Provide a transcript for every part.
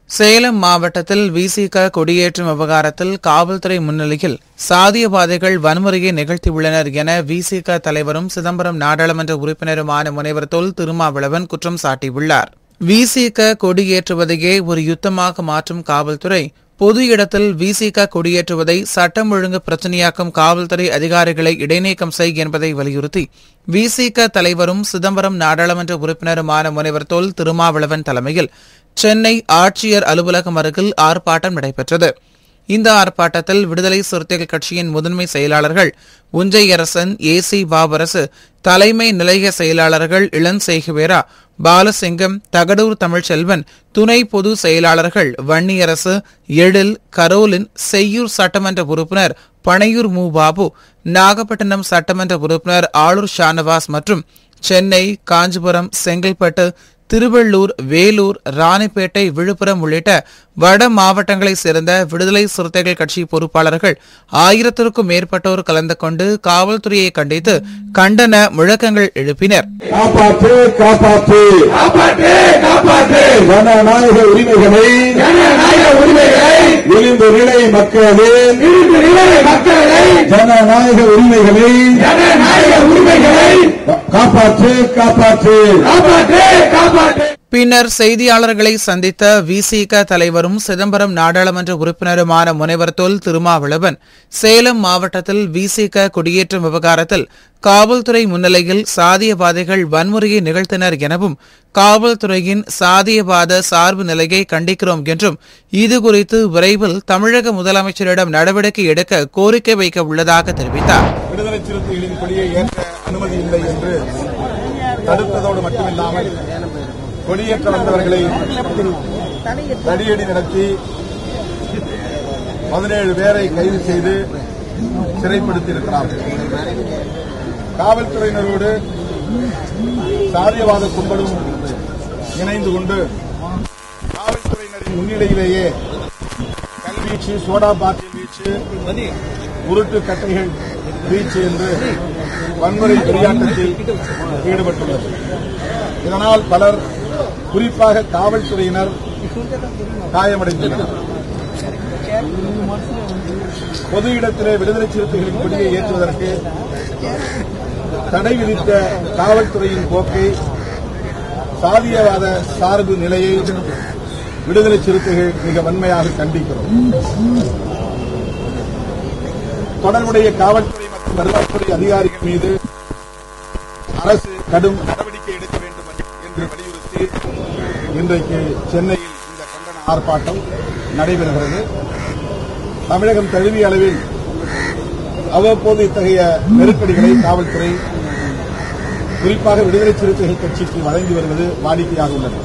சேலம் மாவட்டத்தில் விசிக கொடியேற்றும் விவகாரத்தில் காவல்துறை முன்னிலையில் சாதியவாதிகள் வன்முறையை நிகழ்த்தியுள்ளனர் என விசிக தலைவரும் சிதம்பரம் நாடாளுமன்ற உறுப்பினருமான முனைவர் தொல் திருமாவளவன் குற்றம் சாட்டியுள்ளார் விசிக கொடியேற்றுவதையே ஒரு யுத்தமாக மாற்றும் காவல்துறை பொது இடத்தில் விசிக கொடியேற்றுவதை சட்டம் ஒழுங்கு பிரச்சனையாக்கும் காவல்துறை அதிகாரிகளை இடைநீக்கம் செய் என்பதை வலியுறுத்தி விசிக தலைவரும் சிதம்பரம் நாடாளுமன்ற உறுப்பினருமான முனைவர் தொல் திருமாவளவன் தலைமையில் சென்னை ஆட்சியர் அலுவலகம் அருகில் ஆர்ப்பாட்டம் நடைபெற்றது இந்த ஆர்ப்பாட்டத்தில் விடுதலை சிறுத்தைகள் கட்சியின் முதன்மை செயலாளர்கள் உஞ்சையரசன் ஏ சி பாபரசு தலைமை நிலைய செயலாளர்கள் இளஞ்சேகுவேரா பாலசிங்கம் தகடூர் தமிழ்ச்செல்வன் துணை பொது செயலாளர்கள் வன்னியரசு எழில் கரோலின் செய்யூர் சட்டமன்ற உறுப்பினர் பனையூர் மு பாபு நாகப்பட்டினம் சட்டமன்ற உறுப்பினர் ஆளூர் ஷானவாஸ் மற்றும் சென்னை காஞ்சிபுரம் செங்கல்பட்டு திருவள்ளூர் வேலூர் ராணிப்பேட்டை விழுப்புரம் உள்ளிட்ட வட மாவட்டங்களைச் சேர்ந்த விடுதலை சிறுத்தைகள் கட்சி பொறுப்பாளர்கள் ஆயிரத்திற்கும் மேற்பட்டோர் கலந்து கொண்டு காவல்துறையை கண்டித்து கண்டன முழக்கங்கள் எழுப்பினர் காப்பாற்று காப்பாற்று காப்பாற்று காப்பாற்று ஜனநாயக உரிமைகளை ஜனநாயக உரிமைகளை விளிம்பு நிலை மக்களின் இருந்து நிலை மக்களை ஜனநாயக உரிமைகளை ஜனநாயக உரிமைகளை காப்பாற்று காப்பாற்று காப்பாற்று காப்பாற்று பின்னர் செய்தியாளர்களை சந்தித்த விசிக தலைவரும் சிதம்பரம் நாடாளுமன்ற உறுப்பினருமான முனைவர் தொல் திருமாவளவன் சேலம் மாவட்டத்தில் விசிக குடியேற்றம் விவகாரத்தில் காவல்துறை முன்னிலையில் சாதியவாதிகள் வன்முறையை நிகழ்த்தினர் எனவும் காவல்துறையின் சாதியவாத சார்பு நிலையை கண்டிக்கிறோம் என்றும் இதுகுறித்து விரைவில் தமிழக முதலமைச்சரிடம் நடவடிக்கை எடுக்க கோரிக்கை வைக்க உள்ளதாக தெரிவித்தார் விடுதலை சிறுத்தைகளின் கொடியை ஏற்ற அனுமதி இல்லை என்று தடுத்ததோடு மட்டுமில்லாமல் கொடியேற்ற வந்தவர்களை தடியடி நடத்தி பதினேழு பேரை கைது செய்து சிறைப்படுத்தியிருக்கிறார்கள் காவல்துறையினரோடு சாதியவாத கும்பலும் இணைந்து கொண்டு காவல்துறையினரின் முன்னிலையிலேயே கல்வீச்சு சோடா பாட்டில் வீச்சு உருட்டு கட்டைகள் வீச்சு என்று வன்முறை வெறியாட்டத்தில் ஈடுபட்டுள்ளது இதனால் பலர் குறிப்பாக காவல்துறையினர் காயமடைந்துள்ளனர் பொது இடத்திலே விடுதலை சிறுத்தைகளின் கொடியை ஏற்றுவதற்கு தடை விதித்த காவல்துறையின் போக்கை சாதியவாத சார்பு நிலையை விடுதலை சிறுத்தைகள் மிக வன்மையாக கண்டிக்கிறோம் தொடர்புடைய காவல்துறை மற்றும் வருவாய்த்துறை அதிகாரிகள் மீது அரசு கடும் நடவடிக்கை எடுக்க வேண்டும் என்று வலியுறுத்தி இன்றைக்கு சென்னையில் இந்த கண்டன ஆர்ப்பாட்டம் நடைபெறுகிறது தமிழகம் தழுவிய அளவில் அவ்வப்போது இத்தகைய நெருக்கடிகளை காவல்துறை குறிப்பாக விடுதலை சிறுத்தைகள் கட்சிக்கு வழங்கி வருவது வாடிக்கையாக உள்ளது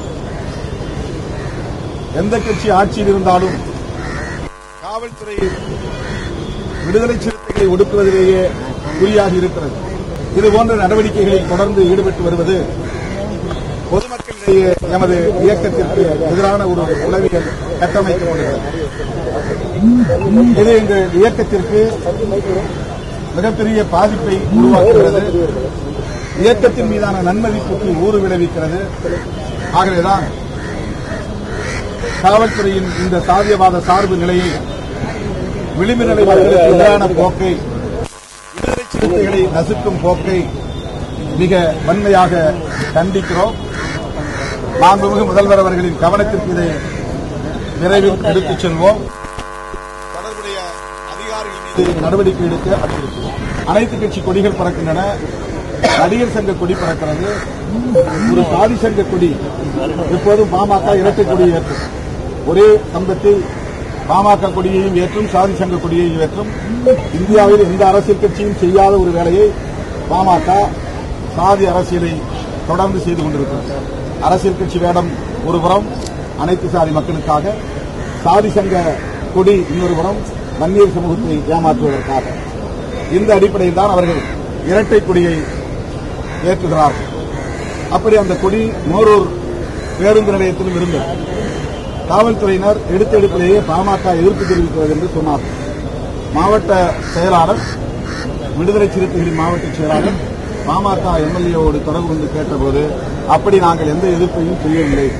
எந்த கட்சி ஆட்சியில் இருந்தாலும் காவல்துறை விடுதலை சிறுத்தைகளை ஒடுக்குவதிலேயே குறியாக இருக்கிறது இதுபோன்ற நடவடிக்கைகளில் தொடர்ந்து ஈடுபட்டு வருவது பொதுமக்களிடையே எமது இயக்கத்திற்கு எதிரான ஒரு உளவியல் கட்டமைக்கப்படுகிறது இது எங்கள் இயக்கத்திற்கு மிகப்பெரிய பாதிப்பை உருவாக்குகிறது இயக்கத்தின் மீதான நன்மதிப்புக்கு ஊறு விளைவிக்கிறது ஆகவேதான் காவல்துறையின் இந்த சாதியவாத சார்பு நிலையை விளிம்பு நிலை மக்களுக்கு எதிரான போக்கை விடுதலை சிறுத்தைகளை நசுக்கும் போக்கை மிக வன்மையாக கண்டிக்கிறோம் மாண்புமிகு முதல்வர் அவர்களின் கவனத்திற்கு இதை விரைவில் எடுத்துச் செல்வோம் தொடர்புடைய அதிகாரிகள் மீது நடவடிக்கை எடுக்க அறிவுறுத்துவோம் அனைத்து கட்சி கொடிகள் பறக்கின்றன நடிகர் சங்க கொடி பறக்கிறது ஒரு சாதி சங்க கொடி எப்போதும் பாமக இரட்டை கொடியை ஏற்றும் ஒரே கம்பத்தில் பாமக கொடியையும் ஏற்றும் சாதி சங்க கொடியையும் ஏற்றும் இந்தியாவில் எந்த அரசியல் கட்சியும் செய்யாத ஒரு வேலையை பாமக சாதி அரசியலை தொடர்ந்து செய்து கொண்டிருக்கிறது அரசியல் கட்சி வேடம் ஒருபுறம் அனைத்து சாதி மக்களுக்காக சாதி சங்க கொடி இன்னொரு புறம் வன்னியர் சமூகத்தை ஏமாற்றுவதற்காக இந்த அடிப்படையில் தான் அவர்கள் இரட்டை கொடியை ஏற்றுகிறார்கள் அப்படி அந்த கொடி மோரூர் பேருந்து நிலையத்திலும் இருந்தது காவல்துறையினர் எடுத்த எடுப்பிலேயே பாமக எதிர்ப்பு தெரிவிக்கிறது என்று சொன்னார் மாவட்ட செயலாளர் விடுதலை சிறுத்தைகளின் மாவட்ட செயலாளர் பாமக எம்எல்ஏவோடு தொடர்பு கொண்டு கேட்டபோது அப்படி நாங்கள் எந்த எதிர்ப்பையும் செய்யவில்லை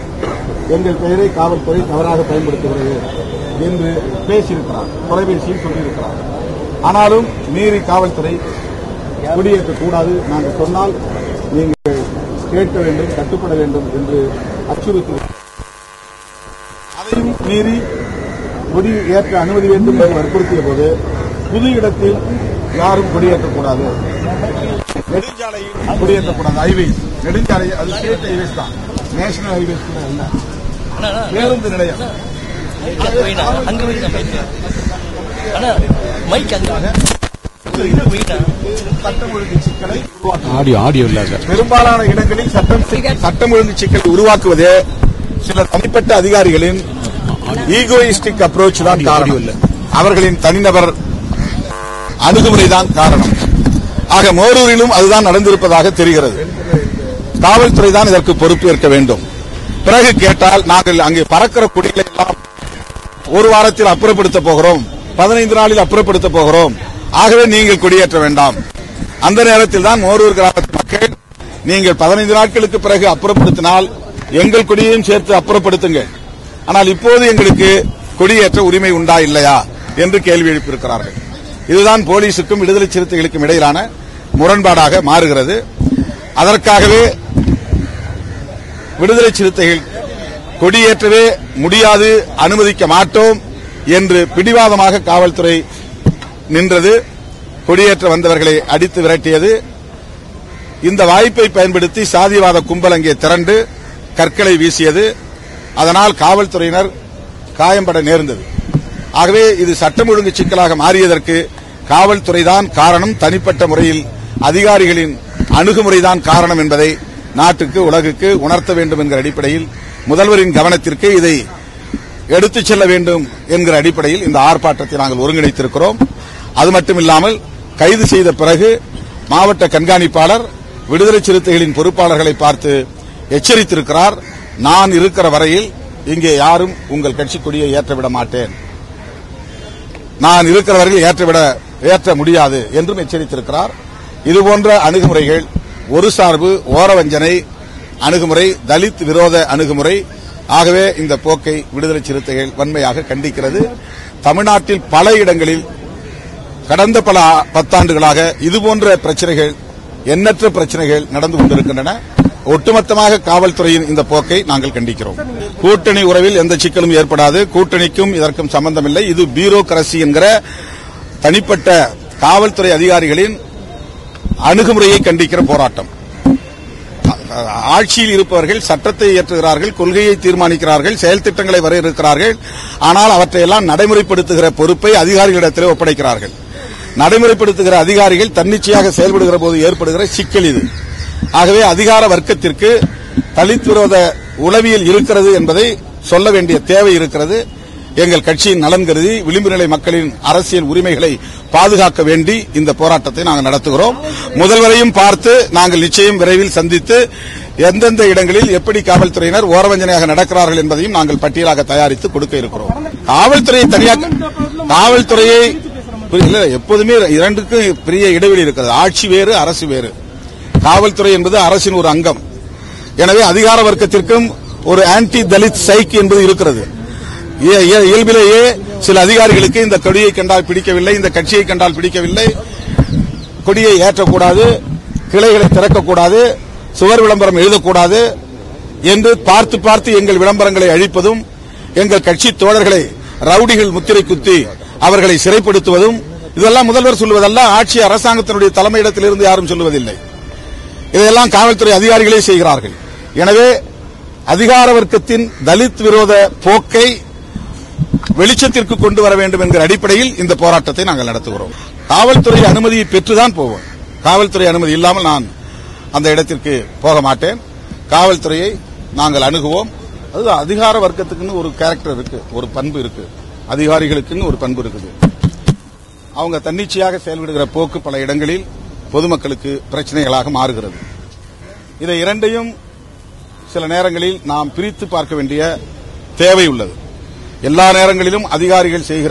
எங்கள் பெயரை காவல்துறை தவறாக பயன்படுத்துகிறது என்று பேசியிருக்கிறார் தொலைபேசியில் சொல்லியிருக்கிறார் ஆனாலும் மீறி காவல்துறை குடியேற்றக்கூடாது நாங்கள் சொன்னால் நீங்கள் கேட்க வேண்டும் கட்டுப்பட வேண்டும் என்று அச்சுறுத்தி அதையும் மீறி குடி ஏற்ற அனுமதி வேண்டும் என்று வற்புறுத்திய போது புது இடத்தில் யாரும் குடியேற்றக்கூடாது நெடுஞ்சாலையில் குடியேற்றக்கூடாது ஹைவேஸ் நெடுஞ்சாலை அது ஸ்டேட் ஹைவேஸ் தான் நேஷனல் ஹைவேஸ் கூட இல்ல பேருந்து நிலையம் அங்க வைங்க மைக் அண்ணா மைக் அங்க சட்டம் ஒழுங்கு சிக்கலை உருவாக்கும் ஆடியோ ஆடியோ இல்ல சார் பெரும்பாலான இடங்களில் சட்டம் சட்டம் ஒழுங்கு சிக்கலை உருவாக்குவது சில தனிப்பட்ட அதிகாரிகளின் ஈகோயிஸ்டிக் அப்ரோச் தான் காரணம் அவர்களின் தனிநபர் அணுகுமுறைதான் காரணம் ஆக மோரூரிலும் அதுதான் நடந்திருப்பதாக தெரிகிறது காவல்துறை தான் இதற்கு பொறுப்பேற்க வேண்டும் பிறகு கேட்டால் நாங்கள் அங்கே பறக்கிற குடிகளை எல்லாம் ஒரு வாரத்தில் அப்புறப்படுத்த போகிறோம் பதினைந்து நாளில் அப்புறப்படுத்த போகிறோம் ஆகவே நீங்கள் குடியேற்ற வேண்டாம் அந்த நேரத்தில் தான் மோரூர் கிராமத்து மக்கள் நீங்கள் பதினைந்து நாட்களுக்கு பிறகு அப்புறப்படுத்தினால் எங்கள் குடியையும் சேர்த்து அப்புறப்படுத்துங்கள் ஆனால் இப்போது எங்களுக்கு குடியேற்ற உரிமை உண்டா இல்லையா என்று கேள்வி எழுப்பியிருக்கிறார்கள் இதுதான் போலீசுக்கும் விடுதலை சிறுத்தைகளுக்கும் இடையிலான முரண்பாடாக மாறுகிறது அதற்காகவே விடுதலை சிறுத்தைகள் கொடியேற்றவே முடியாது அனுமதிக்க மாட்டோம் என்று பிடிவாதமாக காவல்துறை நின்றது கொடியேற்ற வந்தவர்களை அடித்து விரட்டியது இந்த வாய்ப்பை பயன்படுத்தி சாதிவாத கும்பல் அங்கே திரண்டு கற்களை வீசியது அதனால் காவல்துறையினர் காயம்பட நேர்ந்தது ஆகவே இது சட்டம் ஒழுங்கு சிக்கலாக மாறியதற்கு காவல்துறைதான் காரணம் தனிப்பட்ட முறையில் அதிகாரிகளின் அணுகுமுறைதான் காரணம் என்பதை நாட்டுக்கு உலகுக்கு உணர்த்த வேண்டும் என்கிற அடிப்படையில் முதல்வரின் கவனத்திற்கு இதை எடுத்துச் செல்ல வேண்டும் என்கிற அடிப்படையில் இந்த ஆர்ப்பாட்டத்தை நாங்கள் ஒருங்கிணைத்திருக்கிறோம் அது மட்டுமில்லாமல் கைது செய்த பிறகு மாவட்ட கண்காணிப்பாளர் விடுதலை சிறுத்தைகளின் பொறுப்பாளர்களை பார்த்து எச்சரித்திருக்கிறார் நான் இருக்கிற வரையில் இங்கே யாரும் உங்கள் கட்சி கொடியை ஏற்றவிட மாட்டேன் நான் இருக்கிற வரையில் ஏற்றவிட ஏற்ற முடியாது என்றும் எச்சரித்திருக்கிறார் இதுபோன்ற அணுகுமுறைகள் ஒரு சார்பு ஓரவஞ்சனை அணுகுமுறை தலித் விரோத அணுகுமுறை ஆகவே இந்த போக்கை விடுதலை சிறுத்தைகள் வன்மையாக கண்டிக்கிறது தமிழ்நாட்டில் பல இடங்களில் கடந்த பல பத்தாண்டுகளாக இதுபோன்ற பிரச்சனைகள் எண்ணற்ற பிரச்சனைகள் நடந்து கொண்டிருக்கின்றன ஒட்டுமொத்தமாக காவல்துறையின் இந்த போக்கை நாங்கள் கண்டிக்கிறோம் கூட்டணி உறவில் எந்த சிக்கலும் ஏற்படாது கூட்டணிக்கும் இதற்கும் சம்பந்தமில்லை இது பியூரோகிரசி என்கிற தனிப்பட்ட காவல்துறை அதிகாரிகளின் அணுகுமுறையை கண்டிக்கிற போராட்டம் ஆட்சியில் இருப்பவர்கள் சட்டத்தை இயற்றுகிறார்கள் கொள்கையை தீர்மானிக்கிறார்கள் செயல் திட்டங்களை வரையறுக்கிறார்கள் ஆனால் அவற்றையெல்லாம் நடைமுறைப்படுத்துகிற பொறுப்பை அதிகாரிகளிடத்திலே ஒப்படைக்கிறார்கள் நடைமுறைப்படுத்துகிற அதிகாரிகள் தன்னிச்சையாக செயல்படுகிற போது ஏற்படுகிற சிக்கல் இது ஆகவே அதிகார வர்க்கத்திற்கு தலித் விரோத உளவியல் இருக்கிறது என்பதை சொல்ல வேண்டிய தேவை இருக்கிறது எங்கள் கட்சியின் நலன் கருதி விளிம்பு நிலை மக்களின் அரசியல் உரிமைகளை பாதுகாக்க வேண்டி இந்த போராட்டத்தை நாங்கள் நடத்துகிறோம் முதல்வரையும் பார்த்து நாங்கள் நிச்சயம் விரைவில் சந்தித்து எந்தெந்த இடங்களில் எப்படி காவல்துறையினர் ஓரவஞ்சனையாக நடக்கிறார்கள் என்பதையும் நாங்கள் பட்டியலாக தயாரித்து கொடுக்க இருக்கிறோம் காவல்துறையை தனியாக காவல்துறையை இல்ல எப்போதுமே இரண்டுக்கும் பெரிய இடைவெளி இருக்கிறது ஆட்சி வேறு அரசு வேறு காவல்துறை என்பது அரசின் ஒரு அங்கம் எனவே அதிகார வர்க்கத்திற்கும் ஒரு ஆன்டி தலித் சைக் என்பது இருக்கிறது இய- இய- இயல்பிலேயே சில அதிகாரிகளுக்கு இந்த கொடியை கண்டால் பிடிக்கவில்லை இந்த கட்சியை கண்டால் பிடிக்கவில்லை கொடியை ஏற்றக்கூடாது கிளைகளை திறக்கக்கூடாது சுவர் விளம்பரம் எழுதக்கூடாது என்று பார்த்து பார்த்து எங்கள் விளம்பரங்களை அழிப்பதும் எங்கள் கட்சி தோழர்களை ரவுடிகள் முத்திரை குத்தி அவர்களை சிறைப்படுத்துவதும் இதெல்லாம் முதல்வர் சொல்வதல்ல ஆட்சி அரசாங்கத்தினுடைய தலைமையிடத்திலிருந்து யாரும் சொல்லுவதில்லை இதையெல்லாம் காவல்துறை அதிகாரிகளே செய்கிறார்கள் எனவே அதிகார வர்க்கத்தின் தலித் விரோத போக்கை வெளிச்சத்திற்கு கொண்டு வர வேண்டும் என்கிற அடிப்படையில் இந்த போராட்டத்தை நாங்கள் நடத்துகிறோம் காவல்துறை அனுமதியை பெற்றுதான் போவோம் காவல்துறை அனுமதி இல்லாமல் நான் அந்த இடத்திற்கு போக மாட்டேன் காவல்துறையை நாங்கள் அணுகுவோம் அது அதிகார வர்க்கத்துக்குன்னு ஒரு கேரக்டர் இருக்கு ஒரு பண்பு இருக்கு அதிகாரிகளுக்குன்னு ஒரு பண்பு இருக்குது அவங்க தன்னிச்சையாக செயல்படுகிற போக்கு பல இடங்களில் பொதுமக்களுக்கு பிரச்சனைகளாக மாறுகிறது இதை இரண்டையும் சில நேரங்களில் நாம் பிரித்து பார்க்க வேண்டிய தேவை உள்ளது எல்லா நேரங்களிலும் அதிகாரிகள் செய்கிற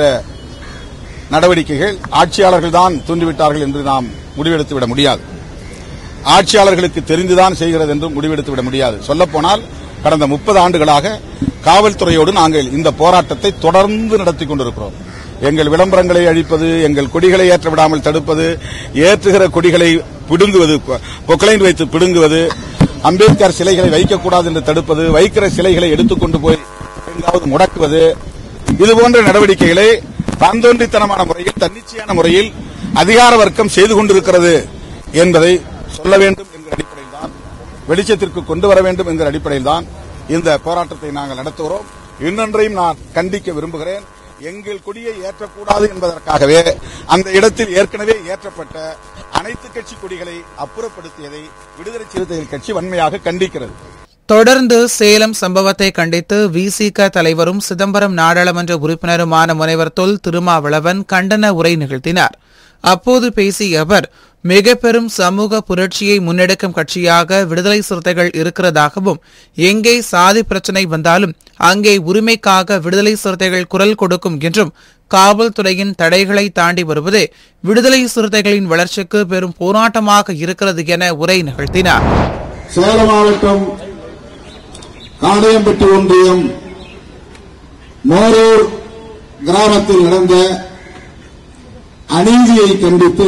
நடவடிக்கைகள் ஆட்சியாளர்கள் தான் தூண்டிவிட்டார்கள் என்று நாம் முடிவெடுத்து விட முடியாது ஆட்சியாளர்களுக்கு தெரிந்துதான் செய்கிறது என்றும் முடிவெடுத்து விட முடியாது சொல்லப்போனால் கடந்த முப்பது ஆண்டுகளாக காவல்துறையோடு நாங்கள் இந்த போராட்டத்தை தொடர்ந்து நடத்தி கொண்டிருக்கிறோம் எங்கள் விளம்பரங்களை அழிப்பது எங்கள் கொடிகளை ஏற்ற விடாமல் தடுப்பது ஏற்றுகிற கொடிகளை பிடுங்குவது பொக்கலைன் வைத்து பிடுங்குவது அம்பேத்கர் சிலைகளை வைக்கக்கூடாது என்று தடுப்பது வைக்கிற சிலைகளை எடுத்துக்கொண்டு போய் எங்காவது முடக்குவது இதுபோன்ற நடவடிக்கைகளை தாந்தோன்றித்தனமான முறையில் தன்னிச்சையான முறையில் அதிகார வர்க்கம் செய்து கொண்டிருக்கிறது என்பதை சொல்ல வேண்டும் என்கிற அடிப்படையில் தான் வெளிச்சத்திற்கு கொண்டு வர வேண்டும் என்கிற அடிப்படையில் தான் இந்த போராட்டத்தை நாங்கள் நடத்துகிறோம் இன்னொன்றையும் நான் கண்டிக்க விரும்புகிறேன் எங்கள் கொடியை ஏற்றக்கூடாது என்பதற்காகவே அந்த இடத்தில் ஏற்கனவே ஏற்றப்பட்ட அனைத்து கட்சி கொடிகளை அப்புறப்படுத்தியதை விடுதலை சிறுத்தைகள் கட்சி வன்மையாக கண்டிக்கிறது தொடர்ந்து சேலம் சம்பவத்தை கண்டித்து விசிக தலைவரும் சிதம்பரம் நாடாளுமன்ற உறுப்பினருமான முனைவர் தொல் திருமாவளவன் கண்டன உரை நிகழ்த்தினார் அப்போது பேசிய அவர் மிக பெரும் சமூக புரட்சியை முன்னெடுக்கும் கட்சியாக விடுதலை சிறுத்தைகள் இருக்கிறதாகவும் எங்கே சாதி பிரச்சினை வந்தாலும் அங்கே உரிமைக்காக விடுதலை சிறுத்தைகள் குரல் கொடுக்கும் என்றும் காவல்துறையின் தடைகளை தாண்டி வருவதே விடுதலை சிறுத்தைகளின் வளர்ச்சிக்கு பெரும் போராட்டமாக இருக்கிறது என உரை நிகழ்த்தினார் சேலம் மாவட்டம் காடையம்பட்டி ஒன்றியம் மோரூர் கிராமத்தில் நடந்த அநீதியை கண்டித்து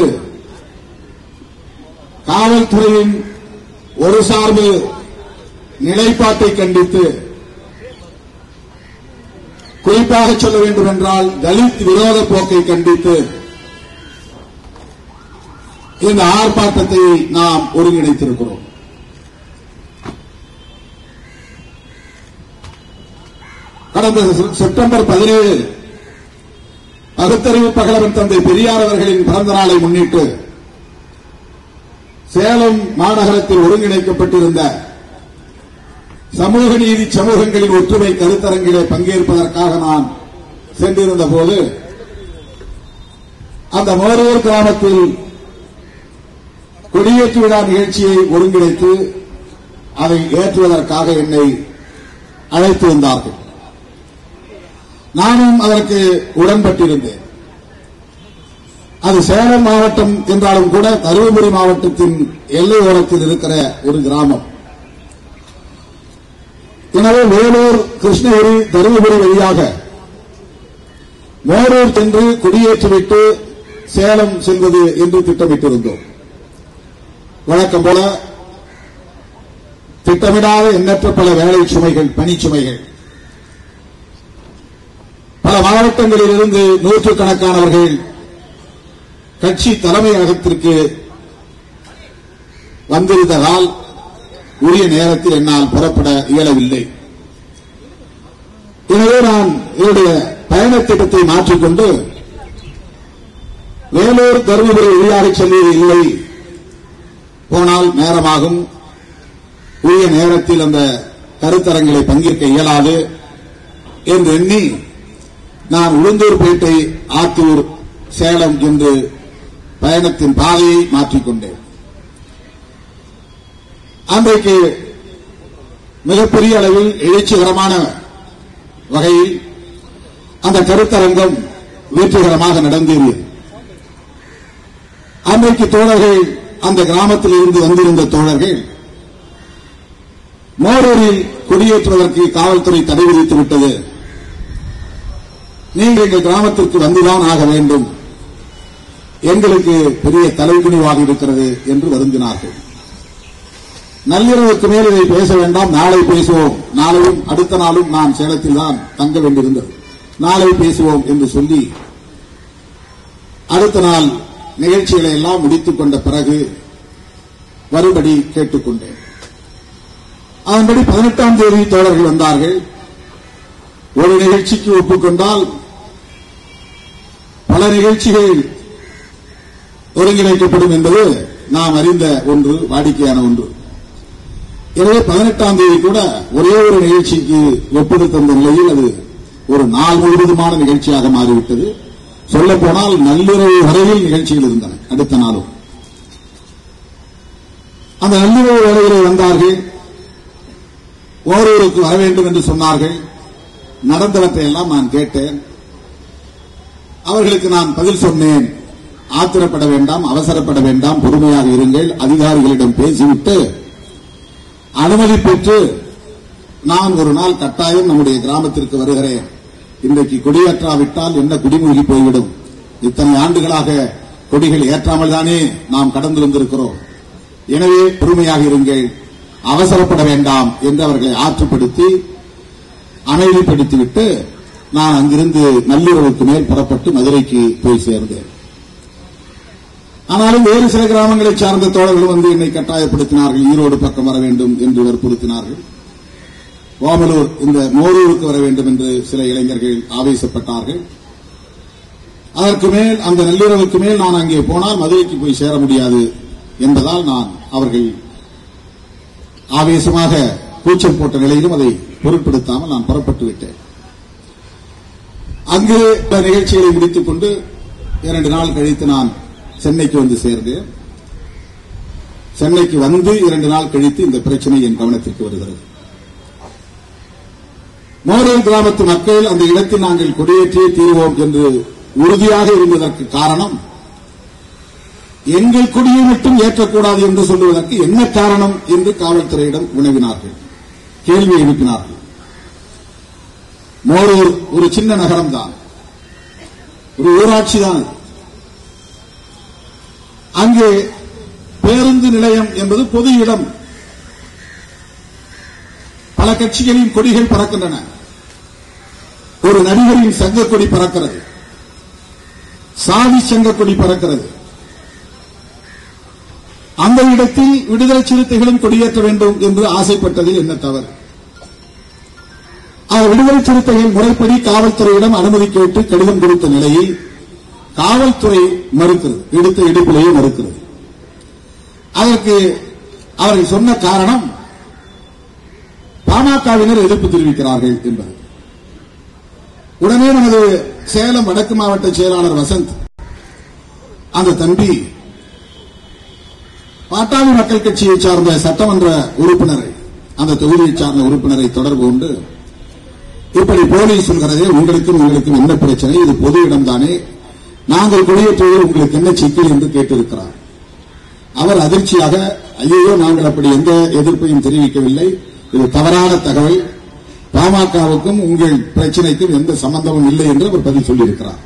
காவல்துறையின் ஒரு சார்பு நிலைப்பாட்டை கண்டித்து குறிப்பாக சொல்ல வேண்டும் என்றால் தலித் விரோத போக்கை கண்டித்து இந்த ஆர்ப்பாட்டத்தை நாம் ஒருங்கிணைத்திருக்கிறோம் கடந்த செ- செப்டம்பர் பதினேழு பகுத்தறிவு பகலவன் தந்தை பெரியார் அவர்களின் பிறந்த நாளை முன்னிட்டு சேலம் மாநகரத்தில் ஒருங்கிணைக்கப்பட்டிருந்த சமூக நீதி சமூகங்களின் ஒற்றுமை கருத்தரங்கிலே பங்கேற்பதற்காக நான் சென்றிருந்த போது அந்த மோரூர் கிராமத்தில் கொடியேற்று விழா நிகழ்ச்சியை ஒருங்கிணைத்து அதை ஏற்றுவதற்காக என்னை அழைத்து வந்தார்கள் நானும் அதற்கு உடன்பட்டிருந்தேன் அது சேலம் மாவட்டம் என்றாலும் கூட தருமபுரி மாவட்டத்தின் எல்லையோரத்தில் இருக்கிற ஒரு கிராமம் எனவே வேலூர் கிருஷ்ணகிரி தருமபுரி வழியாக மோரூர் சென்று குடியேற்றிவிட்டு சேலம் செல்வது என்று திட்டமிட்டிருந்தோம் வழக்கம் போல திட்டமிடாத எண்ணற்ற பல வேலை சுமைகள் பணிச்சுமைகள் பல மாவட்டங்களில் இருந்து நூற்றுக்கணக்கானவர்கள் கட்சி தலைமையகத்திற்கு வந்திருந்ததால் உரிய நேரத்தில் என்னால் புறப்பட இயலவில்லை எனவே நான் என்னுடைய பயணத் திட்டத்தை மாற்றிக்கொண்டு வேலூர் தருமபுரி வழியாக செல்வது இல்லை போனால் நேரமாகும் உரிய நேரத்தில் அந்த கருத்தரங்களை பங்கேற்க இயலாது என்று எண்ணி நான் உளுந்தூர்பேட்டை ஆத்தூர் சேலம் என்று பயணத்தின் பாதையை மாற்றிக்கொண்டேன் அன்றைக்கு மிகப்பெரிய அளவில் எழுச்சிகரமான வகையில் அந்த கருத்தரங்கம் வெற்றிகரமாக நடந்தேறியது அன்றைக்கு தோழர்கள் அந்த கிராமத்தில் இருந்து வந்திருந்த தோழர்கள் மோரூரில் குடியேற்றுவதற்கு காவல்துறை தடை விதித்து விட்டது நீங்கள் எங்கள் கிராமத்திற்கு வந்துதான் ஆக வேண்டும் எங்களுக்கு பெரிய தலைகுனிவாக இருக்கிறது என்று வருந்தினார்கள் நள்ளிரவுக்கு மேல் இதை பேச வேண்டாம் நாளை பேசுவோம் நாளையும் அடுத்த நாளும் நான் சேலத்தில் தான் தங்க வேண்டியிருந்தது நாளை பேசுவோம் என்று சொல்லி அடுத்த நாள் நிகழ்ச்சிகளை எல்லாம் முடித்துக் கொண்ட பிறகு வரும்படி கேட்டுக்கொண்டேன் அதன்படி பதினெட்டாம் தேதி தோழர்கள் வந்தார்கள் ஒரு நிகழ்ச்சிக்கு ஒப்புக்கொண்டால் பல நிகழ்ச்சிகள் ஒருங்கிணைக்கப்படும் என்பது நாம் அறிந்த ஒன்று வாடிக்கையான ஒன்று எனவே பதினெட்டாம் தேதி கூட ஒரே ஒரு நிகழ்ச்சிக்கு ஒப்புதல் தந்த நிலையில் அது ஒரு நாள் முழுவதுமான நிகழ்ச்சியாக மாறிவிட்டது சொல்ல போனால் நள்ளிரவு வரையில் நிகழ்ச்சிகள் இருந்தன அடுத்த நாளும் அந்த நள்ளிரவு வேளையிலே வந்தார்கள் ஓரூருக்கு வர வேண்டும் என்று சொன்னார்கள் நடந்தவற்றை எல்லாம் நான் கேட்டேன் அவர்களுக்கு நான் பதில் சொன்னேன் ஆத்திரப்பட வேண்டாம் அவசரப்பட வேண்டாம் பொறுமையாக இருங்கள் அதிகாரிகளிடம் பேசிவிட்டு அனுமதி பெற்று நான் ஒரு நாள் கட்டாயம் நம்முடைய கிராமத்திற்கு வருகிறேன் இன்றைக்கு கொடியேற்றாவிட்டால் என்ன குடிமூழ்கி போய்விடும் இத்தனை ஆண்டுகளாக கொடிகள் ஏற்றாமல் தானே நாம் கடந்து வந்திருக்கிறோம் எனவே பொறுமையாக இருங்கள் அவசரப்பட வேண்டாம் என்று அவர்களை ஆற்றுப்படுத்தி அமைதிப்படுத்திவிட்டு நான் அங்கிருந்து நள்ளிரவுக்கு மேல் புறப்பட்டு மதுரைக்கு போய் சேர்ந்தேன் ஆனாலும் வேறு சில கிராமங்களை சார்ந்த தோழர்கள் வந்து என்னை கட்டாயப்படுத்தினார்கள் ஈரோடு பக்கம் வர வேண்டும் என்று வற்புறுத்தினார்கள் ஓமலூர் இந்த மோரூருக்கு வர வேண்டும் என்று சில இளைஞர்கள் ஆவேசப்பட்டார்கள் அதற்கு மேல் அந்த நள்ளிரவுக்கு மேல் நான் அங்கே போனால் மதுரைக்கு போய் சேர முடியாது என்பதால் நான் அவர்கள் ஆவேசமாக கூச்சல் போட்ட நிலையிலும் அதை பொருட்படுத்தாமல் நான் புறப்பட்டு விட்டேன் அங்கு இந்த நிகழ்ச்சிகளை முடித்துக் கொண்டு இரண்டு நாள் கழித்து நான் சென்னைக்கு வந்து சேர்ந்தேன் சென்னைக்கு வந்து இரண்டு நாள் கழித்து இந்த பிரச்சனை என் கவனத்திற்கு வருகிறது மோரல் கிராமத்து மக்கள் அந்த இடத்தில் நாங்கள் கொடியேற்றியே தீர்வோம் என்று உறுதியாக இருந்ததற்கு காரணம் எங்கள் கொடியை மட்டும் ஏற்றக்கூடாது என்று சொல்லுவதற்கு என்ன காரணம் என்று காவல்துறையிடம் வினவினார்கள் கேள்வி எழுப்பினார்கள் மோரூர் ஒரு சின்ன நகரம் தான் ஒரு ஊராட்சி தான் அது. அங்கே பேருந்து நிலையம் என்பது பொது இடம் பல கட்சிகளின் கொடிகள் பறக்கின்றன ஒரு நடிகரின் சங்க கொடி பறக்கிறது சாதி சங்க கொடி பறக்கிறது அந்த இடத்தில் விடுதலை சிறுத்தைகளும் கொடியேற்ற வேண்டும் என்று ஆசைப்பட்டதில் என்ன தவறு அவர் விடுதலை சிறுத்தைகள் முறைப்படி காவல்துறையிடம் அனுமதி கேட்டு கடிதம் கொடுத்த நிலையில் காவல்துறை மறுக்கிறது எடுத்த எடுப்பிலேயே மறுக்கிறது அதற்கு அவர்கள் சொன்ன காரணம் பாமகவினர் எதிர்ப்பு தெரிவிக்கிறார்கள் என்பது உடனே நமது சேலம் வடக்கு மாவட்ட செயலாளர் வசந்த் அந்த தம்பி பாட்டாளி மக்கள் கட்சியை சார்ந்த சட்டமன்ற உறுப்பினரை அந்த தொகுதியை சார்ந்த உறுப்பினரை தொடர்பு கொண்டு இப்படி போலீஸ் சொல்கிறதே உங்களுக்கும் உங்களுக்கும் என்ன பிரச்சனை இது பொது இடம்தானே நாங்கள் குடியேற்றுவதில் உங்களுக்கு என்ன சிக்கல் என்று கேட்டிருக்கிறார் அவர் அதிர்ச்சியாக ஐயோ நாங்கள் அப்படி எந்த எதிர்ப்பையும் தெரிவிக்கவில்லை இது தவறான தகவல் பாமகவுக்கும் உங்கள் பிரச்சனைக்கும் எந்த சம்பந்தமும் இல்லை என்று அவர் பதில் சொல்லியிருக்கிறார்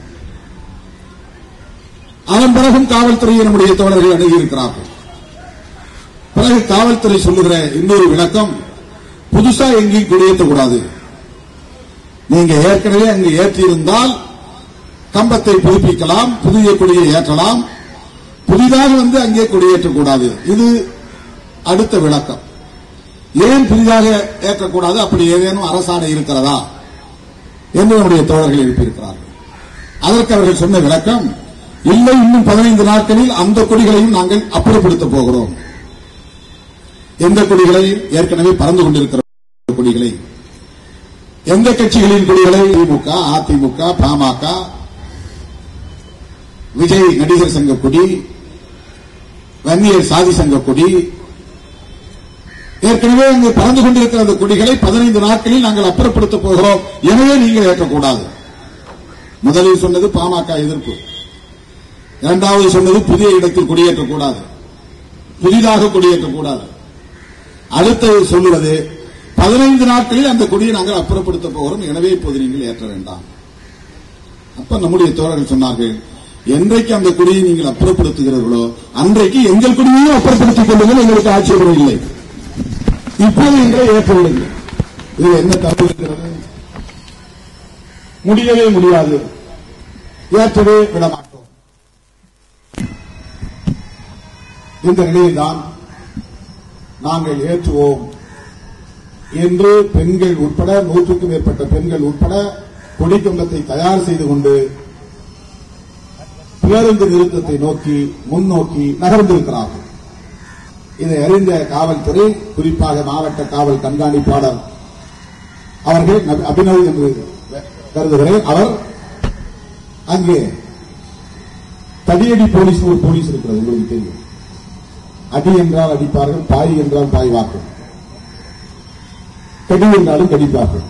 அதன் பிறகும் காவல்துறையை நம்முடைய தோழர்கள் அணுகியிருக்கிறார்கள் பிறகு காவல்துறை சொல்லுகிற இன்னொரு விளக்கம் புதுசா எங்கேயும் குடியேற்றக்கூடாது நீங்க ஏற்கனவே அங்கு ஏற்றியிருந்தால் கம்பத்தை புதுப்பிக்கலாம் புதிய கொடியை ஏற்றலாம் புதிதாக வந்து அங்கே கொடியேற்றக்கூடாது இது அடுத்த விளக்கம் ஏன் புதிதாக ஏற்றக்கூடாது அப்படி ஏதேனும் அரசாணை இருக்கிறதா என்று நம்முடைய தோழர்கள் எழுப்பியிருக்கிறார்கள் அதற்கு அவர்கள் சொன்ன விளக்கம் இல்லை இன்னும் பதினைந்து நாட்களில் அந்த கொடிகளையும் நாங்கள் அப்புறப்படுத்த போகிறோம் எந்த கொடிகளை ஏற்கனவே பறந்து கொண்டிருக்கிற கொடிகளை எந்த கட்சிகளின் கொடிகளை திமுக அதிமுக பாமக விஜய் நடிகர் சங்க கொடி வன்னியர் சாதி சங்க கொடி ஏற்கனவே அங்கு பறந்து கொண்டிருக்கிற அந்த கொடிகளை பதினைந்து நாட்களில் நாங்கள் அப்புறப்படுத்த போகிறோம் எனவே நீங்கள் ஏற்கக்கூடாது முதலில் சொன்னது பாமக எதிர்ப்பு இரண்டாவது சொன்னது புதிய இடத்தில் குடியேற்றக்கூடாது புதிதாக குடியேற்றக்கூடாது அடுத்தது சொல்லுவது பதினைந்து நாட்களில் அந்த கொடியை நாங்கள் அப்புறப்படுத்த போகிறோம் எனவே இப்போது நீங்கள் ஏற்ற வேண்டாம் அப்ப நம்முடைய தோழர்கள் சொன்னார்கள் என்றைக்கு அந்த கொடியை நீங்கள் அப்புறப்படுத்துகிறீர்களோ அன்றைக்கு எங்கள் கொடியையும் அப்புறப்படுத்திக் கொள்ளுங்கள் எங்களுக்கு ஆட்சேபம் இல்லை இப்போது எங்களை ஏற்ற விடுங்கள் இது என்ன தவறு இருக்கிறது முடியவே முடியாது ஏற்றவே விட மாட்டோம் இந்த நிலையில்தான் நாங்கள் ஏற்றுவோம் என்று பெண்கள் உட்பட நூற்றுக்கும் மேற்பட்ட பெண்கள் உட்பட கொடிக்கம்பத்தை தயார் செய்து கொண்டு பேருந்து நிறுத்தத்தை நோக்கி முன்னோக்கி நகர்ந்திருக்கிறார்கள் இதை அறிந்த காவல்துறை குறிப்பாக மாவட்ட காவல் கண்காணிப்பாளர் அவர்கள் நபி- அபினவ் என்று கருதுகிறேன் அவர் அங்கே தடியடி போலீஸ் ஒரு போலீஸ் இருக்கிறது உங்களுக்கு தெரியும் அடி என்றால் அடிப்பார்கள் பாய் என்றால் பாய்வார்கள் கடி என்றாலும் கடிப்பார்கள்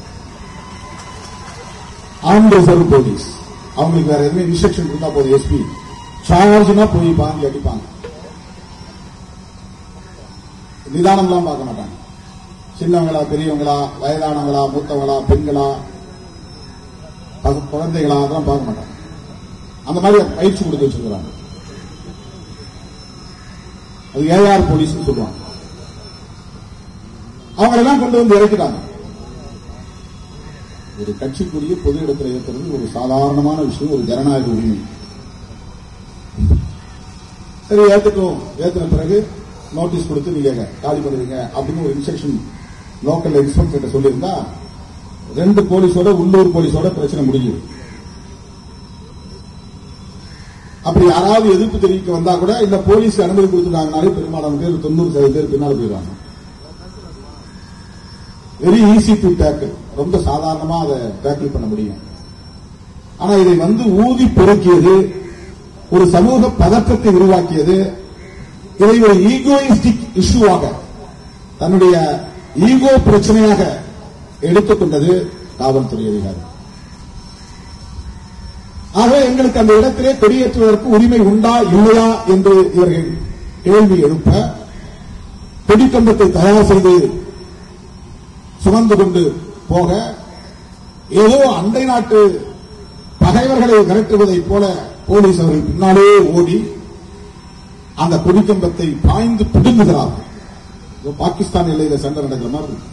ஆன் ரிசர்வ் போலீஸ் அவங்களுக்கு வேற எதுவுமே இன்ஸ்ட்ரக்ஷன் இருந்தா போதும் எஸ்பி சார்ஜ்னா போய் பாங்கி அடிப்பாங்க நிதானம்லாம் பார்க்க மாட்டாங்க சின்னவங்களா பெரியவங்களா வயதானவங்களா மூத்தவங்களா பெண்களா பகு- குழந்தைகளா அதெல்லாம் பார்க்க மாட்டாங்க அந்த மாதிரி பயிற்சி கொடுத்து வச்சிருக்கிறாங்க அது ஏஆர் போலீஸ் சொல்லுவாங்க அவங்களெல்லாம் கொண்டு வந்து இறக்கிறாங்க ஒரு கட்சிக்குரிய பொது இடத்துல ஏற்கிறது ஒரு சாதாரணமான விஷயம் ஒரு ஜனநாயக உரிமை சரி ஏத்துட்டோம் ஏத்தின பிறகு நோட்டீஸ் கொடுத்து நீங்க காலி பண்ணுவீங்க அப்படின்னு ஒரு இன்ஸ்ட்ரக்ஷன் லோக்கல் இன்ஸ்பெக்டர் சொல்லியிருந்தா ரெண்டு போலீஸோட உள்ளூர் போலீஸோட பிரச்சனை முடிஞ்சது அப்படி யாராவது எதிர்ப்பு தெரிவிக்க வந்தா கூட இல்ல போலீஸ் அனுமதி கொடுத்துட்டாங்கனாலே பெரும்பாலான பேர் தொண்ணூறு சதவீத பேர் பின்னால போயிடுவாங்க வெரி ஈஸி டு டேக்கிள் ரொம்ப சாதாரணமா அதை டேக்கிள் பண்ண முடியும் ஆனா இதை வந்து ஊதி பெருக்கியது ஒரு சமூக பதற்றத்தை உருவாக்கியது இதை ஒரு ஈகோயிஸ்டிக் இஷ்யூவாக தன்னுடைய ஈகோ பிரச்சனையாக எடுத்துக்கொண்டது காவல்துறை அதிகாரி ஆக எங்களுக்கு அந்த இடத்திலே கொடியேற்றுவதற்கு உரிமை உண்டா இல்லையா என்று இவர்கள் கேள்வி எழுப்ப கொடிக்கம்பத்தை தயார் செய்து சுமந்து கொண்டு போக ஏதோ அண்டை நாட்டு பகைவர்களை விரட்டுவதைப் போல போலீஸ் அவர்கள் பின்னாலே ஓடி அந்த கொடிக்கம்பத்தை பாய்ந்து பிடுங்குகிறார்கள் இது பாகிஸ்தான் எல்லையில சண்டை நடக்கிற மாதிரி இருக்கு.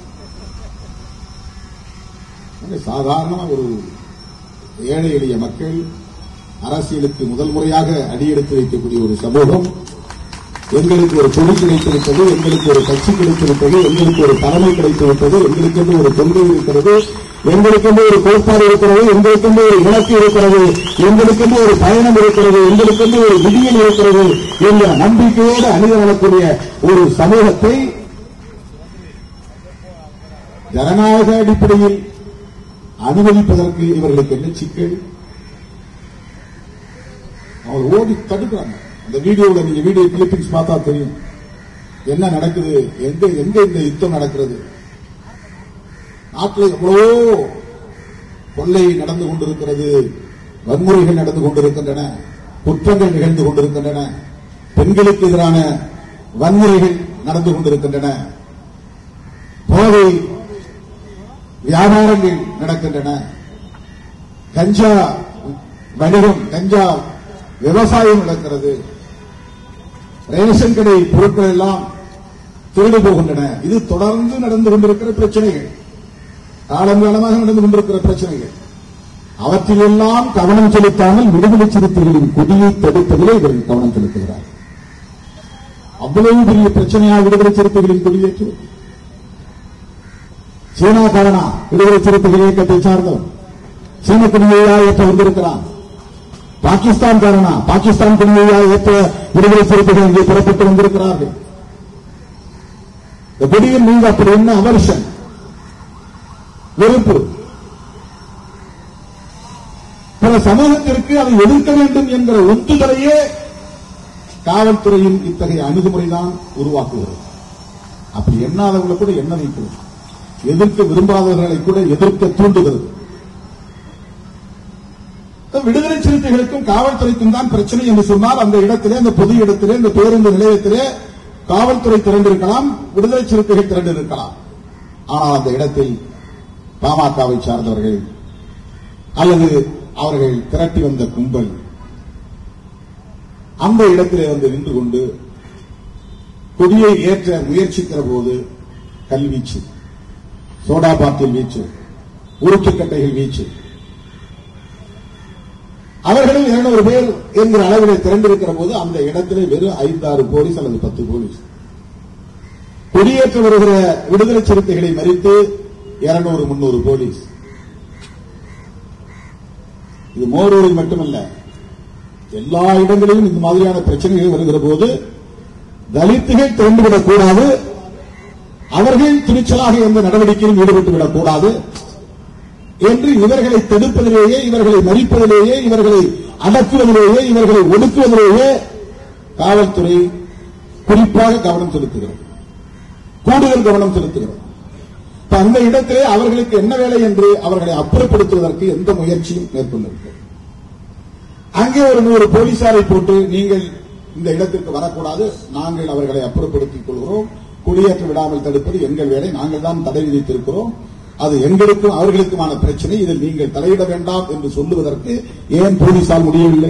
எனவே சாதாரணமா ஒரு ஏழை எளிய மக்கள் அரசியலுக்கு முதல் முறையாக அடியெடுத்து வைக்கக்கூடிய ஒரு சமூகம் எங்களுக்கு ஒரு கொடி கிடைத்திருப்பது எங்களுக்கு ஒரு கட்சி கிடைத்திருப்பது எங்களுக்கு ஒரு தலைமை கிடைத்திருப்பது எங்களுக்கென்று ஒரு கொள்கை இருக்கிறது எங்களுக்கென்று ஒரு கோட்பாடு இருக்கிறது எங்களுக்கென்று ஒரு இலக்கு இருக்கிறது எங்களுக்கென்று ஒரு பயணம் இருக்கிறது எங்களுக்கென்று ஒரு விடியல் இருக்கிறது என்ற நம்பிக்கையோடு அணிந்து வரக்கூடிய ஒரு சமூகத்தை ஜனநாயக அடிப்படையில் அனுமதிப்பதற்கு இவர்களுக்கு என்ன சிக்கல் அவர் ஓடி தடுக்கிறாங்க அந்த வீடியோவில் நீங்க வீடியோ கிளிப்பிங்ஸ் பார்த்தா தெரியும் என்ன நடக்குது எங்க எங்க இந்த யுத்தம் நடக்கிறது நாட்டில் எவ்வளவோ கொள்ளை நடந்து கொண்டிருக்கிறது வன்முறைகள் நடந்து கொண்டிருக்கின்றன குற்றங்கள் நிகழ்ந்து கொண்டிருக்கின்றன பெண்களுக்கு எதிரான வன்முறைகள் நடந்து கொண்டிருக்கின்றன போதை வியாபாரங்கள் நடக்கின்றன கஞ்சா வணிகம் கஞ்சா விவசாயம் நடக்கிறது ரேஷன் கடை பொருட்கள் எல்லாம் திருடு போகின்றன இது தொடர்ந்து நடந்து கொண்டிருக்கிற பிரச்சனைகள் காலங்காலமாக நடந்து கொண்டிருக்கிற பிரச்சனைகள் அவற்றிலெல்லாம் கவனம் செலுத்தாமல் விடுதலை சிறுத்தைகளின் கொடியை தடுப்பதிலே இவர்கள் கவனம் செலுத்துகிறார் அவ்வளவு பெரிய பிரச்சனையா விடுதலை சிறுத்தைகளின் கொடியேற்றுவது சீனாக்காரனா விடுதலை சிறுத்தைகள் இயக்கத்தை சார்ந்தவன் சீன கொடியையா ஏற்ற வந்திருக்கிறான் பாகிஸ்தான் காரணா பாகிஸ்தான் கொடியையா ஏற்ற விடுதலை சிறுத்தைகள் இங்கே புறப்பட்டு வந்திருக்கிறார்கள் இந்த கொடியின் மீது அப்படி என்ன அவர்ஷன் வெறுப்பு பல சமூகத்திற்கு அதை எதிர்க்க வேண்டும் என்கிற ஒன்றுதலையே காவல்துறையின் இத்தகைய அணுகுமுறைதான் உருவாக்குகிறது அப்படி எண்ணாதவங்களை கூட எண்ண வைக்கிறது எதிர்க்க விரும்பாதவர்களை கூட எதிர்க்க தூண்டுகிறது விடுதலை சிறுத்தைகளுக்கும் காவல்துறைக்கும் தான் பிரச்சனை என்று சொன்னால் அந்த இடத்திலே அந்த பொது இடத்திலே இந்த பேருந்து நிலையத்திலே காவல்துறை திரண்டிருக்கலாம் விடுதலை சிறுத்தைகள் திரண்டிருக்கலாம் ஆனால் அந்த இடத்தில் பாமகவை சார்ந்தவர்கள் அல்லது அவர்கள் திரட்டி வந்த கும்பல் அந்த இடத்திலே வந்து நின்று கொண்டு கொடியை ஏற்ற முயற்சிக்கிற போது கல்வீச்சு சோடா பாட்டில் வீச்சு உருட்டுக்கட்டைகள் வீச்சு அவர்களும் இருநூறு பேர் என்கிற அளவில் திரண்டிருக்கிற போது அந்த இடத்திலே வெறும் ஐந்தாறு போலீஸ் அல்லது பத்து போலீஸ் கொடியேற்ற வருகிற விடுதலை சிறுத்தைகளை மறித்து இருநூறு முன்னூறு போலீஸ் இது மோரூரில் மட்டுமல்ல எல்லா இடங்களிலும் இந்த மாதிரியான பிரச்சனைகள் வருகிற போது தலித்துகள் திரண்டுவிடக் கூடாது அவர்கள் துணிச்சலாக எந்த நடவடிக்கையிலும் ஈடுபட்டு விடக்கூடாது என்று இவர்களை தடுப்பதிலேயே இவர்களை மறிப்பதிலேயே இவர்களை அடக்குவதிலேயே இவர்களை ஒடுக்குவதிலேயே காவல்துறை குறிப்பாக கவனம் செலுத்துகிறது கூடுதல் கவனம் செலுத்துகிறது இப்ப அந்த இடத்திலே அவர்களுக்கு என்ன வேலை என்று அவர்களை அப்புறப்படுத்துவதற்கு எந்த முயற்சியும் மேற்கொள்ளவில்லை அங்கே ஒரு நூறு போலீசாரை போட்டு நீங்கள் இந்த இடத்திற்கு வரக்கூடாது நாங்கள் அவர்களை அப்புறப்படுத்திக் கொள்கிறோம் குடியேற்ற விடாமல் தடுப்பது எங்கள் வேலை நாங்கள் தான் தடை விதித்திருக்கிறோம் அது எங்களுக்கும் அவர்களுக்குமான பிரச்சனை இதில் நீங்கள் தலையிட வேண்டாம் என்று சொல்லுவதற்கு ஏன் போலீசால் முடியவில்லை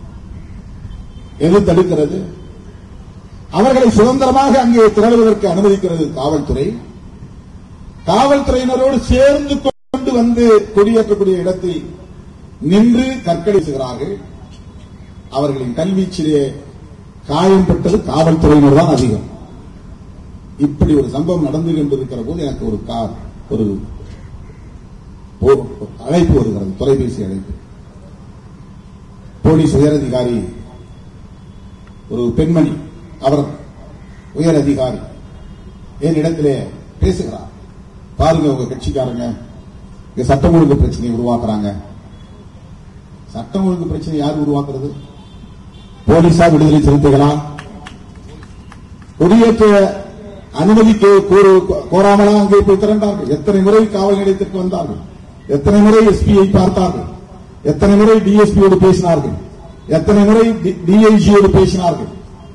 எது தடுக்கிறது அவர்களை சுதந்திரமாக அங்கே திரளுவதற்கு அனுமதிக்கிறது காவல்துறை காவல்துறையினரோடு சேர்ந்து கொண்டு வந்து கொடியேற்றக்கூடிய இடத்தில் நின்று கற்களை வீசுகிறார்கள் அவர்களின் கல்வீச்சிலே காயம்பட்டது காவல்துறையினர் தான் அதிகம் இப்படி ஒரு சம்பவம் நடந்து கொண்டிருக்கிற போது எனக்கு ஒரு கா- ஒரு போ- அழைப்பு வருகிறது தொலைபேசி அழைப்பு போலீஸ் உயரதிகாரி ஒரு பெண்மணி அவர் உயர் அதிகாரி என்னிடத்திலே பேசுகிறார் பாருங்க உங்க கட்சிக்காரங்க இங்க சட்டம் ஒழுங்கு பிரச்சனை உருவாக்குறாங்க சட்டம் ஒழுங்கு பிரச்சனை யார் உருவாக்குறது போலீசா விடுதலை சிறுத்தைகளா கொடியேற்ற அனுமதி கே- கோரு- கோராமலா அங்கே போய் திரண்டார்கள் எத்தனை முறை காவல் நிலையத்திற்கு வந்தார்கள் எத்தனை முறை எஸ்பியை பார்த்தார்கள் எத்தனை முறை டிஎஸ்பியோடு பேசினார்கள் எத்தனை முறை டிஐஜியோடு பேசினார்கள்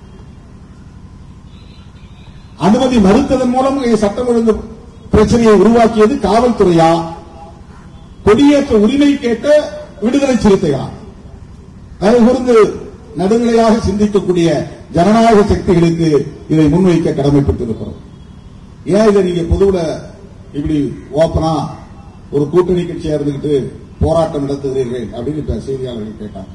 அனுமதி மறுத்ததன் மூலம் இங்கே சட்டம் ஒழுங்கு பிரச்சனையை உருவாக்கியது காவல்துறையா கொடியேற்ற உரிமை கேட்ட விடுதலை சிறுத்தைகளா தயவு கூர்ந்து நடுநிலையாக சிந்திக்கக்கூடிய ஜனநாயக சக்திகளுக்கு இதை முன்வைக்க கடமைப்பட்டிருக்கிறோம் ஏன் இதை நீங்க பொதுவுல இப்படி ஓப்பனா ஒரு கூட்டணி கட்சியா இருந்துகிட்டு போராட்டம் நடத்துகிறீர்கள் அப்படின்னு இப்ப செய்தியாளர்கள் கேட்டாங்க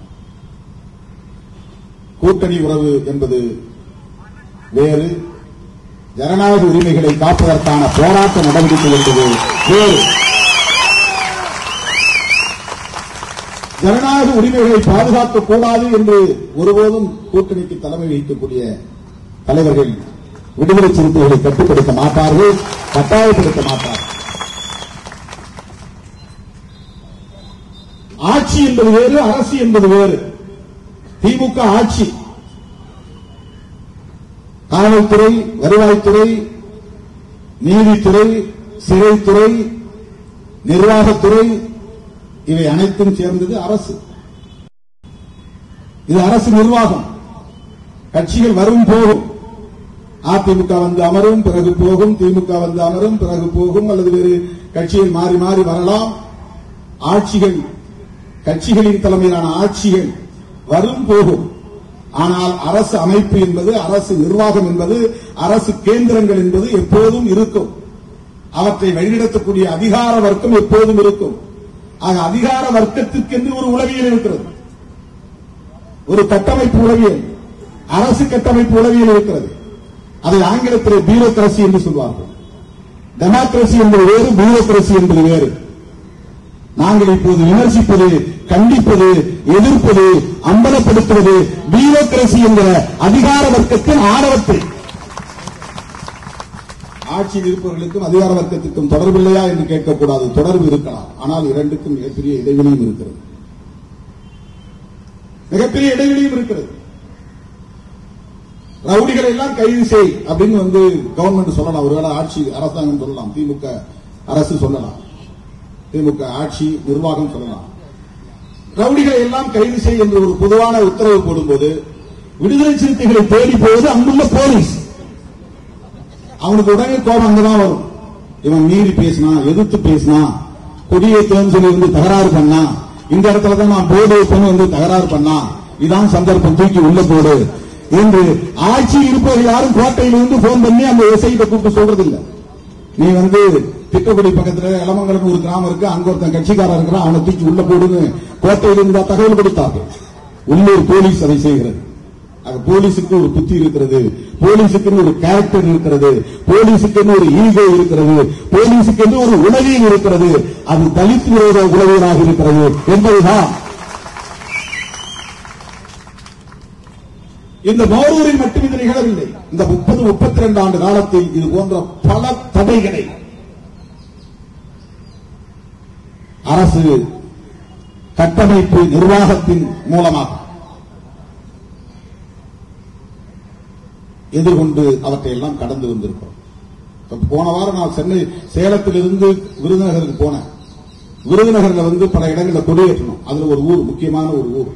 கூட்டணி உறவு என்பது வேறு ஜனநாயக உரிமைகளை காப்பதற்கான போராட்ட நடவடிக்கை என்பது வேறு ஜனநாயக உரிமைகளை பாதுகாக்கக் கூடாது என்று ஒருபோதும் கூட்டணிக்கு தலைமை வகிக்கக்கூடிய தலைவர்கள் விடுதலை சிறுத்தைகளை கட்டுப்படுத்த மாட்டார்கள் கட்டாயப்படுத்த மாட்டார்கள் ஆட்சி என்பது வேறு அரசு என்பது வேறு திமுக ஆட்சி காவல்துறை வருவாய்த்துறை நீதித்துறை சிறைத்துறை நிர்வாகத்துறை இவை அனைத்தும் சேர்ந்தது அரசு இது அரசு நிர்வாகம் கட்சிகள் வரும் போகும் அதிமுக வந்து அமரும் பிறகு போகும் திமுக வந்து அமரும் பிறகு போகும் அல்லது வேறு கட்சிகள் மாறி மாறி வரலாம் ஆட்சிகள் கட்சிகளின் தலைமையிலான ஆட்சிகள் வரும் போகும் ஆனால் அரசு அமைப்பு என்பது அரசு நிர்வாகம் என்பது அரசு கேந்திரங்கள் என்பது எப்போதும் இருக்கும் அவற்றை வழிநடத்தக்கூடிய அதிகார வர்க்கம் எப்போதும் இருக்கும் ஆக அதிகார வர்க்கத்திற்கென்று ஒரு உளவியல் இருக்கிறது ஒரு கட்டமைப்பு உளவியல் அரசு கட்டமைப்பு உளவியல் இருக்கிறது அதை ஆங்கிலத்தில் பியூரோகிரசி என்று சொல்வார்கள் டெமோக்ரசி என்பது வேறு பியூரோகிரசி என்பது வேறு நாங்கள் இப்போது விமர்சிப்பது கண்டிப்பது எதிர்ப்பது அம்பலப்படுத்துவது பியூரோகிரசி என்கிற அதிகார வர்க்கத்தின் ஆணவத்தை ஆட்சியில் இருப்பவர்களுக்கும் அதிகார வர்க்கத்திற்கும் தொடர்பில்லையா என்று கேட்கக்கூடாது தொடர்பு இருக்கலாம் ஆனால் இரண்டுக்கும் மிகப்பெரிய இடைவெளியும் இருக்கிறது மிகப்பெரிய இடைவெளியும் இருக்கிறது ரவுடிகளை எல்லாம் கைது செய் அப்படின்னு வந்து கவர்மெண்ட் சொல்லலாம் ஒருவேளை ஆட்சி அரசாங்கம் சொல்லலாம் திமுக அரசு சொல்லலாம் திமுக ஆட்சி நிர்வாகம் சொல்லலாம் ரவுடிகளை எல்லாம் கைது செய் என்று ஒரு பொதுவான உத்தரவு போடும்போது விடுதலை சிறுத்தைகளை தேடி போவது அங்குள்ள போலீஸ் அவனுக்கு உடனே கோபம் அங்கதான் வரும் இவன் மீறி பேசினா எதிர்த்து பேசினா கொடியேற்றம்னு சொல்லி வந்து தகராறு பண்ணா இந்த இடத்துல தான் நான் போர்டு வைப்பேன்னு வந்து தகராறு பண்ணா இதான் சந்தர்ப்பம் தூக்கி உள்ள போடு என்று ஆட்சி இருப்பவர்கள் யாரும் கோட்டையிலிருந்து போன் பண்ணி அந்த எஸ்ஐட்ட கூப்பிட்டு சொல்றது இல்ல நீ வந்து திட்டக்குடி பக்கத்துல இளமங்கலம் ஒரு கிராமம் இருக்கு அங்க ஒருத்தன் கட்சிக்காரன் இருக்கிறான் அவனை தூக்கி உள்ள போடுன்னு கோட்டையில் இருந்தா தகவல் கொடுத்தார்கள் உள்ளூர் போலீஸ் அதை செய்கிறது ஆக போலீஸுக்கு ஒரு புத்தி இருக்கிறது போலீஸுக்கு ஒரு கேரக்டர் இருக்கிறது போலீஸுக்கு ஒரு ஈகோ இருக்கிறது போலீஸுக்கு ஒரு உளவியல் இருக்கிறது அது தலித் விரோத உளவியலாக இருக்கிறது என்பதுதான் இந்த மோரூரில் மட்டும் இது நிகழவில்லை இந்த முப்பது முப்பத்தி ரெண்டு ஆண்டு காலத்தில் இது போன்ற பல தடைகளை அரசு கட்டமைப்பு நிர்வாகத்தின் மூலமாக எதிர்கொண்டு அவற்றை எல்லாம் கடந்து வந்திருக்கிறோம் இப்ப போன வாரம் நான் சென்னை சேலத்திலிருந்து விருதுநகருக்கு போனேன் விருதுநகர்ல வந்து பல இடங்கள்ல கொடியேற்றணும் அதுல ஒரு ஊர் முக்கியமான ஒரு ஊர்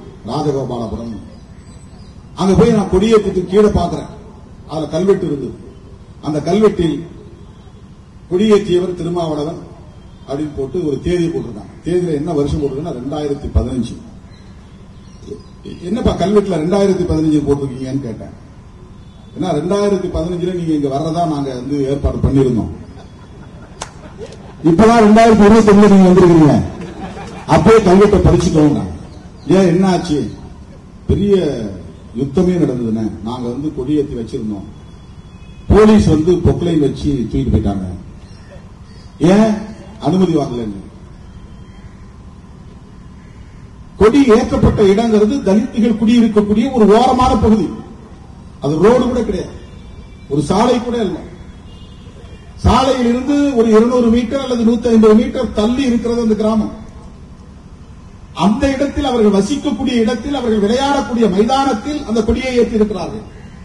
ராஜகோபாலபுரம் அங்க போய் நான் கொடியேற்றத்துக்கு கீழே பாக்குறேன் அதுல கல்வெட்டு இருந்தது அந்த கல்வெட்டில் கொடியேற்றியவர் திருமாவளவன் அப்படின்னு போட்டு ஒரு தேதி போட்டிருக்காங்க தேதியில என்ன வருஷம் போட்டிருக்குன்னா ரெண்டாயிரத்தி பதினஞ்சு என்னப்பா கல்வெட்டுல ரெண்டாயிரத்தி பதினஞ்சு போட்டிருக்கீங்கன்னு கேட்டேன் ஏன்னா ரெண்டாயிரத்தி பதினஞ்சுல நீங்க இங்க வர்றதா நாங்க வந்து ஏற்பாடு பண்ணியிருந்தோம் இப்பதான் ரெண்டாயிரத்தி இருபத்தி ஒண்ணுல நீங்க வந்திருக்கீங்க அப்பவே கல்வெட்டை படிச்சுட்டோம் நாங்க. ஏன் என்ன ஆச்சு பெரிய யுத்தமே நடந்ததுன்னு நாங்க வந்து கொடியேற்றி வச்சிருந்தோம் போலீஸ் வந்து பொக்லைன் வச்சு தூக்கிட்டு போயிட்டாங்க ஏன் அனுமதி வாங்கலன்னு கொடி ஏற்றப்பட்ட இடங்கிறது தலித்துகள் குடியிருக்கக்கூடிய ஒரு ஓரமான பகுதி அது ரோடு கூட கிடையாது ஒரு சாலை கூட இல்லை சாலையில் இருந்து ஒரு 200 மீட்டர் அல்லது 150 மீட்டர் தள்ளி இருக்கிறது அந்த கிராமம் அந்த இடத்தில் அவர்கள் வசிக்கக்கூடிய இடத்தில் அவர்கள் விளையாடக்கூடிய மைதானத்தில் அந்த கொடியை ஏற்றி இருக்கிறார்கள்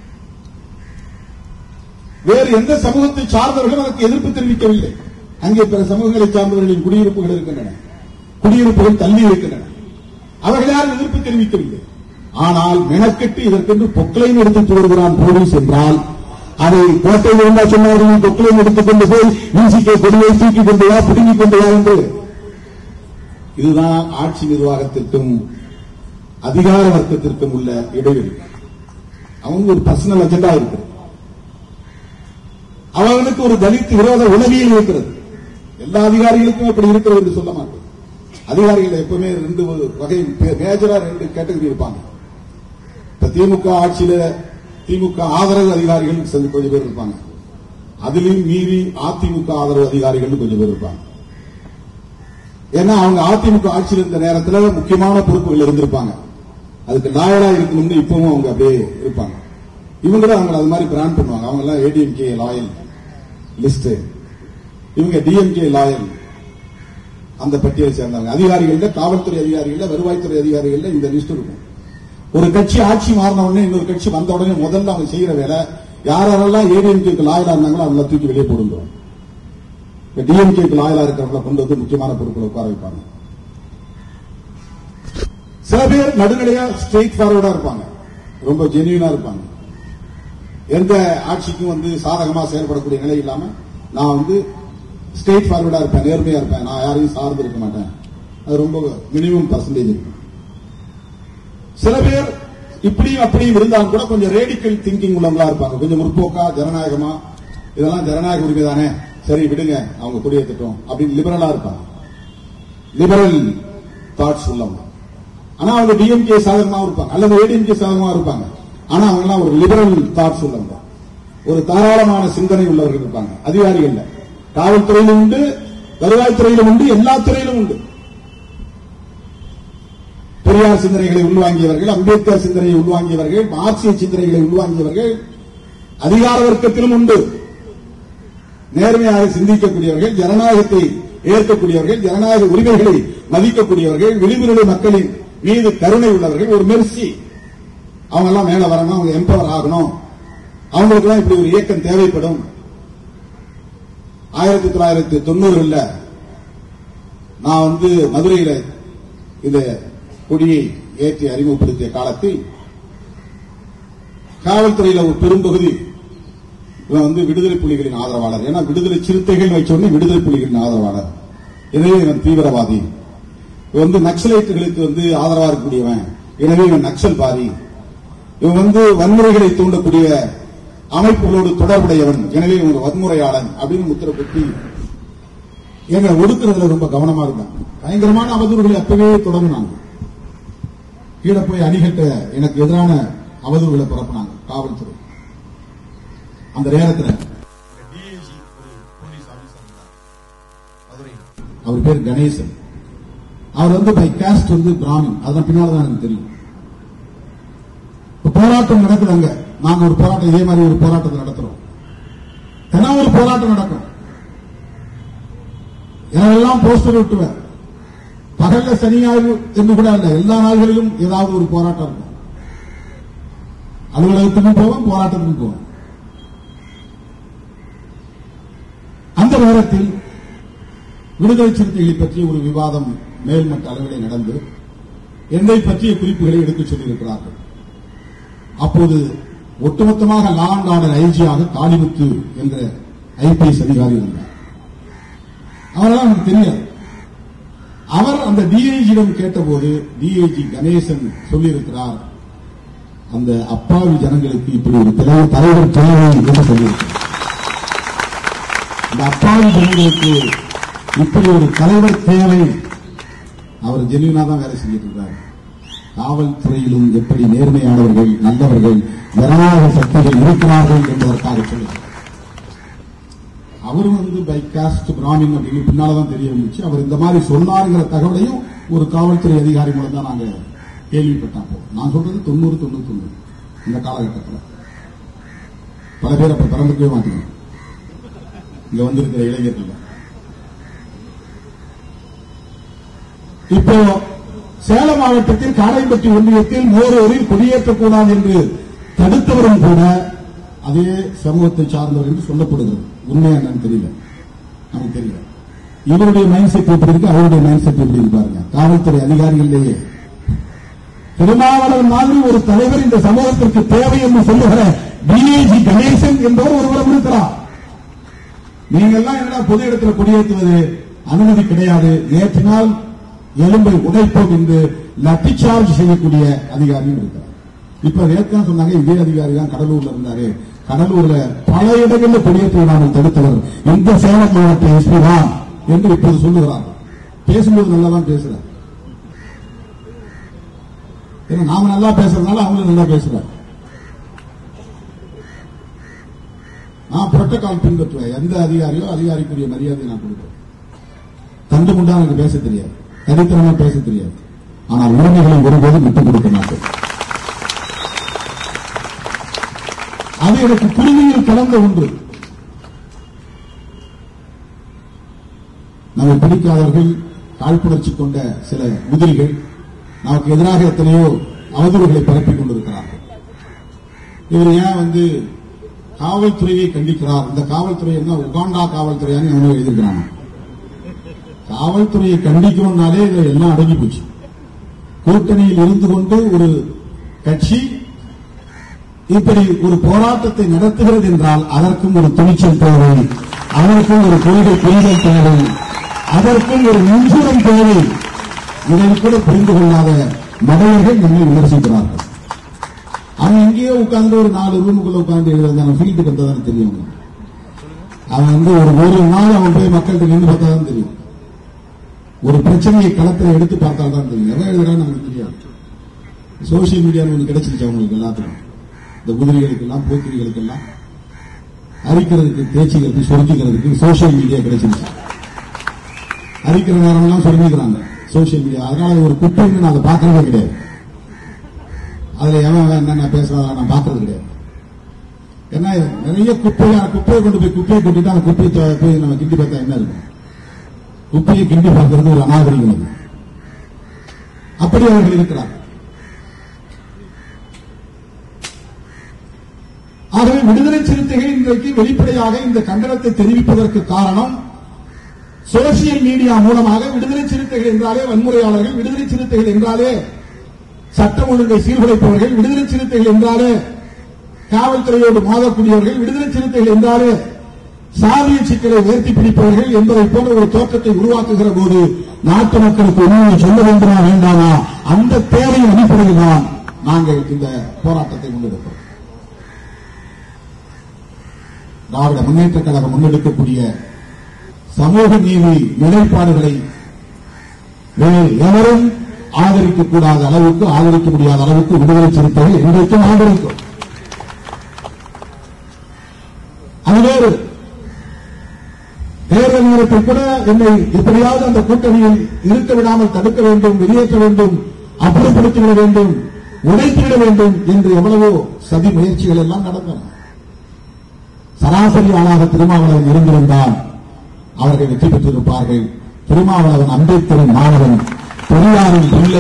வேறு எந்த சமூகத்தை சார்ந்தவர்களும் அதற்கு எதிர்ப்பு தெரிவிக்கவில்லை அங்கே பிற சமூகங்களை சார்ந்தவர்களின் குடியிருப்புகள் இருக்கின்றன குடியிருப்புகள் தள்ளி இருக்கின்றன அவர்கள் யாரும் எதிர்ப்பு தெரிவிக்கவில்லை ஆனால் மெனக்கெட்டு இதற்கென்று பொக்லைன் எடுத்துட்டு வருகிறான் போலீஸ் என்றால் அதை கோட்டையில் இருந்தா சொன்னார்கள் பொக்லைன் எடுத்துக்கொண்டு போய் வீசிக்க கொடியை தூக்கி கொண்டு வா பிடுங்கிக் கொண்டு வா என்று இதுதான் ஆட்சி நிர்வாகத்திற்கும் அதிகார வர்க்கத்திற்கும் உள்ள இடைவெளி அவங்க ஒரு பர்சனல் அஜெண்டா இருக்கு அவனுக்கு ஒரு தலித் விரோத உணவியல் இருக்கிறது எல்லா அதிகாரிகளுக்கும் அப்படி இருக்கிறது என்று சொல்ல மாட்டேன் அதிகாரிகள் எப்பவுமே ரெண்டு வகை மேஜரா ரெண்டு கேட்டகரி இருப்பாங்க இப்ப திமுக ஆட்சியில திமுக ஆதரவு அதிகாரிகள் சில கொஞ்சம் பேர் இருப்பாங்க அதிலும் மீறி அதிமுக ஆதரவு அதிகாரிகள் கொஞ்சம் பேர் இருப்பாங்க ஏன்னா அவங்க அதிமுக ஆட்சியில் இருந்த நேரத்துல முக்கியமான பொறுப்புகள் இருந்திருப்பாங்க அதுக்கு லாயலா இருக்கணும்னு இப்பவும் அவங்க அப்படியே இருப்பாங்க இவங்களும் அவங்க அது மாதிரி பிராண்ட் பண்ணுவாங்க அவங்க எல்லாம் ஏடிஎம்கே லாயல் லிஸ்ட் இவங்க டிஎம்கே லாயல் அந்த பட்டியலை சேர்ந்தவங்க அதிகாரிகள்ல காவல்துறை அதிகாரிகள்ல வருவாய்த்துறை அதிகாரிகள்ல இந்த லிஸ்ட் இருக்கும் ஒரு கட்சி ஆட்சி மாறின உடனே இன்னொரு கட்சி வந்த உடனே முதல்ல அவங்க செய்யற வேலை யார் யாரெல்லாம் ஏடிஎம்கேக்கு லாயலா இருந்தாங்களோ அவங்கள தூக்கி வெளியே போடுங்க டிஎம்கேக்கு லாயலா இருக்கிறவங்கள கொண்டு வந்து முக்கியமான பொறுப்புல உட்கார வைப்பாங்க சில பேர் நடுநிலையா ஸ்ட்ரெயிட் ஃபார்வர்டா இருப்பாங்க ரொம்ப ஜெனியூனா இருப்பாங்க எந்த ஆட்சிக்கும் வந்து சாதகமா செயல்படக்கூடிய நிலை இல்லாம நான் வந்து ஸ்ட்ரெயிட் ஃபார்வர்டா இருப்பேன் நேர்மையா இருப்பேன் நான் யாரையும் சார்ந்து இருக்க மாட்டேன் அது ரொம்ப மினிமம் பர்சன்டேஜ் இருக்கு சில பேர் இப்படியும் அப்படியும் இருந்தாலும் கூட கொஞ்சம் ரேடிக்கல் திங்கிங் உள்ளவங்களா இருப்பாங்க கொஞ்சம் முற்போக்கா ஜனநாயகமா இதெல்லாம் ஜனநாயக உரிமை தானே சரி விடுங்க அவங்க குடியேற்றட்டும் அப்படின்னு லிபரலா இருப்பாங்க லிபரல் தாட்ஸ் உள்ளவங்க ஆனா அவங்க டிஎம்கே சாதகமா இருப்பாங்க அல்லது ஏடிஎம்கே சாதகமா இருப்பாங்க ஆனா அவங்க எல்லாம் ஒரு லிபரல் தாட்ஸ் உள்ளவங்க ஒரு தாராளமான சிந்தனை உள்ளவர்கள் இருப்பாங்க அதிகாரிகள்ல காவல்துறையிலும் உண்டு வருவாய்த்துறையிலும் உண்டு எல்லா துறையிலும் உண்டு பெரியார் சிந்தனைகளை உள்வாங்கியவர்கள் அம்பேத்கர் சிந்தனையை உள்வாங்கியவர்கள் மார்க்சிய சிந்தனைகளை உள்வாங்கியவர்கள் அதிகார வர்க்கத்திலும் உண்டு நேர்மையாக சிந்திக்கக்கூடியவர்கள் ஜனநாயகத்தை ஏற்கக்கூடியவர்கள் ஜனநாயக உரிமைகளை மதிக்கக்கூடியவர்கள் விளிம்புநிலை மக்களின் மீது கருணை உள்ளவர்கள் ஒரு மெர்சி அவங்க எல்லாம் மேல வரணும் அவங்க எம்பவர் ஆகணும் அவங்களுக்கு எல்லாம் இப்படி ஒரு இயக்கம் தேவைப்படும் ஆயிரத்தி தொள்ளாயிரத்தி தொண்ணூறுல நான் வந்து மதுரையில இந்த கொடியை ஏற்றி அறிமுகப்படுத்திய காலத்தில் காவல்துறையில ஒரு பெரும்பகுதி இவன் வந்து விடுதலை புலிகளின் ஆதரவாளர் ஏன்னா விடுதலை சிறுத்தைகள் வச்ச உடனே விடுதலை புலிகளின் ஆதரவாளர் எனவே இவன் தீவிரவாதி இவன் வந்து நக்சலைட்டுகளுக்கு வந்து ஆதரவா இருக்கக்கூடியவன் எனவே இவன் நக்சல்வாதி இவன் வந்து வன்முறைகளை தூண்டக்கூடிய அமைப்புகளோடு தொடர்புடையவன் எனவே இவன் ஒரு வன்முறையாளன் அப்படின்னு முத்திர குத்தி எங்களை ஒடுக்குறதுல ரொம்ப கவனமா இருந்தான் பயங்கரமான அவதூறுகளை அப்பவே தொடங்கினாங்க கீழே போய் அணிகட்ட எனக்கு எதிரான அவதூறுகளை பரப்புனாங்க காவல்துறை அந்த நேரத்தில் அவர் பேர் கணேசன் அவர் வந்து பை காஸ்ட் வந்து பிராமின் அதன் பின்னால தான் எனக்கு தெரியும் இப்ப போராட்டம் நடக்குது அங்க நாங்க ஒரு போராட்டம் இதே மாதிரி ஒரு போராட்டத்தை நடத்துறோம் தினம் ஒரு போராட்டம் நடக்கும் எனவெல்லாம் போஸ்டர் விட்டுவேன் பகல்ல சனி ஞாயிறு என்று கூட அல்ல எல்லா நாள்களிலும் ஏதாவது ஒரு போராட்டம் இருக்கும் அலுவலகத்துக்கும் போவோம் போராட்டத்துக்கும் போவோம் அந்த நேரத்தில் விடுதலை சிறுத்தைகளை பற்றிய ஒரு விவாதம் மேல்மட்ட அளவிலே நடந்து என்னை பற்றிய குறிப்புகளை எடுத்துச் சொல்லியிருக்கிறார்கள் அப்போது ஒட்டுமொத்தமாக லா அண்ட் ஆர்டர் ஐஜியாக காளிமுத்து என்ற ஐபிஎஸ் அதிகாரி இருந்தார் அவரெல்லாம் நமக்கு தெரியாது அவர் அந்த டிஐஜியிடம் கேட்டபோது டிஐஜி கணேசன் சொல்லியிருக்கிறார் அந்த அப்பாவி ஜனங்களுக்கு இப்படி ஒரு தலைவர் தலைவர் தேவை என்று சொல்லியிருக்கிறார் இந்த அப்பாவி ஜனங்களுக்கு இப்படி ஒரு தலைவர் தேவை அவர் ஜென்யூனா தான் வேலை செஞ்சிட்டு இருக்காரு காவல்துறையிலும் எப்படி நேர்மையானவர்கள் நல்லவர்கள் ஜனநாயக சக்திகள் இருக்கிறார்கள் என்பதற்காக சொல்லுகிறார் அவர் வந்து பை காஸ்ட் பிராமின் அப்படின்னு பின்னாலதான் தெரிய வந்துச்சு அவர் இந்த மாதிரி சொன்னாருங்கிற தகவலையும் ஒரு காவல்துறை அதிகாரி மூலம் தான் நாங்க கேள்விப்பட்டோம் அப்போ. நான் சொல்றது தொண்ணூறு தொண்ணூத்தி ஒண்ணு இந்த காலகட்டத்தில் பல பேர் அப்ப பிறந்துக்கவே மாட்டீங்க இங்க வந்திருக்கிற இளைஞர்கள் இப்போ சேலம் மாவட்டத்தில் காரைப்பட்டி ஒன்றியத்தில் மோரோரில் குடியேற்றக்கூடாது என்று தடுத்தவரும் கூட அதே சமூகத்தை சார்ந்தவர் என்று சொல்லப்படுகிறது உண்மை என்னன்னு தெரியல நமக்கு தெரியல இவருடைய மைண்ட் செட் எப்படி இருக்கு அவருடைய மைண்ட் செட் எப்படி இருக்கு பாருங்க காவல்துறை அதிகாரிகளிலேயே திருமாவளவன் மாதிரி ஒரு தலைவர் இந்த சமூகத்திற்கு தேவை என்று சொல்லுகிற டிஏஜி கணேசன் என்பவர் ஒருவரும் இருக்கிறார் நீங்கெல்லாம் என்னடா பொது இடத்துல குடியேற்றுவது அனுமதி கிடையாது ஏற்றினால் எலும்பை உடைப்போம் என்று லத்தி சார்ஜ் செய்யக்கூடிய அதிகாரியும் இருக்கிறார் இப்ப நேற்று சொன்னாங்க இதே அதிகாரி தான் கடலூர்ல இருந்தாரு கடலூர்ல பல இடங்களில் குடியேற்ற விடாமல் தடுத்தவர் இந்த சேலம் மாவட்ட எஸ்பி தான் என்று இப்போது சொல்லுகிறார் பேசும்போது நல்லா தான் பேசுறார் ஏன்னா நாம நல்லா பேசுறதுனால அவங்களும் நல்லா பேசுறாரு நான் புரோட்டோகால் பின்பற்றுவேன் எந்த அதிகாரியோ அதிகாரிக்குரிய மரியாதை நான் கொடுப்பேன் தண்டு முண்டா எனக்கு பேச தெரியாது தனித்தனமா பேச தெரியாது ஆனால் உரிமைகளை ஒருபோதும் விட்டுக் கொடுக்க மாட்டேன் அது எனக்கு குருவியில் கலந்த ஒன்று நம்மை பிடிக்காதவர்கள் காழ்ப்புணர்ச்சி கொண்ட சில முதிரிகள் நமக்கு எதிராக எத்தனையோ அவதூறுகளை பரப்பிக் கொண்டிருக்கிறார்கள் இவர் ஏன் வந்து காவல்துறையை கண்டிக்கிறார் இந்த காவல்துறை என்ன உகாண்டா காவல்துறையான்னு எவனோ எழுதியிருக்கிறாங்க காவல்துறையை கண்டிக்கணும்னாலே இதுல எல்லாம் அடங்கி போச்சு கூட்டணியில் இருந்து கொண்டு ஒரு கட்சி இப்படி ஒரு போராட்டத்தை நடத்துகிறது என்றால் அதற்கும் ஒரு துணிச்சல் தேவை அதற்கும் ஒரு கொள்கை புரிதல் தேவை அதற்கும் ஒரு நெஞ்சுரம் தேவை இதை கூட புரிந்து கொள்ளாத மடையர்கள் நம்மை விமர்சிக்கிறார்கள் அவன் எங்கேயோ உட்கார்ந்து ஒரு நாலு ரூமுக்குள்ள உட்கார்ந்து எழுதுறான் ஃபீல்டுக்கு வந்ததானே தெரியும் அவனுக்கு. அவன் வந்து ஒரு ஒரு நாள் அவன் போய் மக்கள்கிட்ட நின்று பார்த்தா தான் தெரியும் ஒரு பிரச்சனையை களத்தில் எடுத்து பார்த்தால் தான் தெரியும் எவன் எழுதுறான்னு நமக்கு தெரியாது சோசியல் மீடியாவில் ஒன்று கிடைச்சிருச்சு அவங்களுக்கு எல்லாத்துக்கும் இந்த குதிரைகளுக்கெல்லாம் போக்கிரிகளுக்கெல்லாம் அரிக்கிறதுக்கு தேய்ச்சிக்கிறதுக்கு சொரிஞ்சிக்கிறதுக்கு சோசியல் மீடியா கிடைச்சிருச்சு அரிக்கிற நேரமெல்லாம் சொரிஞ்சிக்கிறாங்க சோசியல் மீடியா அதனால ஒரு குப்பைன்னு நான் அதை பார்க்கறதே கிடையாது அதுல எவன் எவன் என்னென்ன பேசுறதா நான் பார்க்கறது கிடையாது ஏன்னா நிறைய குப்பையை குப்பையை கொண்டு போய் குப்பையை கொட்டிட்டு அந்த குப்பையை தொ- போய் நம்ம கிண்டி பார்த்தா என்ன இருக்கும் குப்பையை கிண்டி பார்க்கறது ஒரு அநாகரிகம் அது அப்படி அவர்கள் இருக்கிறார் ஆகவே விடுதலை சிறுத்தைகள் இன்றைக்கு வெளிப்படையாக இந்த கண்டனத்தை தெரிவிப்பதற்கு காரணம் சோசியல் மீடியா மூலமாக விடுதலை சிறுத்தைகள் என்றாலே வன்முறையாளர்கள் விடுதலை சிறுத்தைகள் என்றாலே சட்டம் ஒழுங்கை சீர்குலைப்பவர்கள் விடுதலை சிறுத்தைகள் என்றாலே காவல்துறையோடு மோதக்கூடியவர்கள் விடுதலை சிறுத்தைகள் என்றாலே சாதிய சிக்கலை உயர்த்தி பிடிப்பவர்கள் என்பதை போன்ற ஒரு தோற்றத்தை உருவாக்குகிற போது நாட்டு மக்களுக்கு உண்மையை சொல்ல வேண்டுமா வேண்டாமா அந்த தேவையின் அடிப்படையில் தான் நாங்கள் இந்த போராட்டத்தை முன்னெடுக்கிறோம் திராவிட முன்னேற்ற கழகம் முன்னெடுக்கக்கூடிய சமூக நீதி நிலைப்பாடுகளை வேறு எவரும் ஆதரிக்க கூடாத அளவுக்கு ஆதரிக்க முடியாத அளவுக்கு விடுதலை சிறுத்தைகள் இன்றைக்கும் ஆதரிக்கும் அது வேறு தேர்தல் நேரத்தில் கூட என்னை எப்படியாவது அந்த கூட்டணியில் இருக்க விடாமல் தடுக்க வேண்டும் வெளியேற்ற வேண்டும் அப்புறப்படுத்திவிட வேண்டும் உடைத்துவிட வேண்டும் என்று எவ்வளவோ சதி முயற்சிகள் எல்லாம் நடந்தன சராசரி ஆளாக திருமாவளவன் இருந்திருந்தால் அவர்கள் வெற்றி பெற்றிருப்பார்கள் திருமாவளவன் அம்பேத்கரின் மாணவன் பெரியாரின் பிள்ளை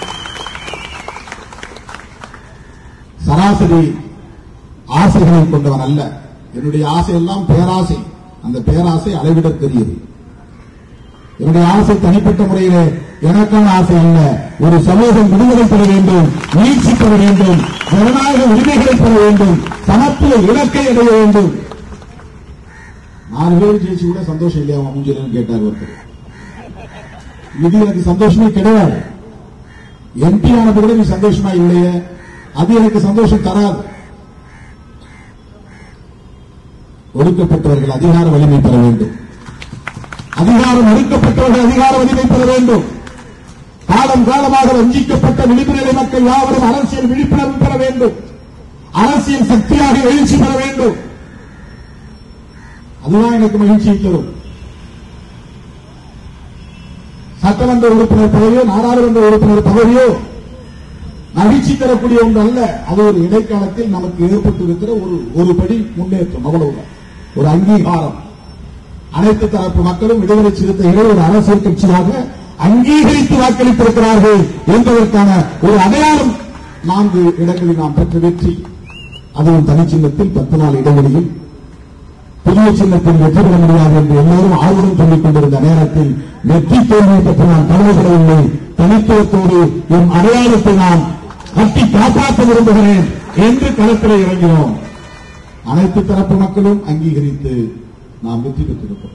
சராசரி ஆசைகளை கொண்டவன் அல்ல என்னுடைய ஆசை எல்லாம் பேராசை அந்த பேராசை அளவிடற்கரியது என்னுடைய ஆசை தனிப்பட்ட முறையிலே எனக்கான ஆசை அல்ல ஒரு சமூகம் விடுதலை பெற வேண்டும் மீட்சி பெற வேண்டும் ஜனநாயக உரிமைகளை பெற வேண்டும் சமத்துவ இலக்கை அடைய வேண்டும் நாலு பேர் ஜெயிச்சு கூட சந்தோஷம் இல்லையா அவன் மூஞ்சிலன்னு கேட்டார் ஒருத்தர் இது எனக்கு சந்தோஷமே கிடையாது எம்பி ஆனது கூட நீ சந்தோஷமா இல்லையே அது எனக்கு சந்தோஷம் தராது ஒடுக்கப்பட்டவர்கள் அதிகார வலிமை பெற வேண்டும் அதிகாரம் ஒடுக்கப்பட்டவர்கள் அதிகார வலிமை பெற வேண்டும் காலம் காலமாக வஞ்சிக்கப்பட்ட விழிப்புணர்வு மக்கள் யாவரும் அரசியல் விழிப்புணர்வு பெற வேண்டும் அரசியல் சக்தியாக எழுச்சி பெற வேண்டும் அதுதான் எனக்கு மகிழ்ச்சியை தரும் சட்டமன்ற உறுப்பினர் பதவியோ நாடாளுமன்ற உறுப்பினர் பதவியோ மகிழ்ச்சி தரக்கூடிய ஒன்று அல்ல அது ஒரு இடைக்காலத்தில் நமக்கு ஏற்பட்டிருக்கிற ஒரு ஒரு படி முன்னேற்றம் அவ்வளவுதான் ஒரு அங்கீகாரம் அனைத்து தரப்பு மக்களும் விடுதலை சிறுத்தைகளை ஒரு அரசியல் கட்சியாக அங்கீகரித்து வாக்களித்திருக்கிறார்கள் என்பதற்கான ஒரு அடையாளம் நான்கு இடங்களில் நாம் பெற்ற வெற்றி அதுவும் தனிச்சின்னத்தில் பத்து நாள் இடைவெளியில் புதிய சின்னத்தில் வெற்றி பெற முடியாது என்று எல்லோரும் ஆர்வம் சொல்லிக் கொண்டிருந்த நேரத்தில் வெற்றி தோல்வியை பற்றி நான் கவலைப்படவில்லை தனித்துவத்தோடு என் அடையாளத்தை நான் கட்டி காப்பாற்ற விரும்புகிறேன் என்று களத்தில் இறங்கினோம் அனைத்து தரப்பு மக்களும் அங்கீகரித்து நாம் வெற்றி பெற்றிருக்கிறோம்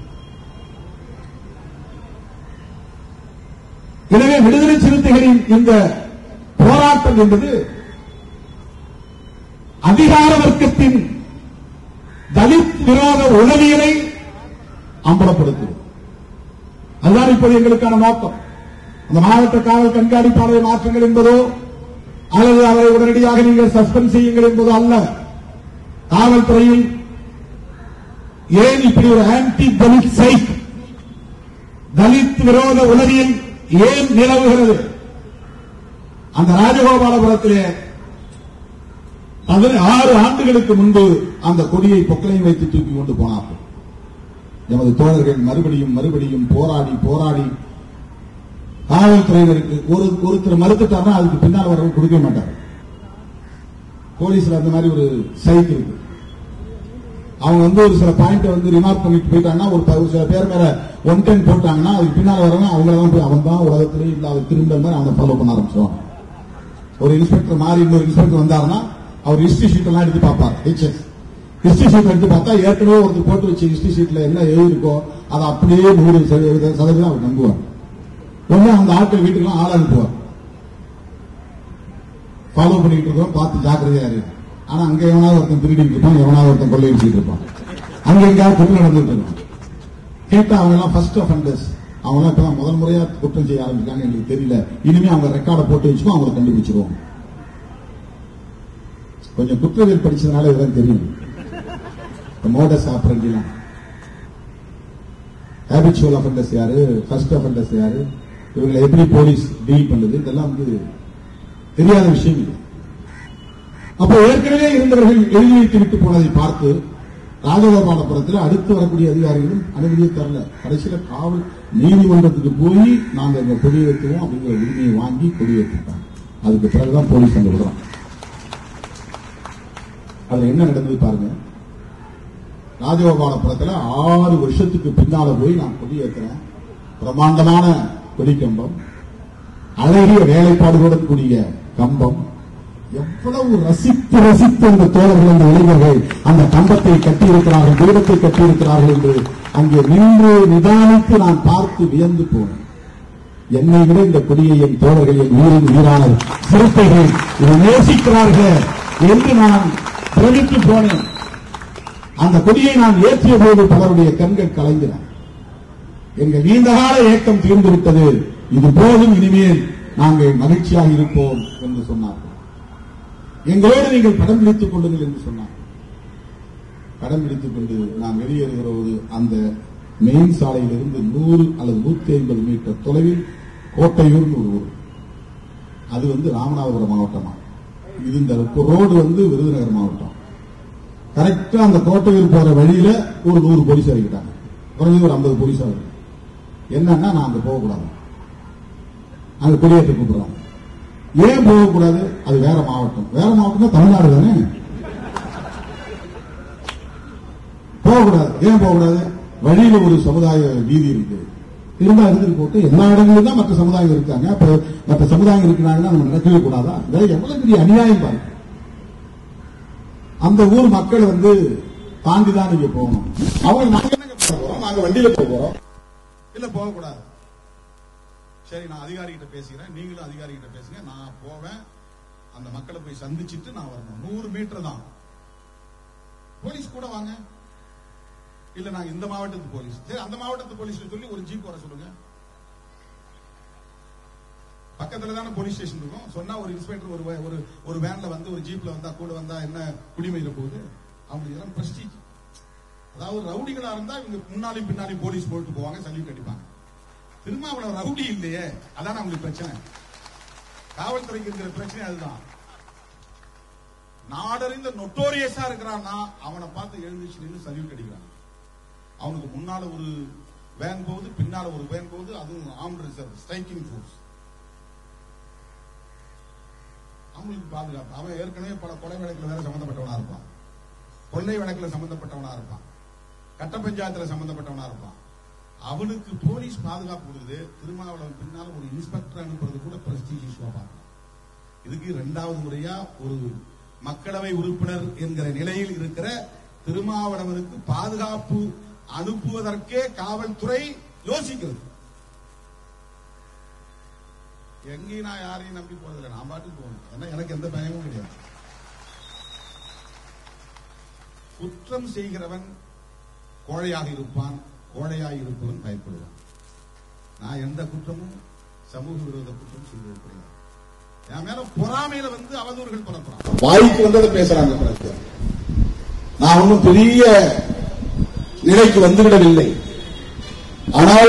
எனவே விடுதலை சிறுத்தைகளின் இந்த போராட்டம் என்பது அதிகார வர்க்கத்தின் தலித் விரோத உளவியலை அம்பலப்படுத்துவது அதுதான் இப்போது எங்களுக்கான நோக்கம் அந்த மாவட்ட காவல் கண்காணிப்பாளரை மாற்றுங்கள் என்பதோ அல்லது அவரை உடனடியாக நீங்கள் சஸ்பெண்ட் செய்யுங்கள் என்பதோ அல்ல காவல்துறையில் ஏன் இப்படி ஒரு ஆன்டி தலித் சைக் தலித் விரோத உளவியல் ஏன் நிலவுகிறது அந்த ராஜகோபாலபுரத்திலே பதின ஆறு ஆண்டுகளுக்கு முன்பு அந்த கொடியை பொக்கலையும் வைத்து தூக்கி கொண்டு போனார்கள் எமது தோழர்கள் மறுபடியும் மறுபடியும் போராடி போராடி காவல்துறையினருக்கு ஒரு ஒருத்தர் மறுத்துட்டாருன்னா அதுக்கு பின்னால் வரவங்க கொடுக்க மாட்டார் போலீஸ்ல அந்த மாதிரி ஒரு சைட் இருக்கு அவங்க வந்து ஒரு சில பாயிண்ட் வந்து ரிமார்க் பண்ணிட்டு போயிட்டாங்கன்னா ஒரு ப- ஒரு சில பேர் மேல ஒன் டென் போட்டாங்கன்னா அதுக்கு பின்னால் வரவங்க அவங்கள தான் போய் அவன் தான் உலகத்திலே இல்லாத திரும்ப மாதிரி அவனை ஃபாலோ பண்ண ஆரம்பிச்சிருவாங்க ஒரு இன்ஸ்பெக்டர் மாறி இன்னொரு இன்ஸ்பெக்டர் வந்தாருன்னா அவர் ஹிஸ்டரி ஷீட் எல்லாம் எடுத்து பார்ப்பார் ஹெச்எஸ் ஹிஸ்டரி ஷீட் எடுத்து பார்த்தா ஏற்கனவே ஒருத்தர் போட்டு வச்ச ஹிஸ்டரி ஷீட்ல என்ன எழுதி இருக்கோ அதை அப்படியே நூறு சதவீத- சதவீதம் அவர் நம்புவார் உடனே அந்த ஆட்கள் வீட்டுக்கெல்லாம் ஆள் அனுப்புவார் ஃபாலோ பண்ணிட்டு இருக்கோம் பார்த்து ஜாக்கிரதையா இருக்கு ஆனா அங்க எவனாவது ஒருத்தன் திருடிட்டு இருப்பான் எவனாவது ஒருத்தன் கொள்ளையடிச்சிட்டு இருப்பான் அங்க எங்கேயாவது குற்றம் நடந்துட்டு இருக்கும் கேட்டா அவங்க எல்லாம் ஃபர்ஸ்ட் அஃபண்டர்ஸ் அவங்க எல்லாம் இப்பதான் முதல் முறையா குற்றம் செய்ய ஆரம்பிச்சாங்க எங்களுக்கு தெரியல இனிமே அவங்க ரெக்கார்டை போட்டு வச்சுக்கோ அவங்களை கண்டுபிடிச்சிருவோம் கொஞ்சம் குற்றவியல் படிச்சதுனால இதெல்லாம் தெரியும் மோடஸ் ஆப்பரண்டிலாம் ஹேபிச்சுவல் அஃபண்டர்ஸ் யாரு ஃபர்ஸ்ட் அஃபண்டர்ஸ் யாரு இவங்களை எப்படி போலீஸ் டீல் பண்ணுது இதெல்லாம் வந்து தெரியாத விஷயம் இல்லை அப்போ ஏற்கனவே இருந்தவர்கள் எழுதி வைத்து விட்டு போனதை பார்த்து ராஜகோபாலபுரத்தில் அடுத்து வரக்கூடிய அதிகாரிகளும் அனுமதியை தரல கடைசியில காவல் நீதிமன்றத்துக்கு போய் நாங்க இங்க கொடியேற்றுவோம் அப்படிங்கிற உரிமையை வாங்கி கொடியேற்றிட்டாங்க அதுக்கு பிறகுதான் போலீஸ் அங்க விடுறோம் அதுல என்ன நடந்தது பாருங்க ராஜகோபாலபுரத்துல ஆறு வருஷத்துக்கு பின்னால போய் நான் கொடியேற்றுறேன் பிரம்மாண்டமான கொடிக்கம்பம் அழகிய வேலைப்பாடுகளுடன் கூடிய கம்பம் எவ்வளவு ரசித்து ரசித்து அந்த தோழர்கள் அந்த இளைஞர்கள் அந்த கம்பத்தை கட்டியிருக்கிறார்கள் தூரத்தை கட்டியிருக்கிறார்கள் என்று அங்கே நின்று நிதானித்து நான் பார்த்து வியந்து போனேன் என்னை விட இந்த கொடியை என் தோழர்கள் என் உயிரின் உயிரான சிறுத்தைகள் இதை நேசிக்கிறார்கள் என்று நான் பிரமித்து போனேன் அந்த கொடியை நான் ஏற்றிய போது பலருடைய கண்கள் கலைந்தன எங்கள் நீண்டகால ஏக்கம் தீர்ந்து விட்டது இது போதும் இனிமேல் நாங்கள் மகிழ்ச்சியாக இருப்போம் என்று சொன்னார்கள் எங்களோடு நீங்கள் படம் பிடித்துக் கொள்ளுங்கள் என்று சொன்னார் படம் பிடித்துக் கொண்டு நாம் வெளியேறுகிற போது அந்த மெயின் சாலையிலிருந்து நூறு அல்லது நூத்தி ஐம்பது மீட்டர் தொலைவில் கோட்டையூர் ஒரு ஊர் அது வந்து ராமநாதபுரம் மாவட்டமா இது இந்த ரோடு வந்து விருதுநகர் மாவட்டம் கரெக்டா அந்த கோட்டையூர் போற வழியில ஒரு நூறு போலீஸ் இறக்கிட்டாங்க குறைஞ்சது ஒரு ஐம்பது போலீஸ் இருக்கு என்னன்னா நான் அங்க போகக்கூடாது அங்க குடியேற்ற கூப்பிடுறாங்க ஏன் போகக்கூடாது அது வேற மாவட்டம் வேற மாவட்டம்னா தமிழ்நாடு தானே போகக்கூடாது ஏன் போகக்கூடாது வழியில ஒரு சமுதாய வீதி இருக்கு இருந்தா இருந்துட்டு போட்டு எல்லா இடங்களிலும் தான் மற்ற சமுதாயம் இருக்காங்க அப்ப மற்ற சமுதாயம் இருக்கிறாங்கன்னா நம்ம நடக்கவே கூடாதா இதெல்லாம் எவ்வளவு பெரிய அநியாயம் பாருங்க அந்த ஊர் மக்கள் வந்து தாண்டி தான் நீங்க போகணும் அவங்க நாங்க என்னங்க பண்ண போறோம் நாங்க வண்டியில போக போறோம் இல்ல போகக்கூடாது சரி நான் அதிகாரிகிட்ட பேசுகிறேன் நீங்களும் அதிகாரிகிட்ட பேசுங்க நான் போவேன் அந்த மக்களை போய் சந்திச்சிட்டு நான் வரணும் நூறு மீட்டர் தான் போலீஸ் கூட வாங்க இல்ல நாங்க இந்த மாவட்டத்து போலீஸ் சரி அந்த மாவட்டத்து போலீஸ்ல சொல்லி ஒரு ஜீப் வர சொல்லுங்க பக்கத்துல தானே போலீஸ் ஸ்டேஷன் இருக்கும் சொன்னா ஒரு இன்ஸ்பெக்டர் ஒரு வே- ஒரு ஒரு வேன்ல வந்து ஒரு ஜீப்ல வந்தா கூட வந்தா என்ன குடிமையில போகுது அவங்களுக்கு இதெல்லாம் பிரஸ்டீஜ் அதாவது ரவுடிகளா இருந்தா இவங்க முன்னாடி பின்னாடி போலீஸ் போட்டு போவாங்க சல்யூட் அடிப்பாங்க திருமாவளவன் ரவுடி இல்லையே அதான் அவங்களுக்கு பிரச்சனை காவல்துறைக்கு இருக்கிற பிரச்சனை அதுதான் நாடறிந்த நொட்டோரியஸா இருக்கிறான்னா அவனை பார்த்து எழுந்துச்சு நின்று சல்யூட் அடிக்கிறாங்க அவனுக்கு முன்னால ஒரு வேன் போகுது பின்னால ஒரு வேன் போகுது அதுவும் ஆர்ம்ட் ரிசர்வ் ஸ்ட்ரைக்கிங் ஃபோர்ஸ் அவங்களுக்கு பாதுகாப்பு அவன் ஏற்கனவே பல கொலை வழக்குல வேற சம்பந்தப்பட்டவனா இருப்பான் கொள்ளை வழக்குல சம்பந்தப்பட்டவனா இருப்பான் கட்ட பஞ்சாயத்துல சம்பந்தப்பட்டவனா இருப்பான் அவனுக்கு போலீஸ் பாதுகாப்பு கொடுக்குது திருமாவளவன் பின்னால ஒரு இன்ஸ்பெக்டர் அனுப்புறது கூட பிரஸ்டீஜ் இஷ்யூவா பார்க்கலாம் இதுக்கு இரண்டாவது முறையா ஒரு மக்களவை உறுப்பினர் என்கிற நிலையில் இருக்கிற திருமாவளவனுக்கு பாதுகாப்பு அனுப்புவதற்கே காவல்துறை யோசிக்கிறது எங்கேயும் நான் யாரையும் நம்பி போறதில்லை நான் பாட்டுக்கு போகணும் ஏன்னா எனக்கு எந்த பயமும் கிடையாது குற்றம் செய்கிறவன் கோழையாக இருப்பான் கோழையாக இருப்பவன் பயப்படுவான் நான் எந்த குற்றமும் சமூக விரோத குற்றம் செய்வது கிடையாது என் மேல பொறாமையில வந்து அவதூறுகள் பரப்புறான் வாய்க்கு வந்ததை பேசுறாங்க பிறகு. நான் ஒன்றும் பெரிய நிலைக்கு வந்துவிடவில்லை ஆனால்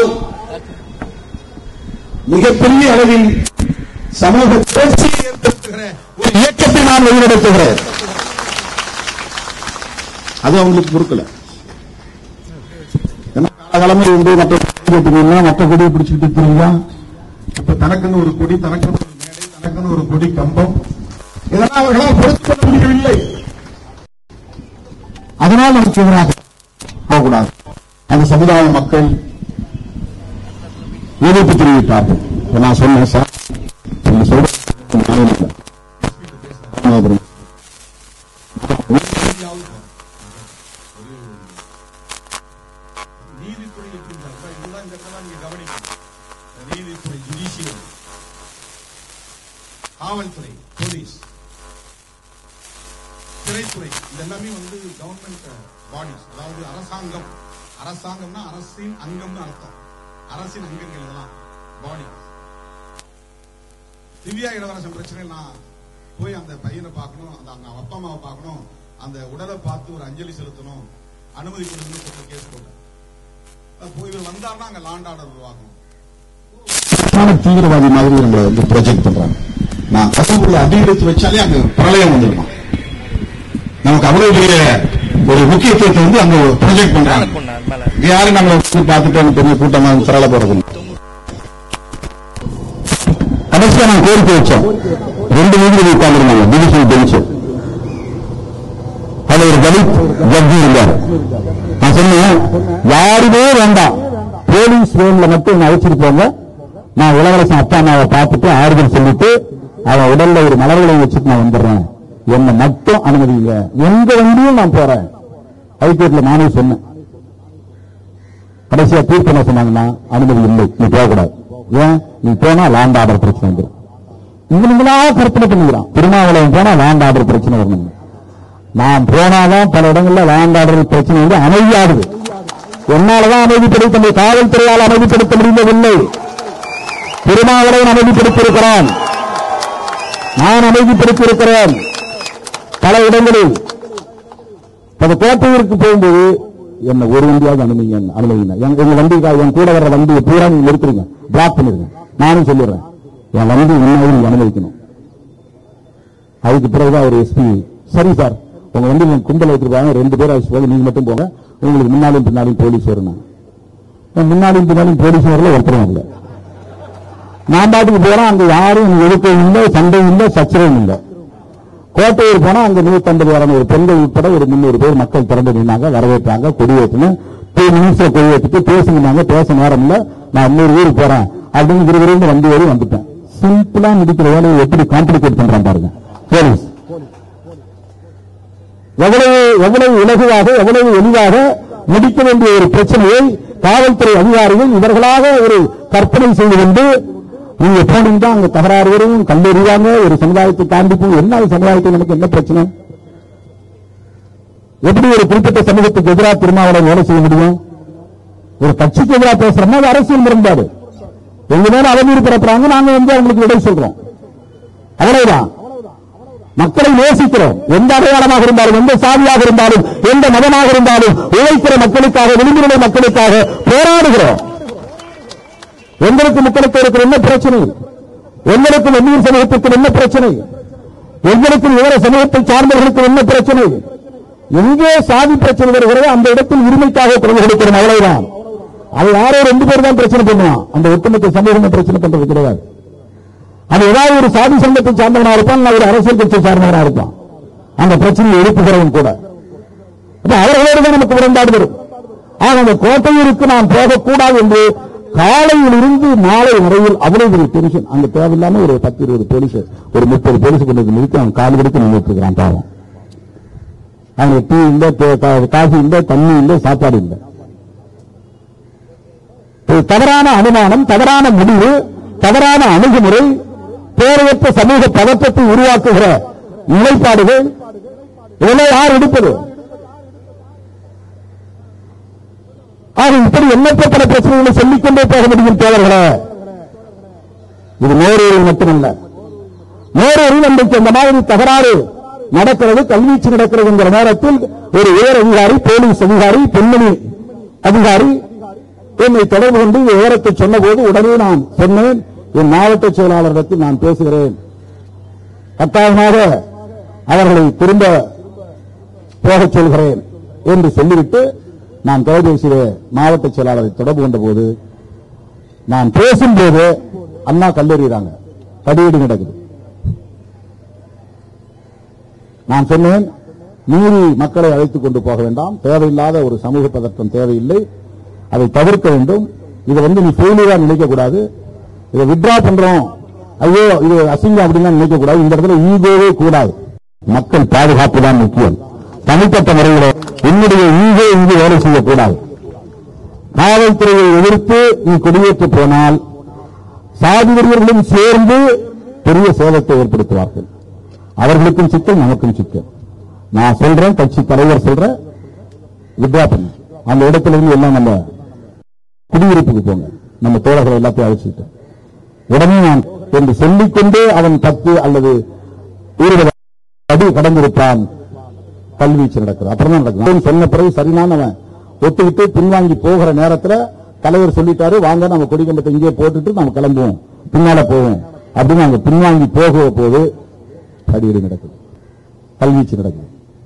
மிகப்பெரிய அளவில் சமூக புரட்சியை ஏற்படுத்துகிற ஒரு இயக்கத்தை நான் வழிநடத்துகிறேன் அது அவங்களுக்கு பொறுக்கல ஏன்னா காலகாலமே உண்டு மற்ற கொடி பிடிக்கணும்னா மற்ற கொடியை பிடிச்சிக்கிட்டு திரியலாம் இப்ப தனக்குன்னு ஒரு கொடி தனக்குன்னு ஒரு மேடை தனக்குன்னு ஒரு கொடி கம்பம் இதெல்லாம் அவர்களால் பொறுத்துக் கொள்ள முடியவில்லை அதனால் நமக்கு எதிராக போகக்கூடாது அந்த சமுதாய மக்கள் எதிர்ப்பு தெரிவித்தார்கள் இப்ப நான் சொன்னேன் சார் நீங்க சொல்றது நியாயம் இல்லை. ராமநாதபுரம். நீதித்துறை இருக்கின்றது. அதான் இதுதான் இந்த இடத்துல நீங்க கவனிக்கணும். நீதித்துறை ஜுடிஷியல் காவல்துறை போலீஸ் சிறைத்துறை இது எல்லாமே வந்து கவர்மெண்ட் பாடிஸ் அதாவது அரசாங்கம் அரசாங்கம்னா அரசின் அங்கம்னு அர்த்தம் அரசின் அங்கங்கள் இதெல்லாம் பாடி திவ்யா இளவரசன் பிரச்சனையில் நான் போய் அந்த பையனை பார்க்கணும் அந்த அவங்க அப்பா அம்மாவை பார்க்கணும் அந்த உடலை பார்த்து ஒரு அஞ்சலி செலுத்தணும் அனுமதி கொடுக்கணும்னு சொல்லி கேஸ் போட்டேன் அது போய் இவர் வந்தாருன்னா அங்க லாண்ட் ஆர்டர் உருவாக்கணும் தீவிரவாதி மாதிரி நம்மள வந்து ப்ரொஜெக்ட் பண்றாங்க நான் கசப்புல அடி எடுத்து வச்சாலே அங்க பிரளயம் வந்துடுமா நமக்கு அவ்வளவு பெரிய ஒரு முக்கியத்துவத்தை வந்து அங்க ப்ரொஜெக்ட் பண்றாங்க பொண்ணு மேல இங்க யாரும் நம்மளை வந்து பார்த்துட்டு வந்து பெரிய கூட்டமா திரள போறது இல்லை. கடைசியா நான் கோரிக்கை வச்சோம் ரெண்டு நீதிபதி உட்கார்ந்துருந்தாங்க டிவிஷன் பெஞ்ச் அதுல ஒரு தலித் ஜட்ஜி இருந்தார் நான் சொன்னேன் யாருமே வேண்டாம் போலீஸ் வேன்ல மட்டும் என்ன அழைச்சிட்டு போங்க நான் இளவரசன் அப்பா அம்மாவை பார்த்துட்டு ஆறுதல் சொல்லிட்டு அவன் உடல்ல ஒரு மலர்களை வச்சுட்டு நான் வந்துடுறேன் என்ன மட்டும் அனுமதிங்க எங்க வண்டியும் நான் போறேன் ஹைகோர்ட்ல நானே சொன்னேன் கடைசியா தீர்ப்பு என்ன சொன்னாங்கன்னா அனுமதி இல்லை நீ போகக்கூடாது ஏன் நீ போனா லேண்ட் ஆர்டர் பிரச்சனை வந்துடும் இவனுங்களா கற்பனை பண்ணிக்கிறான் திருமாவளவன் போனா லேண்ட் ஆர்டர் பிரச்சனை வரணும் நான் போனாதான் பல இடங்கள்ல லேண்ட் ஆர்டர் பிரச்சனை வந்து அமைதியாகுது என்னாலதான் அமைதிப்படுத்த முடியும் காவல்துறையால் அமைதிப்படுத்த முடியவில்லை திருமாவளவன் அமைதிப்படுத்தியிருக்கிறான் நான் அமைதிப்படுத்தியிருக்கிறேன் பல இடங்களில் இப்ப கோட்டையூருக்கு போகும்போது என்ன ஒரு வண்டியாவது அனுமதிங்க அனுமதிங்க எங்க எங்க வண்டி என் கூட வர்ற வண்டியை பூரா நீங்க நிறுத்துறீங்க பிளாக் பண்ணிருங்க நானும் சொல்லிடுறேன் என் வண்டி முன்னாடி நீங்க அனுமதிக்கணும் அதுக்கு பிறகுதான் ஒரு எஸ்பி சரி சார் உங்க வண்டி நீங்க கும்பல் எடுத்துருப்பாங்க ரெண்டு பேரும் அழைச்சு போக நீங்க மட்டும் போங்க உங்களுக்கு முன்னாலும் பின்னாலும் போலீஸ் வரணும் முன்னாலும் பின்னாலும் போலீஸ் வரல ஒருத்தரும் வரல நான் பாட்டுக்கு போறேன் அங்க யாரும் எதுக்கவும் இல்லை சண்டையும் இல்லை சச்சரவும் இல்லை கோட்டையூர் போனா அங்க நூத்தம்பது இருநூறு பெண்கள் உட்பட ஒரு முன்னூறு பேர் மக்கள் திரண்டு நின்னாங்க வரவேற்றாங்க கொடியேற்றின டூ நிமிஷம் கொடியேற்றிட்டு பேசினாங்க பேச நேரம் இல்ல நான் இன்னொரு ஊருக்கு போறேன் அப்படின்னு விறுவிறுன்னு வந்து ஏறி வந்துட்டேன் சிம்பிளா முடிக்கிற வேலையை எப்படி காம்ப்ளிகேட் பண்றான் பாருங்க போலீஸ் எவ்வளவு எவ்வளவு இலகுவாக எவ்வளவு எளிதாக முடிக்க வேண்டிய ஒரு பிரச்சனையை காவல்துறை அதிகாரிகள் இவர்களாக ஒரு கற்பனை செய்து கொண்டு நீங்க போனீங்கன்னா அங்க தகராறு வரும் கல்லெறிவாங்க ஒரு சமுதாயத்தை காண்பிக்கும் என்ன அது சமுதாயத்தில் நமக்கு என்ன பிரச்சனை எப்படி ஒரு குறிப்பிட்ட சமூகத்துக்கு எதிராக திருமாவளவன் வேலை செய்ய முடியும் ஒரு கட்சிக்கு எதிராக பேசுறோம்னா அது அரசியல் முரண்பாடு எங்க மேல அவதூறு பரப்புறாங்க நாங்க வந்து அவங்களுக்கு விடை சொல்றோம் அவ்வளவுதான் மக்களை நேசிக்கிறோம் எந்த அடையாளமாக இருந்தாலும் எந்த சாதியாக இருந்தாலும் எந்த மதமாக இருந்தாலும் உழைக்கிற மக்களுக்காக விளிம்புநிலை மக்களுக்காக போராடுகிறோம் எங்களுக்கு மக்களுக்கு இருக்கிற என்ன பிரச்சனை எங்களுக்கு வெந்நீர் சமூகத்துக்கு என்ன பிரச்சனை எங்களுக்கு இதர சமூகத்தை சார்ந்தவர்களுக்கு என்ன பிரச்சனை எங்கே சாதி பிரச்சனை வருகிறதோ அந்த இடத்தில் உரிமைக்காக குரல் கொடுக்கிறோம் அவ்வளவுதான் அது யாரோ ரெண்டு பேர் தான் பிரச்சனை பண்ணுவான் அந்த ஒட்டுமொத்த சமூகம் பிரச்சனை பண்றது கிடையாது அது ஏதாவது ஒரு சாதி சங்கத்தை சார்ந்தவனா இருப்பான் இல்ல ஒரு அரசியல் கட்சியை சார்ந்தவனா இருப்பான் அந்த பிரச்சனையை எழுப்புகிறவன் கூட அப்ப அவர்களோடு தான் நமக்கு உடன்பாடு வரும் ஆக அந்த கோட்டையூருக்கு நாம் போகக்கூடாது என்று காலையில் இருந்து மாலை வரையில் அவ்வளவு பெரிய டென்ஷன் அங்க தேவையில்லாம ஒரு பத்து இருபது போலீஸ் ஒரு முப்பது போலீஸ் கொண்டு வந்து நிறுத்தி அவன் கால் வரைக்கும் நின்றுட்டு இருக்கிறான் பாவம் அவனுக்கு டீ இல்ல தே- கா- காஃபி இல்ல தண்ணி இல்ல சாப்பாடு இல்லை ஒரு தவறான அனுமானம் தவறான முடிவு தவறான அணுகுமுறை தேவையற்ற சமூக பதற்றத்தை உருவாக்குகிற நிலைப்பாடுகள் இதெல்லாம் யார் எடுப்பது ஆக இப்படி எண்ணற்ற பல பிரச்சனைகளை சொல்லிக்கொண்டே போக முடியும் தோழர்களே இது நேரூரில் மட்டுமல்ல நேரூரில் இன்றைக்கு இந்த மாதிரி தகராறு நடக்கிறது கல்வீச்சு நடக்கிறது என்கிற நேரத்தில் ஒரு உயர் அதிகாரி போலீஸ் அதிகாரி பெண்மணி அதிகாரி என்னை தொடர்பு கொண்டு இந்த விவரத்தை சொன்னபோது உடனே நான் சொன்னேன் என் மாவட்ட செயலாளரிடத்தில் நான் பேசுகிறேன் கட்டாயமாக அவர்களை திரும்ப போகச் சொல்கிறேன் என்று சொல்லிவிட்டு நான் தொலைபேசியிலே மாவட்ட செயலாளரை தொடர்பு கொண்ட போது நான் பேசும்போது அண்ணா கல்லெறிகிறாங்க படியீடு நடக்குது நான் சொன்னேன் மீறி மக்களை அழைத்துக் கொண்டு போக வேண்டாம் தேவையில்லாத ஒரு சமூக பதற்றம் தேவையில்லை அதை தவிர்க்க வேண்டும் இதை வந்து நீ ஃபெயிலியரா நினைக்க கூடாது இதை வித்ரா பண்றோம் ஐயோ இது அசிங்கம் அப்படின்னு நினைக்க கூடாது இந்த இடத்துல ஈகோவே கூடாது மக்கள் பாதுகாப்பு தான் முக்கியம் தனிப்பட்ட முறையில் உன்னுடைய ஈகோ இங்கு வேலை செய்யக்கூடாது காவல்துறையை எதிர்த்து நீ கொடியேற்ற போனால் சாதி வெறியர்களும் சேர்ந்து பெரிய சேதத்தை ஏற்படுத்துவார்கள் அவர்களுக்கும் சிக்கல் நமக்கும் சிக்கல் நான் சொல்றேன் கட்சி தலைவர் சொல்றேன் வித்ரா பண்ணு அந்த இடத்துல இருந்து எல்லாம் நம்ம குடியிருப்புக்கு போங்க நம்ம தோழர்கள் எல்லாத்தையும் அழைச்சிட்டு உடனே நான் என்று சொல்லிக்கொண்டே அவன் பத்து அல்லது இருபது அடி கடந்திருப்பான் கல்வீச்சு நடக்குது அப்புறம் தான் நடக்குது அவன் சொன்ன பிறகு சரினானவன் ஒத்துக்கிட்டு பின்வாங்கி போகிற நேரத்துல தலைவர் சொல்லிட்டாரு வாங்க நம்ம கொடிக்கம்பத்தை இங்கே போட்டுட்டு நம்ம கிளம்புவோம் பின்னால போவோம் அப்படின்னு அங்க பின்வாங்கி போகிற போது படியடி நடக்குது கல்வீச்சு நடக்குது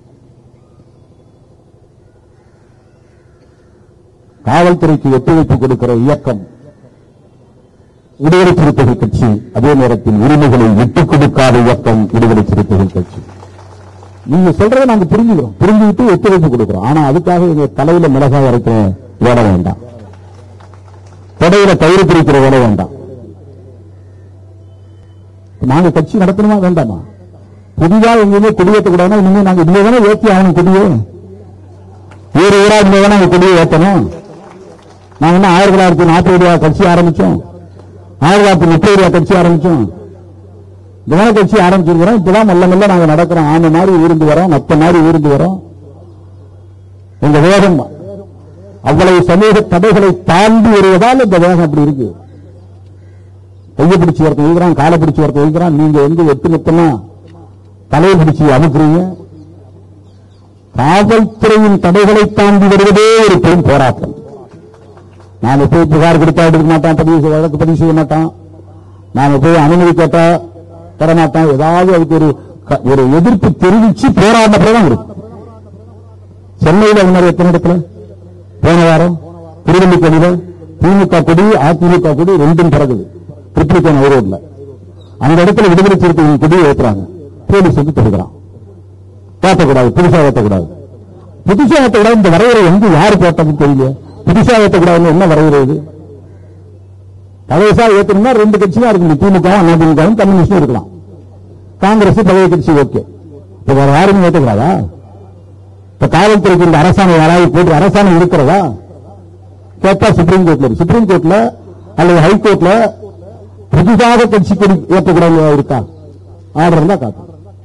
காவல்துறைக்கு ஒத்துழைப்பு கொடுக்கிற இயக்கம் விடுதலை சிறுத்தைகள் கட்சி அதே நேரத்தில் உரிமைகளை விட்டுக் கொடுக்காத இயக்கம் விடுதலை சிறுத்தைகள் கட்சி நீங்க சொல்றதை நாங்க புரிஞ்சுக்கிறோம் புரிஞ்சுக்கிட்டு ஒத்துழைப்பு கொடுக்கிறோம் ஆனா அதுக்காக எங்க தலையில மிளகாய் அரைக்கிற வேலை வேண்டாம் தொடையில கயிறு பிரிக்கிற வேலை வேண்டாம் நாங்க கட்சி நடத்தணுமா வேண்டாமா புதிதா எங்கேயுமே குடியேற்றக்கூடாதுன்னா இனிமே நாங்க இதுல தானே ஏற்றி ஆகணும் குடியே ஊர் ஊரா இதுல தானே நாங்க குடியை ஏற்றணும் நாங்க என்ன ஆயிரத்தி தொள்ளாயிரத்தி நாற்பது ரூபா கட்சி ஆரம்பிச்சோம் ஆயிரத்தி தொள்ளாயிரத்தி முப்பது ரூபா கட்சி ஆரம்பிச்சோம் தின கட்சி ஆரம்பிச்சிருக்கிறோம் இப்பதான் மெல்ல மெல்ல நாங்க நடக்கிறோம் ஆமை மாதிரி ஊர்ந்து வரோம் நத்த மாதிரி ஊர்ந்து வரோம் எங்க வேகம் அவ்வளவு சமூக தடைகளை தாண்டி வருவதால் இந்த வேகம் அப்படி இருக்கு கையை பிடிச்சு ஒருத்தன் வைக்கிறான் காலை பிடிச்சு ஒருத்தன் வைக்கிறான் நீங்க வந்து ஒட்டு மொத்தமா தலையை பிடிச்சு அமுக்குறீங்க காவல்துறையின் தடைகளை தாண்டி வருவதே ஒரு பெரும் போராட்டம் நாம போய் புகார் கொடுத்தா எடுக்க மாட்டான் பதிவு செய்ய- வழக்கு பதிவு செய்ய மாட்டான் நாம போய் அனுமதி கேட்டா தர மாட்டான் ஏதாவது அதுக்கு ஒரு க- ஒரு எதிர்ப்பு தெரிவிச்சு போராடின பிறகுதான் இருக்கும் சென்னையில் அது மாதிரி எத்தனை இடத்துல போன வாரம் திருவள்ளிக்கடியில திமுக கொடி அதிமுக கொடி ரெண்டும் பறகுது ட்ரிப்ளிகன் ரோட்ல அந்த இடத்துல விடுதலை சிறுத்தைகள் கொடியை ஏத்துறாங்க போலீஸ் வந்து தடுக்கிறான் ஏற்றக்கூடாது புதுசா ஏற்றக்கூடாது புதுசா ஏற்றக்கூடாது இந்த வரையறை வந்து யாரு போட்டதுன்னு தெரியல புதுசா ஏற்றக்கூடாதுன்னு என்ன வரையறை இது பழையசா ஏத்தணும்னா ரெண்டு கட்சி தான் இருக்கு திமுக அதிமுகவும் கம்யூனிஸ்டும் இருக்கலாம் காங்கிரஸ் பழைய கட்சி ஓகே இப்ப வேற யாருமே ஏத்துக்கிறாரா இப்ப காவல்துறைக்கு இந்த அரசாணை யாராவது போட்டு அரசாணை இருக்கிறதா கேட்டா சுப்ரீம் கோர்ட்ல இருக்கு சுப்ரீம் கோர்ட்ல அல்லது ஹைகோர்ட்ல புதிதாக கட்சி கொடி ஏற்றக்கூடாது இருக்கா ஆர்டர் இருந்தா காட்டும்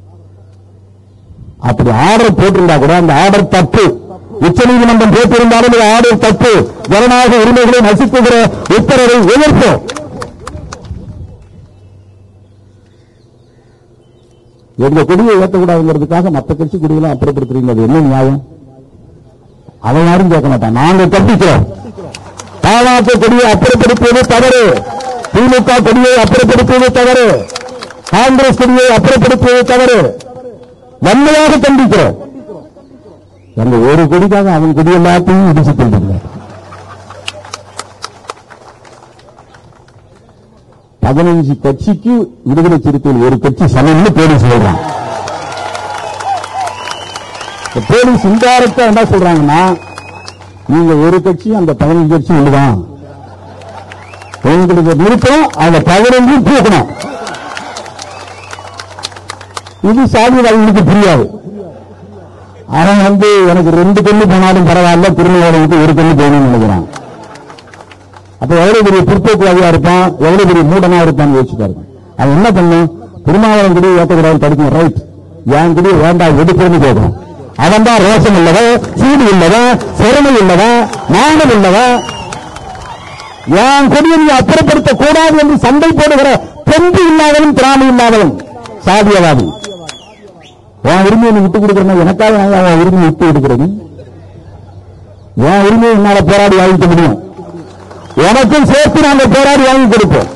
அப்படி ஆர்டர் போட்டிருந்தா கூட அந்த ஆர்டர் தப்பு உச்சநீதிமன்றம் போட்டிருந்தாலும் இந்த ஆர்டர் தப்பு ஜனநாயக உரிமைகளை நசுக்குகிற உத்தரவை எதிர்ப்போம் எங்க கொடியை ஏற்றக்கூடாதுங்கிறதுக்காக மற்ற கட்சி கொடிகளை அப்புறப்படுத்துறீங்க அது என்ன நியாயம் அவன் யாரும் கேட்க மாட்டான் நாங்க கற்பிக்கிறோம் பாமக கொடியை அப்புறப்படுத்துவது தவறு திமுக கொடியை அப்புறப்படுத்துவது தவறு காங்கிரஸ் கொடியை அப்புறப்படுத்துவது தவறு வன்மையாக கண்டிக்கிறோம் அந்த ஒரு கொடிக்காக அவன் கொடி எல்லாத்தையும் இடிச்சு கொண்டிருக்கிறார் பதினஞ்சு கட்சிக்கு விடுதலை சிறுத்தையில் ஒரு கட்சி சமம்னு போலீஸ் சொல்றான் இந்த போலீஸ் இன்டைரக்டா என்ன சொல்றாங்கன்னா நீங்க ஒரு கட்சி அந்த பதினஞ்சு கட்சி ஒண்ணுதான் உங்களுக்கு நிறுத்தம் அந்த பதினஞ்சும் தூக்கணும் இது சாதிவாதிகளுக்கு புரியாது அவன் வந்து எனக்கு ரெண்டு கண்ணு போனாலும் பரவாயில்ல திருநெல்வேலிக்கு ஒரு கண்ணு போகணும்னு நினைக்கிறான் அப்ப எவ்வளவு பெரிய பிற்போக்குவாதியா இருப்பான் எவ்வளவு பெரிய மூடனா இருப்பான்னு யோசிச்சு பாருங்க அவன் என்ன பண்ணும் திருமாவளம் குடி ஏற்றக்கூடாது தடுக்கணும் ரைட் என் குடி வேண்டாம் எடுப்புன்னு கேட்கணும் அவன் தான் ரோஷம் உள்ளவன் சூடு உள்ளவன் சிறமை உள்ளவன் நாணம் உள்ளவன் என் கொடியை நீ அப்புறப்படுத்த கூடாது என்று சண்டை போடுகிற தெம்பு இல்லாதவன் திராணி இல்லாதவன் சாதியவாதி உன் உரிமையை நீ விட்டு கொடுக்கறனா எனக்காக நான் அவன் உரிமையை விட்டு கொடுக்கிறது உன் உரிமையை என்னால போராடி வாங்கிக்க முடியும் உனக்கும் சேர்த்து நாங்க போராடி வாங்கி கொடுப்போம்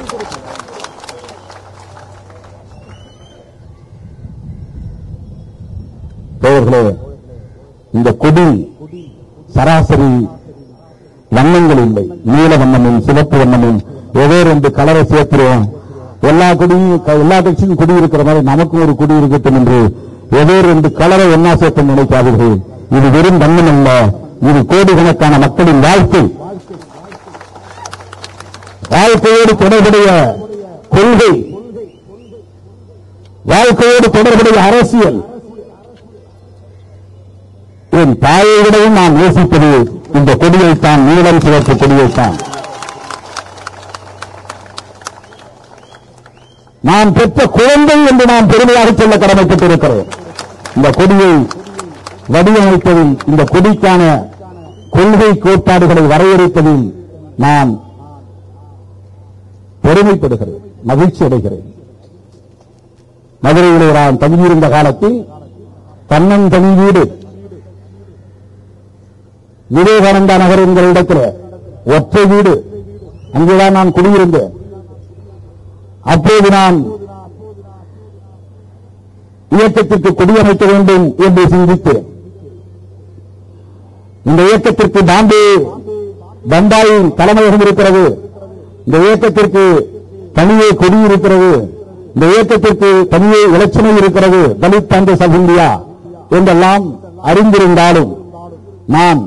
தோழர்களே இந்த கொடி சராசரி வண்ணங்கள் இல்லை நீல வண்ணமும் சிவப்பு வண்ணமும் ஏதோ ரெண்டு கலரை சேர்த்துருவோம் எல்லா கொடியும் க- எல்லா கட்சியும் கொடி இருக்கிற மாதிரி நமக்கும் ஒரு கொடி இருக்கட்டும் என்று ஏதோ ரெண்டு கலரை ஒன்னா சேர்த்து நினைக்காதீர்கள் இது வெறும் வண்ணம் அல்ல இது கோடிக்கணக்கான மக்களின் வாழ்க்கை வாழ்க்கையோடு தொடர்புடைய கொள்கை வாழ்க்கையோடு தொடர்புடைய அரசியல் என் தாயை விடவும் நான் நேசிப்பது இந்த கொடியைத்தான் நீளம் சிவப்பு கொடியைத்தான் நான் பெற்ற குழந்தை என்று நான் பெருமையாக சொல்ல கடமைப்பட்டிருக்கிறேன் இந்த கொடியை வடிவமைப்பதில் இந்த கொடிக்கான கொள்கை கோட்பாடுகளை வரையறுப்பதில் நான் பெருமைப்படுகிறேன் மகிழ்ச்சி அடைகிறேன் மதுரையிலே நான் தங்கியிருந்த காலத்தில் தன்னன் தனி வீடு விவேகானந்தா நகர் என்கிற இடத்துல ஒற்றை வீடு அங்கேதான் நான் குடியிருந்தேன் அப்போது நான் இயக்கத்திற்கு கொடியமைக்க வேண்டும் என்று சிந்தித்தேன் இந்த இயக்கத்திற்கு பாம்பே பம்பாயின் தலைமையகம் இருக்கிறது இந்த இயக்கத்திற்கு தனியே கொடி இருக்கிறது இந்த இயக்கத்திற்கு தனியே இலட்சணை இருக்கிறது தலித் காங்கிரஸ் ஆஃப் இந்தியா என்றெல்லாம் அறிந்திருந்தாலும் நான்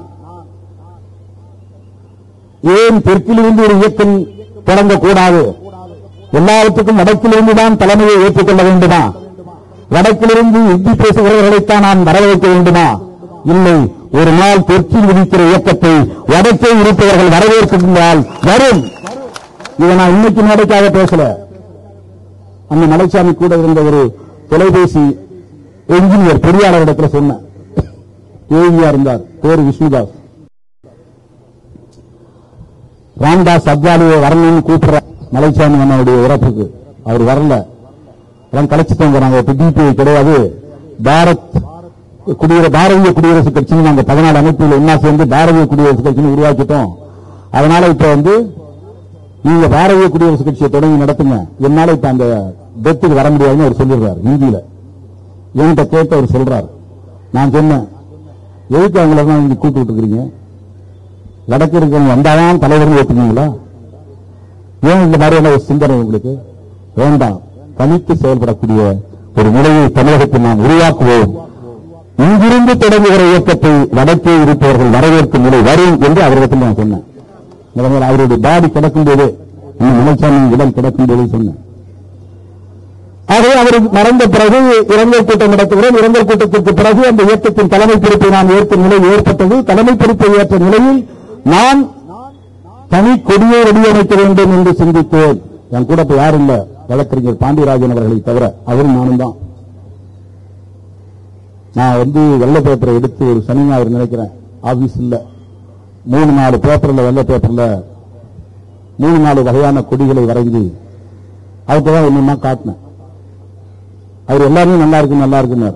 ஏன் தெற்கிலிருந்து ஒரு இயக்கம் தொடங்கக்கூடாது எல்லாவற்றுக்கும் வடக்கிலிருந்து தான் தலைமையை ஏற்றுக்கொள்ள வேண்டுமா வடக்கிலிருந்து இந்தி பேசுகிறவர்களைத்தான் நான் வரவேற்க வேண்டுமா இல்லை ஒரு நாள் தெற்கில் விதிக்கிற இயக்கத்தை வடக்கே இருப்பவர்கள் வரவேற்கின்றால் வரும் இதை நான் இன்னைக்கு மேடைக்காக பேசல அந்த மலைச்சாமி கூட இருந்த ஒரு தொலைபேசி என்ஜினியர் பொறியாளரிடத்துல சொன்னேன் ஏவியா இருந்தார் பேர் விஷ்ணுதாஸ் ராம்தாஸ் அத்வாலியை வரணும்னு கூப்பிடுற மலைச்சாமி அண்ணனுடைய இறப்புக்கு அவர் வரல எல்லாம் கலைச்சிட்டோங்க நாங்க இப்ப டிபிஐ கிடையாது பாரத் குடியர பாரதிய குடியரசு கட்சின்னு நாங்க பதினாலு அமைப்புகள் ஒன்னா சேர்ந்து பாரதிய குடியரசு கட்சின்னு உருவாக்கிட்டோம் அதனால இப்ப வந்து நீங்க பாரதிய குடியரசு கட்சியை தொடங்கி நடத்துங்க என்னால இப்ப அந்த டெத்துக்கு வர முடியாதுன்னு அவர் சொல்லிடுறாரு ஹிந்தியில என்கிட்ட கேட்டு அவர் சொல்றாரு நான் சொன்னேன் எதுக்கு அவங்கள தான் இங்க கூப்பிட்டு இருக்கிறீங்க வடக்கு இருக்கிறவங்க வந்தாதான் தலைவர்னு ஏத்துக்கீங்களா ஏன் இந்த மாதிரியான ஒரு சிந்தனை உங்களுக்கு வேண்டாம் தனித்து செயல்படக்கூடிய ஒரு நிலையை தமிழகத்தில் நாம் உருவாக்குவோம் இங்கிருந்து தொடங்குகிற இயக்கத்தை வடக்கே இருப்பவர்கள் வரவேற்கும் நிலை வரும் என்று அவரிடத்தில் நான் சொன்னேன் முதல்வர் அவருடைய பாடி கிடக்கும் போது இன்னும் நிலைச்சாமி உடல் கிடக்கும் போது சொன்னேன் ஆகவே அவர் மறைந்த பிறகு இரங்கல் கூட்டம் நடத்துகிறோம் இரங்கல் கூட்டத்திற்கு பிறகு அந்த இயக்கத்தின் தலைமை பொறுப்பை நான் ஏற்கும் நிலை ஏற்பட்டது தலைமை பொறுப்பை ஏற்ற நிலையில் நான் தனி கொடியை வடிவமைக்க வேண்டும் என்று சிந்தித்தேன் என் கூட இப்ப யாரும் இல்ல வழக்கறிஞர் பாண்டியராஜன் அவர்களை தவிர அவரும் நானும் தான் நான் வந்து வெள்ளை பேப்பரை எடுத்து ஒரு சனி ஞாயிறு நினைக்கிறேன் ஆபீஸ் இல்ல மூணு நாலு பேப்பர்ல வெள்ளை பேப்பர்ல மூணு நாலு வகையான கொடிகளை வரைந்து அதுக்குதான் ஒண்ணுமா காட்டினேன் அவர் எல்லாருமே நல்லா இருக்கு நல்லா இருக்குன்னாரு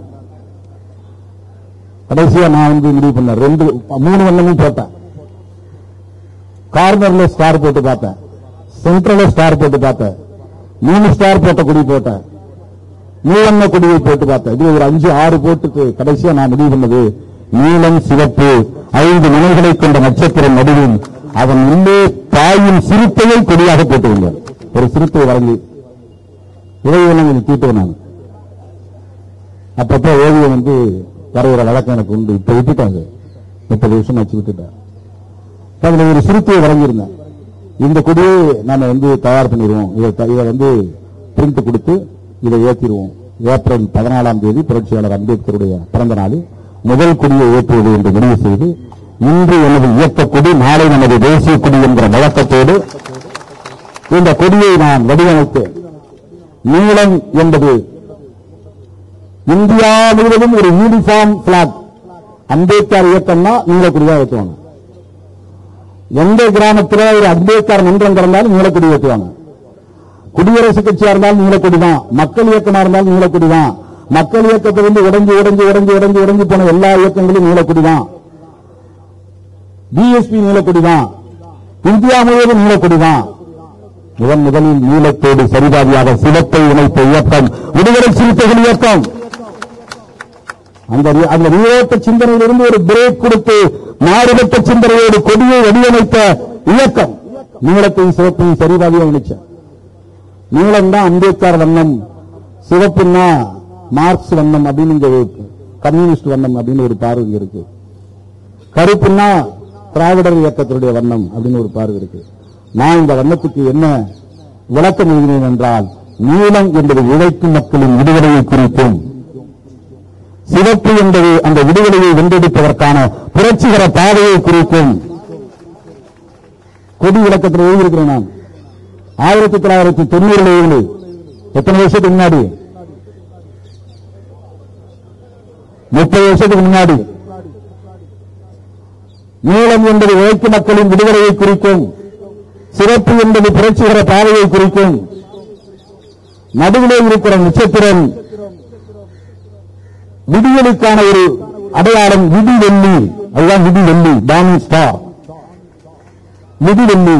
கடைசியா நான் வந்து முடிவு பண்ணேன் ரெண்டு மூணு வண்ணமும் போட்டேன் கார்னர்ல ஸ்டார் போட்டு பார்த்தேன் சென்ட்ரல்ல ஸ்டார் போட்டு பார்த்தேன் மூணு ஸ்டார் போட்ட கொடி போட்டேன் மூவண்ண கொடியை போட்டு பார்த்தேன் இது ஒரு அஞ்சு ஆறு போட்டுட்டு கடைசியா நான் முடிவு பண்ணது நீலம் சிவப்பு ஐந்து முனைகளை கொண்ட நட்சத்திரம் நடுவில் அதன் உள்ளே தாயின் சிறுத்தையை கொடியாக போட்டு வந்தார் ஒரு சிறுத்தை வரைஞ்சி இதையெல்லாம் கொஞ்சம் தீட்டுவேன் நான் அப்பப்ப ஓவியம் வந்து வரைகிற வழக்கம் எனக்கு உண்டு இப்ப விட்டுட்டாங்க முப்பது வருஷம் வச்சு விட்டுட்டேன் அதுல ஒரு சிறுத்தையை வரைஞ்சிருந்தேன் இந்த கொடியை நாம வந்து தயார் பண்ணிடுவோம் இதை த- இதை வந்து பிரிண்ட் கொடுத்து இதை ஏற்றிடுவோம் ஏப்ரல் பதினாலாம் தேதி புரட்சியாளர் அம்பேத்கருடைய பிறந்த நாளில் முதல் கொடியை ஏற்றுவது என்று முடிவு செய்து இன்று எனது இயக்க கொடி நாளை நமது தேசிய கொடி என்ற வழக்கத்தோடு இந்த கொடியை நான் வடிவமைத்தேன் நீளம் என்பது இந்தியா முழுவதும் ஒரு யூனிஃபார்ம் பிளாக் அம்பேத்கர் இயக்கம்னா நீலக்குடி தான் ஏற்றுவாங்க எந்த கிராமத்துல ஒரு அம்பேத்கர் மன்றம் திறந்தாலும் நீலக்குடி ஏற்றுவாங்க குடியரசு கட்சியா இருந்தாலும் நீலக்குடி தான் மக்கள் இயக்கமா இருந்தாலும் நீலக்குடி தான் மக்கள் இயக்கத்தை வந்து உடைஞ்சு உடைஞ்சு உடைஞ்சு உடைஞ்சு உடைஞ்சு போன எல்லா இயக்கங்களும் நீலக்குடி தான் பிஎஸ்பி நீலக்குடி தான் இந்தியா முழுவதும் நீலக்குடி தான் முதன் முதலில் நீலத்தோடு சரிபாதியாக சிவத்தை இணைத்த இயக்கம் விடுதலை சிறுத்தைகள் இயக்கம் அந்த நீ- அந்த நீரோட்ட சிந்தனையிலிருந்து ஒரு பிரேக் கொடுத்து மாறுபட்ட சிந்தனையோடு கொடியை வடிவமைத்த இயக்கம் நீளத்தையும் சிவப்பையும் சரிபாதியாக இணைச்ச நீளம் தான் அம்பேத்கர் வண்ணம் சிவப்புன்னா மார்க்ஸ் வண்ணம் அப்படின்னு இங்க இருக்கு. கம்யூனிஸ்ட் வண்ணம் அப்படின்னு ஒரு பார்வை இங்க இருக்கு கருப்புன்னா திராவிடர் இயக்கத்தினுடைய வண்ணம் அப்படின்னு ஒரு பார்வை இருக்கு நான் இந்த வண்ணத்துக்கு என்ன விளக்கம் எழுதினேன் என்றால் நீளம் என்பது உழைக்கும் மக்களின் விடுதலையை குறிக்கும் சிவப்பு என்பது அந்த விடுதலையை வென்றெடுப்பதற்கான புரட்சிகர பாதையை குறிக்கும் கொடி விளக்கத்தில் எழுதியிருக்கிறேன் நான் ஆயிரத்தி தொள்ளாயிரத்தி தொண்ணூறுல ஏழு எத்தனை வருஷத்துக்கு முன்னாடி முப்பது வருஷத்துக்கு முன்னாடி நீளம் என்பது உழைக்கும் மக்களின் விடுதலையை குறிக்கும் சிறப்பு என்பது புரட்சிகர பாதையை குறிக்கும் நடுவிலே இருக்கிற நட்சத்திரம் விடியலுக்கான ஒரு அடையாளம் விடி வெள்ளி அதுதான் விடி வெள்ளி டாமிங் ஸ்டார் விடி வெள்ளி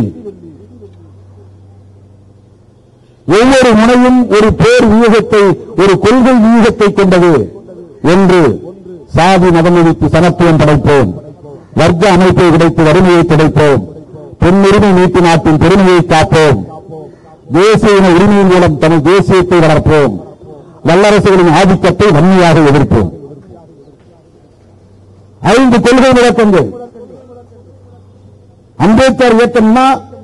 ஒவ்வொரு முனையும் ஒரு போர் வியூகத்தை ஒரு கொள்கை வியூகத்தை கொண்டது ஒன்று சாதி மதம் ஒழித்து சமத்துவம் படைப்போம் வர்க்க அமைப்பை உடைத்து வறுமையை துடைப்போம் பெண்ணுரிமை மீட்டு நாட்டின் பெருமையை காப்போம் தேசிய இன உரிமையின் மூலம் தனது தேசியத்தை வளர்ப்போம் வல்லரசுகளின் ஆதிக்கத்தை வன்மையாக எதிர்ப்போம் ஐந்து கொள்கை விளக்கங்கள் அம்பேத்கர் இயக்கம்னா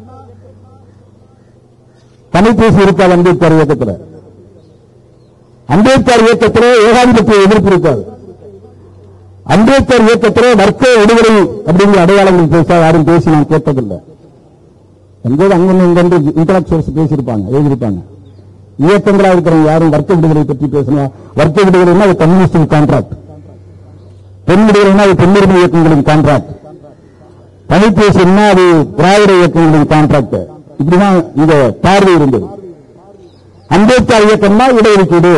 தனிப்பேசி இருக்காது அம்பேத்கர் இயக்கத்தில் அம்பேத்கர் இயக்கத்திலே ஏகாதிபத்திய எதிர்ப்பு இருக்காது அம்பேத்கர் இயக்கத்திலே வர்க்க விடுதலை அப்படிங்கிற அடையாளங்கள் பேச யாரும் பேசி நான் கேட்டதில்லை எங்கேயாவது அங்கே இங்கே இன்டலக்சுவல்ஸ் பேசியிருப்பாங்க எழுதியிருப்பாங்க இயக்கங்களா இருக்கிறவங்க யாரும் வர்க்க விடுதலை பற்றி பேசணும் வர்க்க விடுதலைன்னா அது கம்யூனிஸ்டின் கான்ட்ராக்ட் பெண் விடுதலைன்னா அது பெண்ணுரிமை இயக்கங்களின் கான்ட்ராக்ட் தனிப்பேசினா அது திராவிட இயக்கங்களின் கான்ட்ராக்ட் இப்படிதான் இந்த பார்வை இருந்தது அம்பேத்கர் இயக்கம்னா இடஒதுக்கீடு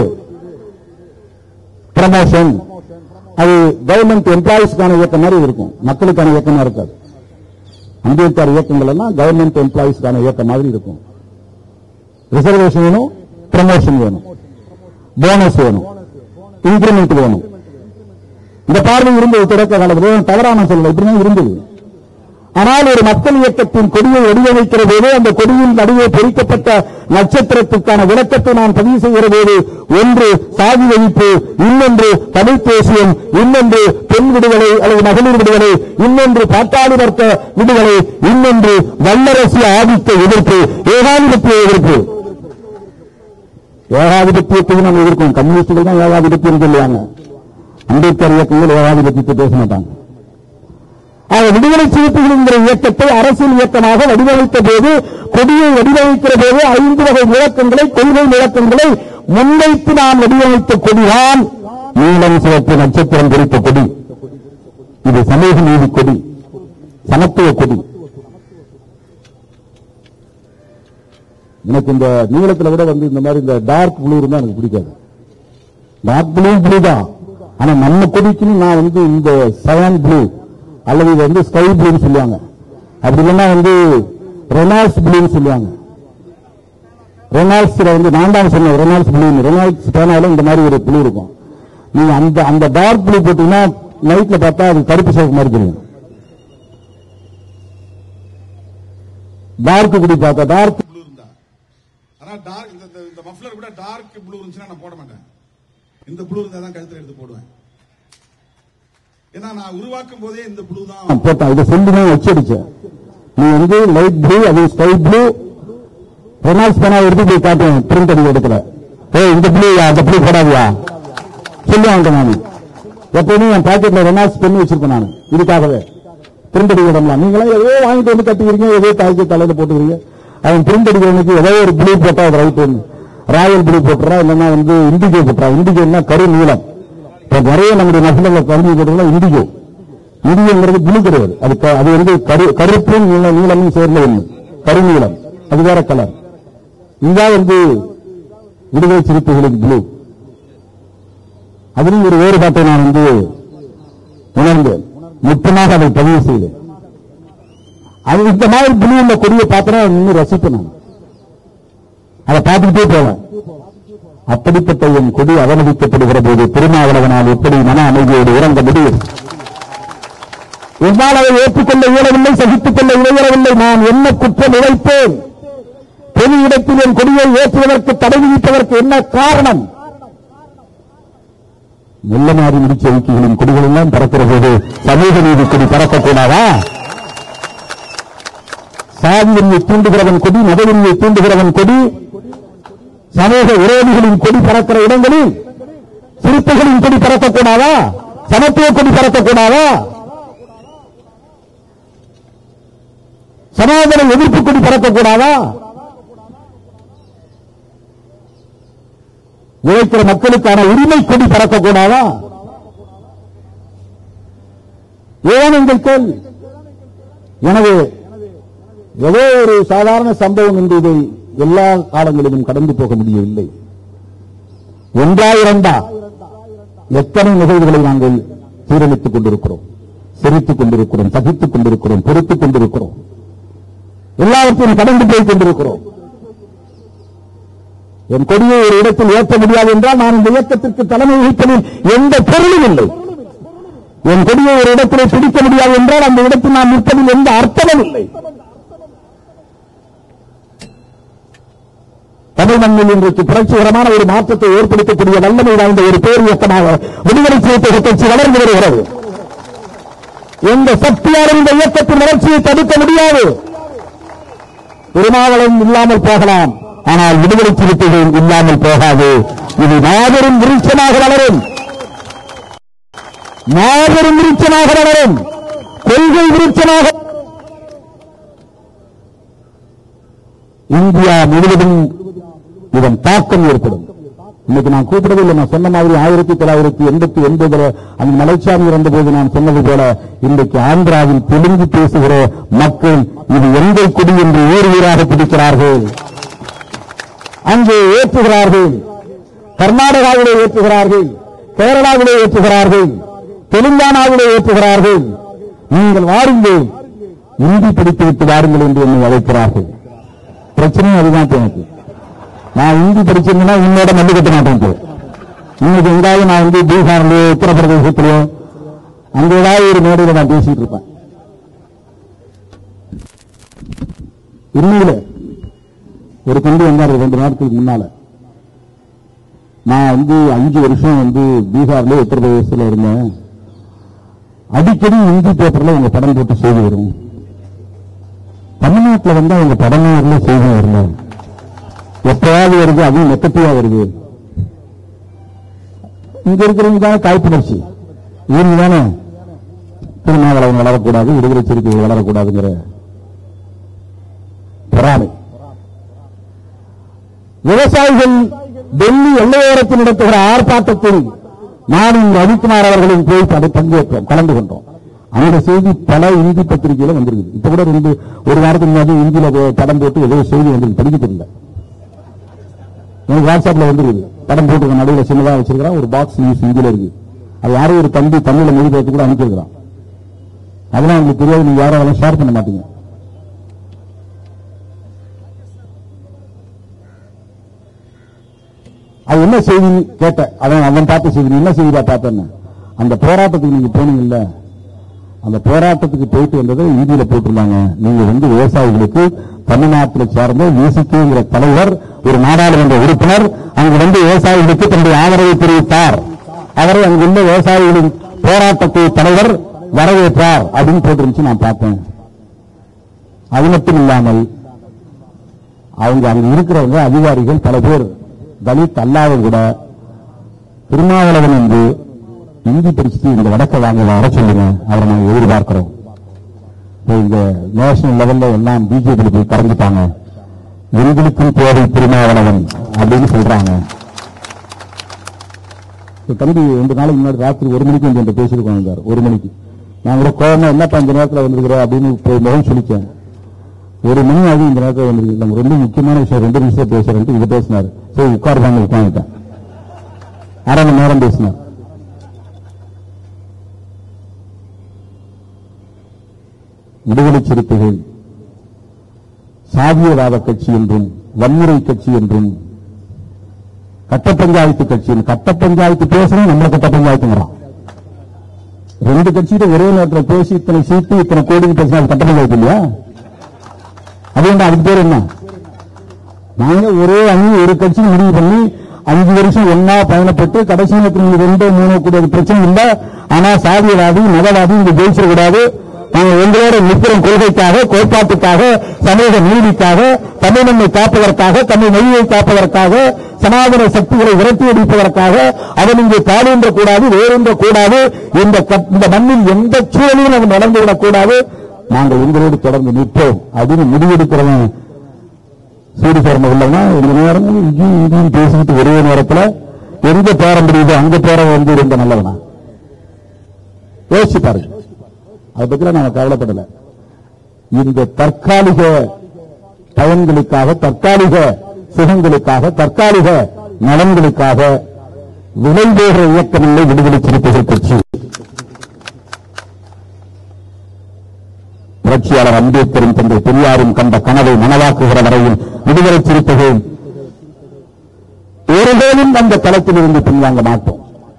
ப்ரமோஷன் அது கவர்மெண்ட் எம்ப்ளாயிஸ்க்கான இயக்கம் மாதிரி இருக்கும் மக்களுக்கான இயக்கமா இருக்காது அம்பேத்கர் இயக்கங்கள் எல்லாம் கவர்மெண்ட் எம்ப்ளாயிஸ்க்கான இயக்கம் மாதிரி இருக்கும் ரிசர்வேஷன் வேணும் ப்ரமோஷன் வேணும் போனஸ் வேணும் இன்கிரிமெண்ட் வேணும் இந்த பார்வை இருந்தது தொடக்க காலத்தில் தவறான சொல்லல இப்படிதான் இருந்தது ஆனால் ஒரு மக்கள் இயக்கத்தின் கொடியை வடிவமைக்கிற போது அந்த கொடியில் நடுவே பொறிக்கப்பட்ட நட்சத்திரத்துக்கான விளக்கத்தை நான் பதிவு செய்கிற போது ஒன்று சாதி வகிப்பு இன்னொன்று தமிழ் தேசியம் இன்னொன்று பெண் விடுதலை அல்லது மகளிர் விடுதலை இன்னொன்று பாட்டாளி வர்க்க விடுதலை இன்னொன்று வல்லரசிய ஆதித்த எதிர்ப்பு ஏகாதிபத்திய எதிர்ப்பு ஏகாதிபத்தியத்தையும் நம்ம எதிர்க்கும் கம்யூனிஸ்டுகள் தான் ஏகாதிபத்தியம் சொல்லுவாங்க அம்பேத்கர் இயக்கங்கள் ஏகாதிபத்தியத்தை பேச மாட்டாங்க ஆக விடுதலை சிறுத்தைகள் என்கிற இயக்கத்தை அரசியல் இயக்கமாக வடிவமைத்த போது கொடியை வடிவமைக்கிற போது ஐந்து வகை முழக்கங்களை கொள்கை முழக்கங்களை முன்வைத்து நாம் வடிவமைத்த கொடிதான் நீளம் சிவப்பு நட்சத்திரம் குறித்த கொடி இது சமூக நீதி கொடி சமத்துவ கொடி எனக்கு இந்த நீளத்துல விட வந்து இந்த மாதிரி இந்த டார்க் ப்ளூ இருந்தா எனக்கு பிடிக்காது டார்க் ப்ளூ ப்ளூ தான் ஆனா நம்ம கொடிக்குன்னு நான் வந்து இந்த சயான் ப்ளூ அல்லது இது வந்து ஸ்கை ப்ளூன்னு சொல்லுவாங்க அப்படி இல்லைன்னா வந்து ரெனால்ட்ஸ் ப்ளூன்னு சொல்லுவாங்க ரெனால்ட்ஸ்ல வந்து நான் தான் சொன்னேன் ரெனால்ட்ஸ் ப்ளூ ரெனால்ட்ஸ் பேனால இந்த மாதிரி ஒரு ப்ளூ இருக்கும் நீங்க அந்த அந்த டார்க் ப்ளூ போட்டீங்கன்னா நைட்ல பார்த்தா அது கருப்பு சிவப்பு மாதிரி தெரியும் டார்க் குடி பார்த்தா டார்க் ப்ளூ இருந்தா ஆனா டார்க் இந்த இந்த- இந்த மஃப்ளர் கூட டார்க் ப்ளூ இருந்துச்சுன்னா நான் போட மாட்டேன் இந்த ப்ளூ இருந்தா தான் கழுத்துல எடுத்து போடுவேன் ஏன்னா நான் உருவாக்கும் போதே இந்த ப்ளூ தான் போட்டான் இதை சொல்லி தான் வச்சடிச்சேன் நீ வந்து லைட் ப்ளூ அது ஸ்கை ப்ளூ ரெனால்ட்ஸ் பேனா எடுத்து போய் காட்டுவேன் பிரிண்ட் அடிக்க இடத்துல ஏய் இந்த ப்ளூ அந்த ப்ளூ போடாதியா சொல்லுவாங்க நான் எப்பவுமே என் பாக்கெட்ல ரெனால்ட்ஸ் பென் வச்சிருப்பேன் நான் இதுக்காகவே பிரிண்ட் அடிக்க இடம்லாம் நீங்களே ஏதோ வாங்கிட்டு வந்து கட்டிக்கிறீங்க ஏதோ தாய்க்கு தலையில போட்டுக்கிறீங்க அவன் பிரிண்ட் அடிக்கிறவனுக்கு ஏதோ ஒரு ப்ளூ போட்டா அது ரைட் ராயல் ப்ளூ போட்டுறா இல்லைன்னா வந்து இண்டிகோ போட்டுறா இண்டிகோன்னா கரு நீளம் இப்ப நிறைய நம்முடைய நகரங்கள கல்வி போட்டுறா இண்டிகோ இந்தியங்கிறது ப்ளூ கிடையாது அது க- அது வந்து கரு கருப்பும் நீல நீளமும் சேர்ந்த ஒண்ணு கருநீளம் அது வேற கலர் இதுதான் வந்து விடுதலை சிறுத்தைகளின் ப்ளூ அதிலும் ஒரு வேறுபாட்டை நான் வந்து உணர்ந்தேன் முற்றமாக அதை பதிவு செய்தேன் அது இந்த மாதிரி ப்ளூ உள்ள கொடியை பார்த்தா இன்னும் ரசிப்பேன் நான் அதை பார்த்துக்கிட்டே போவேன் அப்படிப்பட்ட என் கொடி அவமதிக்கப்படுகிற போது திருமாவளவனால் எப்படி மன அமைதியோடு இறங்க முடியும் என்னால் அதை ஏற்றுக்கொள்ள இயலவில்லை சகித்துக் கொள்ள இயலவில்லை நான் என்ன குற்றம் இழைத்தேன் பொது இடத்தில் என் கொடியை ஏற்றுவதற்கு தடை விதிப்பதற்கு என்ன காரணம் மெல்லமாறி முடிச்ச ஐக்கியங்களின் கொடிகள் எல்லாம் பறக்கிற போது சமூக நீதி கொடி பறக்கக்கூடாதா சாதிவெறியை தூண்டுகிறவன் கொடி மதவெறியை தூண்டுகிறவன் கொடி சமூக விரோதிகளின் கொடி பறக்கிற இடங்களில் சிறுத்தைகளின் கொடி பறக்கக்கூடாதா சமத்துவ கொடி பறக்கக்கூடாதா சனாதன எதிர்ப்பு கொடி பறக்கக்கூடாதா உழைக்கிற மக்களுக்கான உரிமை கொடி பறக்கக்கூடாதா ஏன் எங்கள் கேள்வி எனவே ஏதோ ஒரு சாதாரண சம்பவம் என்று இதை எல்லா காலங்களிலும் கடந்து போக முடியவில்லை ஒன்றா இரண்டா எத்தனை நிகழ்வுகளை நாங்கள் சீரழித்துக் கொண்டிருக்கிறோம் சிரித்துக் கொண்டிருக்கிறோம் சகித்துக் கொண்டிருக்கிறோம் பொறுத்துக் கொண்டிருக்கிறோம் எல்லாவற்றையும் கடந்து போய் கொண்டிருக்கிறோம் என் கொடியை ஒரு இடத்தில் ஏற்ற முடியாது என்றால் நான் இந்த இயக்கத்திற்கு தலைமை வகிப்பதில் எந்த பொருளும் இல்லை என் கொடியை ஒரு இடத்திலே பிடிக்க முடியாது என்றால் அந்த இடத்தில் நான் நிற்பதில் எந்த அர்த்தமும் இல்லை தமிழ் மண்ணில் இன்றைக்கு புரட்சிகரமான ஒரு மாற்றத்தை ஏற்படுத்தக்கூடிய வல்லமை வாய்ந்த ஒரு பேர் இயக்கமாக விடுதலை சிறுத்தை கட்சி வளர்ந்து வருகிறது எந்த சக்தியாலும் இந்த இயக்கத்தின் வளர்ச்சியை தடுக்க முடியாது திருமாவளம் இல்லாமல் போகலாம் ஆனால் விடுதலை சிறுத்தைகள் இல்லாமல் போகாது இது மாபெரும் விருட்சமாக வளரும் மாபெரும் விருட்சமாக வளரும் கொள்கை விருட்சமாக இந்தியா முழுவதும் இதன் தாக்கம் ஏற்படும் இன்னைக்கு நான் கூப்பிடவில்லை நான் சொன்ன மாதிரி ஆயிரத்தி தொள்ளாயிரத்தி எண்பத்தி ஒன்பதுல அந்த மலைச்சாமி இருந்தபோது நான் சொன்னது போல இன்றைக்கு ஆந்திராவில் தெலுங்கு பேசுகிற மக்கள் இது எங்கள் குடி என்று ஊர் ஊராக பிடிக்கிறார்கள் அங்கே ஏற்றுகிறார்கள் கர்நாடகாவிலே ஏற்றுகிறார்கள் கேரளாவிலே ஏற்றுகிறார்கள் தெலுங்கானாவிலே ஏற்றுகிறார்கள் நீங்கள் வாருங்கள் இந்தி படித்துவிட்டு வாருங்கள் என்று என்னை அழைக்கிறார்கள் பிரச்சனையும் அதுதான் இப்ப எனக்கு நான் இந்தி படிச்சிருந்தேன்னா உன்னோட மல்லு கட்ட மாட்டேன் இப்போ. இன்னைக்கு எங்காவது நான் வந்து பீகார்லயோ உத்தரப்பிரதேசத்திலயோ அங்க ஏதாவது ஒரு மேடையில நான் பேசிட்டு இருப்பேன் உண்மையில ஒரு தம்பி வந்தார் ரெண்டு நாட்களுக்கு முன்னால நான் வந்து அஞ்சு வருஷம் வந்து பீகார்ல உத்தரப்பிரதேசத்துல இருந்தேன் அடிக்கடி இந்தி பேப்பர்ல உங்க படம் போட்டு செய்தி வரும் தமிழ்நாட்டுல வந்து அவங்க படமே வரல செய்தி வரல எப்பயாவது வருது அதுவும் நெக்கட்டிவா வருது இங்க இருக்கிறவங்க தானே காழ்ப்புணர்ச்சி இவங்க தானே திருமாவளவன் வளரக்கூடாது விடுதலை சிறுத்தைகள் வளரக்கூடாதுங்கிற பொறாமை விவசாயிகள் டெல்லி எல்லையோரத்தில் நடத்துகிற ஆர்ப்பாட்டத்தில் நானும் ரவிக்குமார் அவர்களும் போய் படு- பங்கேற்றோம் கலந்து கொண்டோம் அந்த செய்தி பல இந்தி பத்திரிகையில வந்திருக்கு இப்ப கூட ரெண்டு ஒரு வாரத்துக்கு முன்னாடி இந்தியில போ- படம் போட்டு ஏதோ செய்தி வந்து படிக்க தெரியல எனக்கு வாட்ஸ்அப்ல வந்துருக்குது படம் போட்டு நடுவில் சின்னதா வச்சிருக்கிறான் ஒரு பாக்ஸ் நியூஸ் இந்தியில இருக்கு அது யாரும் ஒரு தம்பி தமிழ்ல மொழிபெயர்த்து கூட அனுப்பிச்சிருக்கிறான் அதெல்லாம் உங்களுக்கு தெரியாது நீங்க யாரும் அதெல்லாம் ஷேர் பண்ண மாட்டீங்க அது என்ன செய்தி கேட்டேன் அவன் அவன் பார்த்த செய்தி நீ என்ன செய்தியா பார்த்தேன்னு அந்த போராட்டத்துக்கு நீங்க போனீங்கல்ல அந்த போராட்டத்துக்கு போயிட்டு வந்ததை இந்தியில போட்டிருந்தாங்க நீங்க வந்து விவசாயிகளுக்கு தமிழ்நாட்டில் சேர்ந்த விசிகேங்கிற தலைவர் ஒரு நாடாளுமன்ற உறுப்பினர் அங்கு வந்து விவசாயிகளுக்கு தன்னுடைய ஆதரவை தெரிவித்தார் அவரை அங்குள்ள விவசாயிகளின் போராட்டத்தை தலைவர் வரவேற்றார் அப்படின்னு போட்டிருந்துச்சு நான் பார்த்தேன் அது மட்டும் இல்லாமல் அவங்க அங்க இருக்கிறவங்க அதிகாரிகள் பல பேர் தலித் அல்லாத கூட திருமாவளவன் என்று இந்தி படிச்சுட்டு இந்த வடக்க வாங்க வர சொல்லுங்க அவரை நாங்க எதிர்பார்க்கிறோம் இப்போ இந்த நேஷனல் லெவல்ல எல்லாம் பிஜேபி போய் கறந்துட்டாங்க எங்களுக்கும் தேவை திருமாவளவன் அப்படின்னு சொல்றாங்க இப்ப தம்பி ரெண்டு நாளைக்கு முன்னாடி ராத்திரி ஒரு மணிக்கு வந்து என்கிட்ட பேசியிருக்கோம் இருந்தார் ஒரு மணிக்கு நான் கூட கோவமா என்னப்பா இந்த நேரத்தில் வந்திருக்கிற அப்படின்னு போய் முகம் சொல்லிச்சேன் ஒரு மணி ஆகி இந்த நேரத்தில் வந்திருக்கு நம்ம ரொம்ப முக்கியமான விஷயம் ரெண்டு நிமிஷம் பேசுறேன்ட்டு இது பேசினாரு சரி உட்காருவாங்க உட்காந்துட்டேன் அரை மணி நேரம் பேசினார் விடுதலை சிறுத்தைகள் சாதியவாத கட்சி என்றும் வன்முறை கட்சி என்றும் கட்ட பஞ்சாயத்து கட்சி கட்ட பஞ்சாயத்து பேசணும் நம்மள கட்ட பஞ்சாயத்துங்கிறான் ரெண்டு கட்சியிட்ட ஒரே நேரத்தில் பேசி இத்தனை சீட்டு இத்தனை கோடிக்கு பேசினா அது கட்ட பஞ்சாயத்து இல்லையா அது என்ன அதுக்கு பேர் என்ன நாங்க ஒரே அணி ஒரு கட்சி முடிவு பண்ணி அஞ்சு வருஷம் ஒன்னா பயணப்பட்டு கடைசி நேரத்தில் நீங்க ரெண்டோ மூணோ கூட அது பிரச்சனை இல்ல ஆனா சாதியவாதி மதவாதி இங்க ஜெயிச்சிடக்கூடாது நாங்க எங்களோட நிற்கிறோம் கொள்கைக்காக கோட்பாட்டுக்காக சமூக நீதிக்காக தமிழ் மண்ணை காப்பதற்காக தமிழ் மொழியை காப்பதற்காக சனாதன சக்திகளை விரட்டி அடிப்பதற்காக அவன் இங்கே பாடுன்ற கூடாது வேறுன்ற கூடாது இந்த கட்- இந்த மண்ணில் எந்த சூழலிலும் அவன் நடந்துவிடக் கூடாது நாங்கள் உங்களோடு தொடர்ந்து நிற்போம் அப்படின்னு முடிவெடுக்கிறவன் சூடு சேர்ந்த உள்ளவனா இந்த நேரம் இங்கேயும் இங்கேயும் பேசிக்கிட்டு ஒரே நேரத்துல எங்க பேர முடியுதோ அங்க பேர வந்து ரொம்ப நல்லவனா யோசிச்சு பாருங்க அதை பத்தி நாங்க கவலைப்படல இந்த தற்காலிக பயன்களுக்காக தற்காலிக சுகங்களுக்காக தற்காலிக நலன்களுக்காக விலை போகிற இயக்கமில்லை விடுதலை சிறுத்தைகள் கட்சி புரட்சியாளர் அம்பேத்கரும் தந்தை பெரியாரும் கண்ட கனவை நனவாக்குகிற வரையில் விடுதலை சிறுத்தைகள் ஒருபோதும் அந்த களத்தில் இருந்து பின்வாங்க மாட்டோம்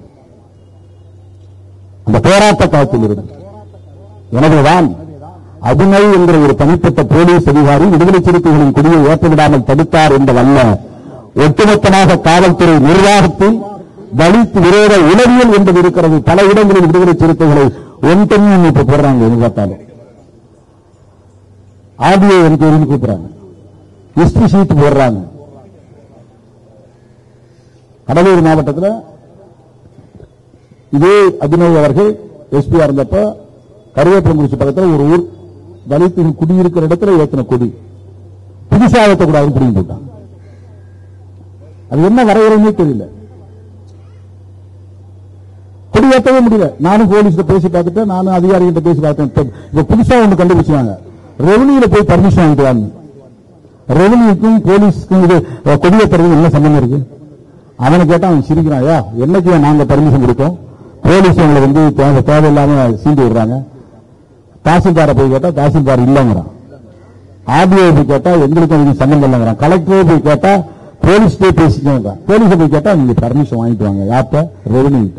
அந்த போராட்ட களத்தில் இருந்து எனவேதான் அபிநய் என்கிற ஒரு தனிப்பட்ட போலீஸ் அதிகாரி விடுதலை சிறுத்தைகளின் குடியை ஏற்றவிடாமல் தடுத்தார் என்பதல்ல ஒட்டுமொத்தமாக காவல்துறை நிர்வாகத்தில் தலித் விரோத உளவியல் என்பது இருக்கிறது பல இடங்களில் விடுதலை சிறுத்தைகளை ஒன் தண்ணி இப்ப போடுறாங்க எங்க பார்த்தாலும் ஆடியோ என்கொயரின்னு கூப்பிடுறாங்க ஹிஸ்டரி ஷீட் போடுறாங்க கடலூர் மாவட்டத்தில் இதே அபிநவ் அவர்கள் எஸ்பியா இருந்தப்ப கருவேப்பிலங்குறிச்சி பக்கத்தில் ஒரு ஊர் தலித்து குடியிருக்கிற இடத்துல ஏத்தின கொடி புதுசா ஏற்றக்கூடாதுன்னு பிடிங்கி போட்டான் அது என்ன வரையறைன்னே தெரியல கொடி ஏற்றவே முடியல நானும் போலீஸ்ல பேசி பார்த்துட்டேன் நானும் அதிகாரிகிட்ட பேசி பார்த்தேன் இப்ப- இப்ப புதுசா ஒண்ணு கண்டுபிடிச்சாங்க ரெவன்யூல போய் பர்மிஷன் வாங்கிட்டு வாங்க ரெவன்யூக்கும் போலீஸ்க்கும் இது அஹ், கொடியேற்றுறதுக்கு என்ன சம்பந்தம் இருக்கு அவனை கேட்டா அவன் சிரிக்கிறான் ஐயா என்னைக்கு நாங்க பர்மிஷன் கொடுத்தோம் போலீஸ் அவங்களை வந்து தேவை தேவையில்லாம சீண்டி விடுறாங்க தாசில்தாரை போய் கேட்டா தாசில்தார் இல்லங்கிறான் ஆர்டிஓ போய் கேட்டா எங்களுக்கு அதுக்கு சம்பந்தம் இல்லைங்கிறான் கலெக்டரே போய் கேட்டா போலீஸ்டே பேசிக்கோங்க போலீஸை போய் கேட்டா நீங்க பர்மிஷன் வாங்கிட்டு வாங்க யார்கிட்ட ரெவன்யூ கிட்ட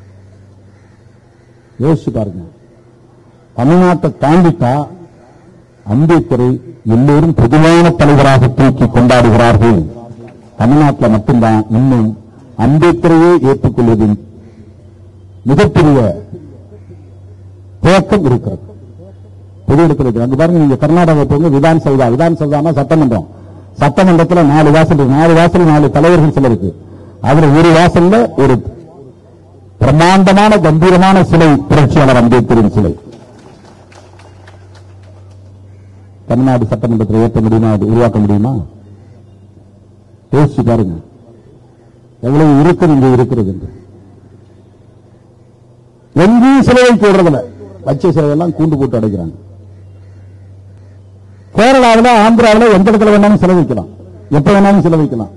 யோசிச்சு பாருங்க தமிழ்நாட்டை தாண்டிட்டா அம்பேத்கரை எல்லோரும் பொதுவான தலைவராக தூக்கி கொண்டாடுகிறார்கள் தமிழ்நாட்டில் மட்டும்தான் இன்னும் அம்பேத்கரையே ஏற்றுக்கொள்வதில் மிகப்பெரிய தேக்கம் இருக்கிறது பொது இடத்துல இருக்கு. அங்க பாருங்க நீங்க கர்நாடகா போங்க விதான் சௌதா விதான் சௌதானா சட்டமன்றம் சட்டமன்றத்துல நாலு வாசல் இருக்கு. நாலு வாசல் நாலு தலைவர்கள் சிலர் இருக்கு அதுல ஒரு வாசல்ல ஒரு பிரம்மாண்டமான கம்பீரமான சிலை புரட்சியாளர் அம்பேத்கரின் சிலை தமிழ்நாடு சட்டமன்றத்தில் ஏற்ற முடியுமா அது உருவாக்க முடியுமா யோசிச்சு பாருங்க எவ்வளவு இருக்குது இங்க இருக்கிறது என்று எங்கேயும் சிலை வைக்க விடுறதில்ல வச்ச சிலையெல்லாம் கூண்டு போட்டு அடைக்கிறாங்க கேரளாவில் ஆந்திராவில் எந்த இடத்துல வேணாலும் சிலை வைக்கலாம் எப்ப வேணாலும் சிலை வைக்கலாம்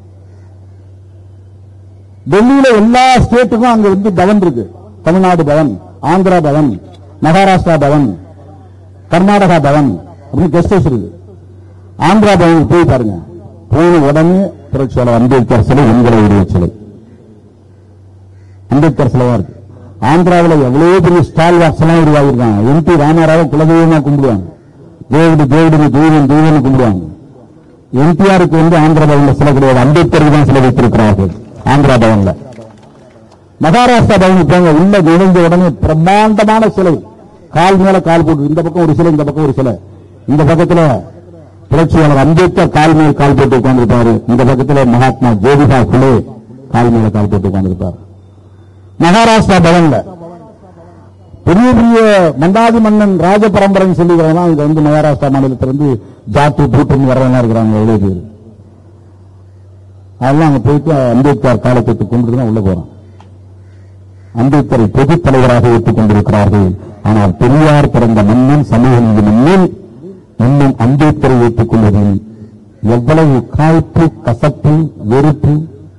டெல்லியில எல்லா ஸ்டேட்டுக்கும் அங்க வந்து பவன் இருக்கு தமிழ்நாடு பவன் ஆந்திரா பவன் மகாராஷ்டிரா பவன் கர்நாடகா பவன் அப்படின்னு கெஸ்ட் ஹவுஸ் இருக்கு ஆந்திரா பவன் போய் பாருங்க போன உடனே புரட்சியாளர் அம்பேத்கர் சிலை எங்களை உடைய சிலை அம்பேத்கர் சிலையா இருக்கு ஆந்திராவில் எவ்வளவு பெரிய ஸ்டால் வாக்ஸ் எல்லாம் உருவாகிருக்காங்க எம்பி ராமாராவை குலதெய்வமா கும்பிடுவாங்க தேவடு தேவடுன்னு தெய்வம் தெய்வம்னு கும்பிடுவாங்க எம்பிஆருக்கு வந்து ஆந்திரா பவன்ல சிலை கிடையாது அம்பேத்கருக்கு தான் சிலை வைத்திருக்கிறார்கள் ஆந்திரா பவன்ல மகாராஷ்டிரா பவனுக்கு போங்க உள்ள நுழைஞ்ச உடனே பிரம்மாண்டமான சிலை கால் மேல கால் போட்டு இந்த பக்கம் ஒரு சிலை இந்த பக்கம் ஒரு சிலை இந்த பக்கத்துல புரட்சியாளர் அம்பேத்கர் கால் மேல் கால் போட்டு உட்கார்ந்திருப்பாரு இந்த பக்கத்துல மகாத்மா ஜோதிபா புலே கால் மேல கால் போட்டு உட்கார்ந்திருப்பாரு மகாராஷ்டிரா பவன்ல பெரிய பெரிய மந்தாதி மன்னன் ராஜ பரம்பரைன்னு சொல்லிக்கிறவங்க இங்க வந்து மகாராஷ்டிரா மாநிலத்திலிருந்து ஜாட்டு பூட்டுன்னு வர்றவங்க இருக்கிறாங்க எவ்வளவு பேர் அதெல்லாம் அங்க போயிட்டு அம்பேத்கர் காலத்தை கொண்டு தான் உள்ள போறான் அம்பேத்கரை பொதுத் தலைவராக ஏற்றுக் கொண்டிருக்கிறார்கள் ஆனால் பெரியார் பிறந்த மண்ணின் சமூக நீதி மண்ணில் இன்னும் அம்பேத்கரை ஏற்றுக்கொள்வதில் எவ்வளவு காய்ப்பு கசப்பு வெறுப்பு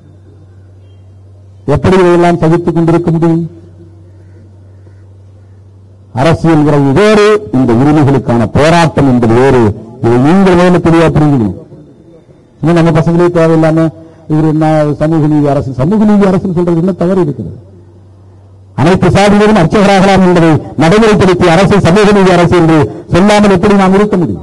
எப்படி இதையெல்லாம் சகித்துக் கொண்டிருக்க முடியும் அரசியல் உறவு வேறு இந்த உரிமைகளுக்கான போராட்டம் என்பது வேறு இதை நீங்கள் மேல தெளிவா புரிஞ்சுக்கணும் இன்னும் நம்ம பசங்களே தேவையில்லாம இவர் என்ன சமூக நீதி அரசு சமூக நீதி அரசுன்னு சொல்றது என்ன தவறு இருக்கிறது அனைத்து சாதிகளும் அர்ச்சகராகலாம் என்பதை நடைமுறைப்படுத்திய அரசு சமூக நீதி அரசு என்று சொல்லாமல் எப்படி நாம் இருக்க முடியும்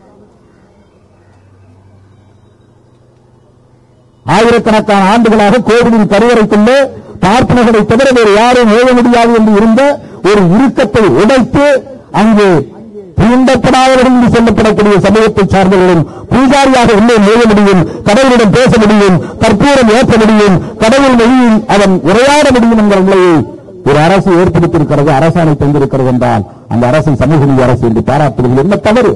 ஆயிரக்கணக்கான ஆண்டுகளாக கோவிலின் கருவறைக்குள்ளே பார்ப்பனர்களை தவிர வேறு யாரும் நுழைய முடியாது என்று இருந்த ஒரு இறுக்கத்தை உடைத்து அங்கு தீண்டப்படாதவர்கள் என்று சொல்லப்படக்கூடிய சமூகத்தை சார்ந்தவர்களும் பூஜாரியாக உள்ளே நுழைய முடியும் கடவுளிடம் பேச முடியும் கற்பூரம் ஏற்ற முடியும் கடவுள் மொழியில் அவன் உரையாட முடியும் என்கிற நிலையை ஒரு அரசு ஏற்படுத்தியிருக்கிறது அரசாணை தந்திருக்கிறது என்றால் அந்த அரசை சமூக நீதி அரசு என்று பாராட்டுவதில் என்ன தவறு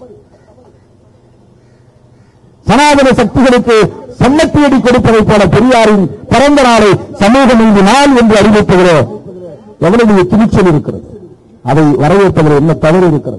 சனாதன சக்திகளுக்கு சம்மத்தியடி கொடுப்பதைப் போல பெரியாரின் பிறந்த நாளை சமூக நீதி நாள் என்று அறிவிப்பதிலோ எவ்வளவு துணிச்சல் இருக்கிறது அதை வரவேற்பதில் என்ன தவறு இருக்கிறது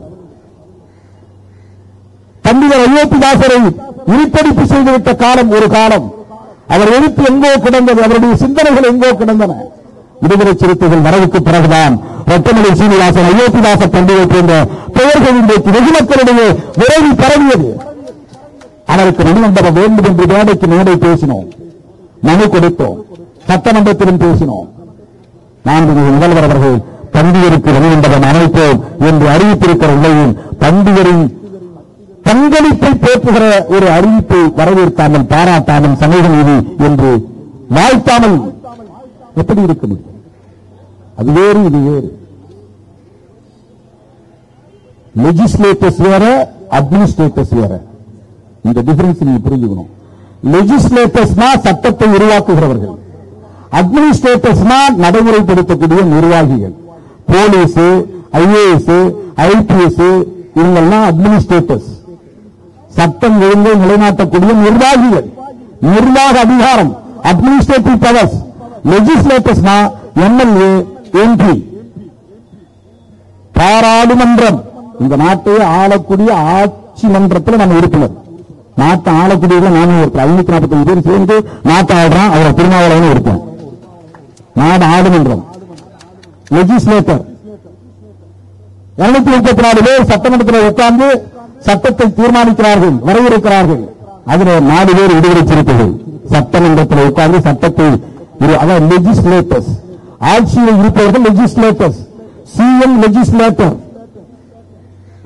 பண்டிதர் அயோத்திதாசரை உருப்படிப்பு செய்துவிட்ட காலம் ஒரு காலம் அவர் எழுத்து எங்கோ கிடந்தது அவருடைய சிந்தனைகள் எங்கோ கிடந்தன விடுதலை சிறுத்தைகள் வரவுக்கு பிறகுதான் ரத்தமலை சீனிவாசன் அயோத்திதாச பண்டிகை போன்ற பெயர்கள் இன்றைக்கு வெகு மக்களிடையே விரைவி பரவியது அவருக்கு மணிமண்டபம் வேண்டும் என்று மேடைக்கு மேடை பேசினோம் மனு கொடுத்தோம் சட்டமன்றத்திலும் பேசினோம் மாண்புமிகு முதல்வர் அவர்கள் பண்டிகருக்கு மணிமண்டபம் அமைப்போம் என்று அறிவித்திருக்கிற நிலையில் பண்டிகரின் பங்களிப்பை போற்றுகிற ஒரு அறிவிப்பை வரவேற்காமல் பாராட்டாமல் சமூக நீதி என்று வாழ்த்தாமல் எப்படி இருக்க முடியும் அது வேறு இது வேறு லெஜிஸ்லேட்டர்ஸ் வேற அட்மினிஸ்ட்ரேட்டர்ஸ் வேற இந்த டிஃபரன்ஸ் நீங்க புரிஞ்சுக்கணும் லெஜிஸ்லேட்டர்ஸ்னா சட்டத்தை உருவாக்குகிறவர்கள் அட்மினிஸ்ட்ரேட்டர்ஸ்னா நடைமுறைப்படுத்தக்கூடிய நிர்வாகிகள் போலீஸ் ஐஏஎஸ் ஐபிஎஸ் இவங்கெல்லாம் அட்மினிஸ்ட்ரேட்டர்ஸ் சட்டம் ஒழுங்கை நிலைநாட்டக்கூடிய நிர்வாகிகள் நிர்வாக அதிகாரம் அட்மினிஸ்ட்ரேட்டிவ் பவர்ஸ் லெஜிஸ்லேட்டர்ஸ்னா எம்எல்ஏ எம்பி பாராளுமன்றம் இந்த நாட்டை ஆளக்கூடிய ஆட்சி மன்றத்தில் நம்ம உறுப்பினர் நாட்டை ஆளக்கூடியதுல நானும் ஒருத்தர் ஐநூத்தி நாற்பத்தி பேர் சேர்ந்து நாட்டை ஆடுறான் அவரை திருமாவளவனும் இருப்பேன் நாடு ஆளுமன்றம் லெஜிஸ்லேட்டர் இருநூத்தி முப்பத்தி நாலு பேர் சட்டமன்றத்தில் உட்கார்ந்து சட்டத்தை தீர்மானிக்கிறார்கள் வரையறுக்கிறார்கள் அதுல நாலு பேர் விடுதலை சிறுத்தைகள் சட்டமன்றத்தில் உட்கார்ந்து சட்டத்தை இரு- அதாவது லெஜிஸ்லேட்டர்ஸ் ஆட்சியில் இருப்பவர்கள் லெஜிஸ்லேட்டர்ஸ் சிஎம் லெஜிஸ்லேட்டர்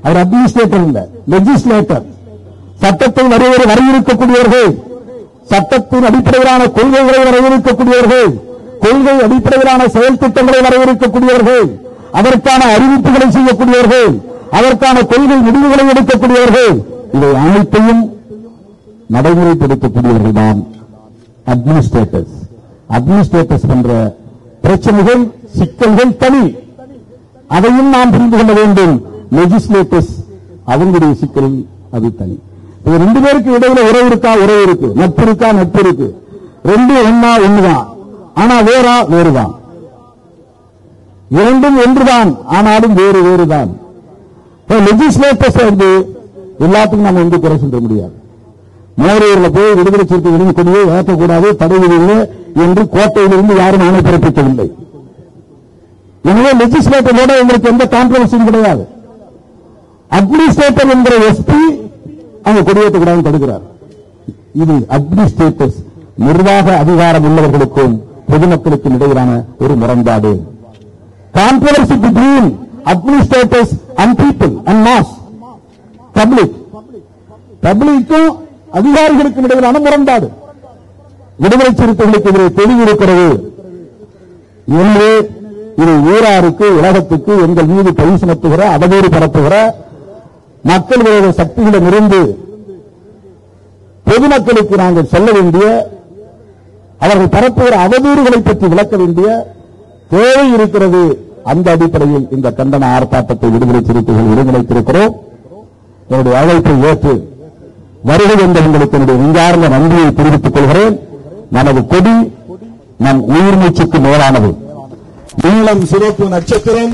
அவர் அட்மினிஸ்ட்ரேட்டர் இல்ல லெஜிஸ்லேட்டர் சட்டத்தை வரையறை வரையறுக்கக்கூடியவர்கள் சட்டத்தின் அடிப்படையிலான கொள்கைகளை வரையறுக்கக்கூடியவர்கள் கொள்கை அடிப்படையிலான செயல் திட்டங்களை வரையறுக்கக்கூடியவர்கள் அதற்கான அறிவிப்புகளை செய்யக்கூடியவர்கள் அதற்கான கொள்கை முடிவுகளை எடுக்கக்கூடியவர்கள் இவை அனைத்தையும் நடைமுறைப்படுத்தக்கூடியவர்கள் தான் அட்மினிஸ்ட்ரேட்டர்ஸ் அட்மினிஸ்ட்ரேட்டர்ஸ் பண்ற பிரச்சனைகள் சிக்கல்கள் தனி அதையும் நாம் புரிந்து கொள்ள வேண்டும் லெஜிஸ்லேட்டர்ஸ் அவங்களுடைய சிக்கல் அது தனி இது ரெண்டு பேருக்கு இடையில உறவு இருக்கா உறவு இருக்கு நட்பு இருக்கா நட்பு இருக்கு ரெண்டும் ஒன்னா ஒண்ணுதான் ஆனா வேறா வேறுதான் இரண்டும் ஒன்றுதான் ஆனாலும் வேறு வேறுதான் லெஜிஸ்லேட்டர்ஸ் வந்து எல்லாத்துக்கும் நம்ம வந்து குறை சொல்ல முடியாது மோரையூர்ல போய் விடுதலை சிறுத்தைகளின் கொடியை ஏற்றக்கூடாது தடை விதிங்க என்று கோட்டையிலிருந்து யாரும் ஆணை பிறப்பிக்கவில்லை எனவே லெஜிஸ்லேட்டரோட உங்களுக்கு எந்த கான்ட்ரவர்சியும் கிடையாது அட்மினிஸ்ட்ரேட்டர் என்கிற எஸ்பி அவங்க கொடியேற்றக்கூடாது தடுக்கிறார் இது அட்மினிஸ்ட்ரேட்டர்ஸ் நிர்வாக அதிகாரம் உள்ளவர்களுக்கும் பொதுமக்களுக்கும் இடையிலான ஒரு முரண்பாடு controversy between administrators and people and mass public பப்ளிக்கும் அதிகாரிகளுக்கும் இடையிலான முரண்பாடு விடுதலை சிறுத்தைகளுக்கு எதிரே தெளிவு இருக்கிறது எனவே இது ஊராருக்கு உலகத்துக்கு எங்கள் மீது பழி சுமத்துகிற அவதூறு பரப்புகிற மக்கள் விரோத சக்திகளிடமிருந்து பொதுமக்களுக்கு நாங்கள் சொல்ல வேண்டிய அவர்கள் பரப்புகிற அவதூறுகளை பற்றி விளக்க வேண்டிய தேவை இருக்கிறது அந்த அடிப்படையில் இந்த கண்டன ஆர்ப்பாட்டத்தை விடுதலை சிறுத்தைகள் ஒருங்கிணைத்திருக்கிறோம் என்னுடைய அழைப்பை ஏற்று வருகை என்ற உங்களுக்கு என்னுடைய நெஞ்சார்ந்த நன்றியை தெரிவித்துக் கொள்கிறேன் நமது கொடி நம் உயிர் மூச்சுக்கு மேலானது நீளம் சிவப்பு நட்சத்திரம்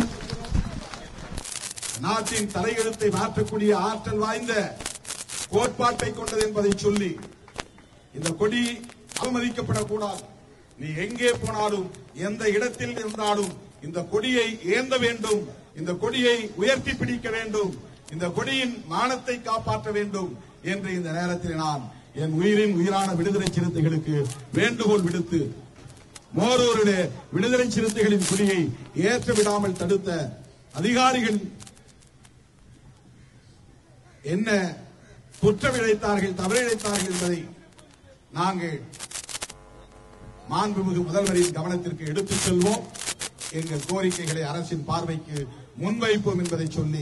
நாட்டின் தலையெழுத்தை மாற்றக்கூடிய ஆற்றல் வாய்ந்த கோட்பாட்டை கொண்டது என்பதை சொல்லி இந்த கொடி அவமதிக்கப்படக்கூடாது நீ எங்கே போனாலும் எந்த இடத்தில் இருந்தாலும் இந்த கொடியை ஏந்த வேண்டும் இந்த கொடியை உயர்த்தி பிடிக்க வேண்டும் இந்த கொடியின் மானத்தை காப்பாற்ற வேண்டும் என்று இந்த நேரத்தில் நான் என் உயிரின் உயிரான விடுதலை சிறுத்தைகளுக்கு வேண்டுகோள் விடுத்து மோரூரிலே விடுதலை சிறுத்தைகளின் கொடியை ஏற்ற விடாமல் தடுத்த அதிகாரிகள் என்ன குற்றம் இழைத்தார்கள் தவறு இழைத்தார்கள் என்பதை நாங்கள் மாண்புமிகு முதல்வரின் கவனத்திற்கு எடுத்துச் செல்வோம் எங்கள் கோரிக்கைகளை அரசின் பார்வைக்கு முன்வைப்போம் என்பதை சொல்லி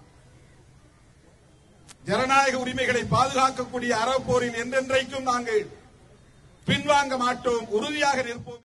ஜனநாயக உரிமைகளை பாதுகாக்கக்கூடிய அறப்போரில் என்றென்றைக்கும் நாங்கள் பின்வாங்க மாட்டோம் உறுதியாக நிற்போம்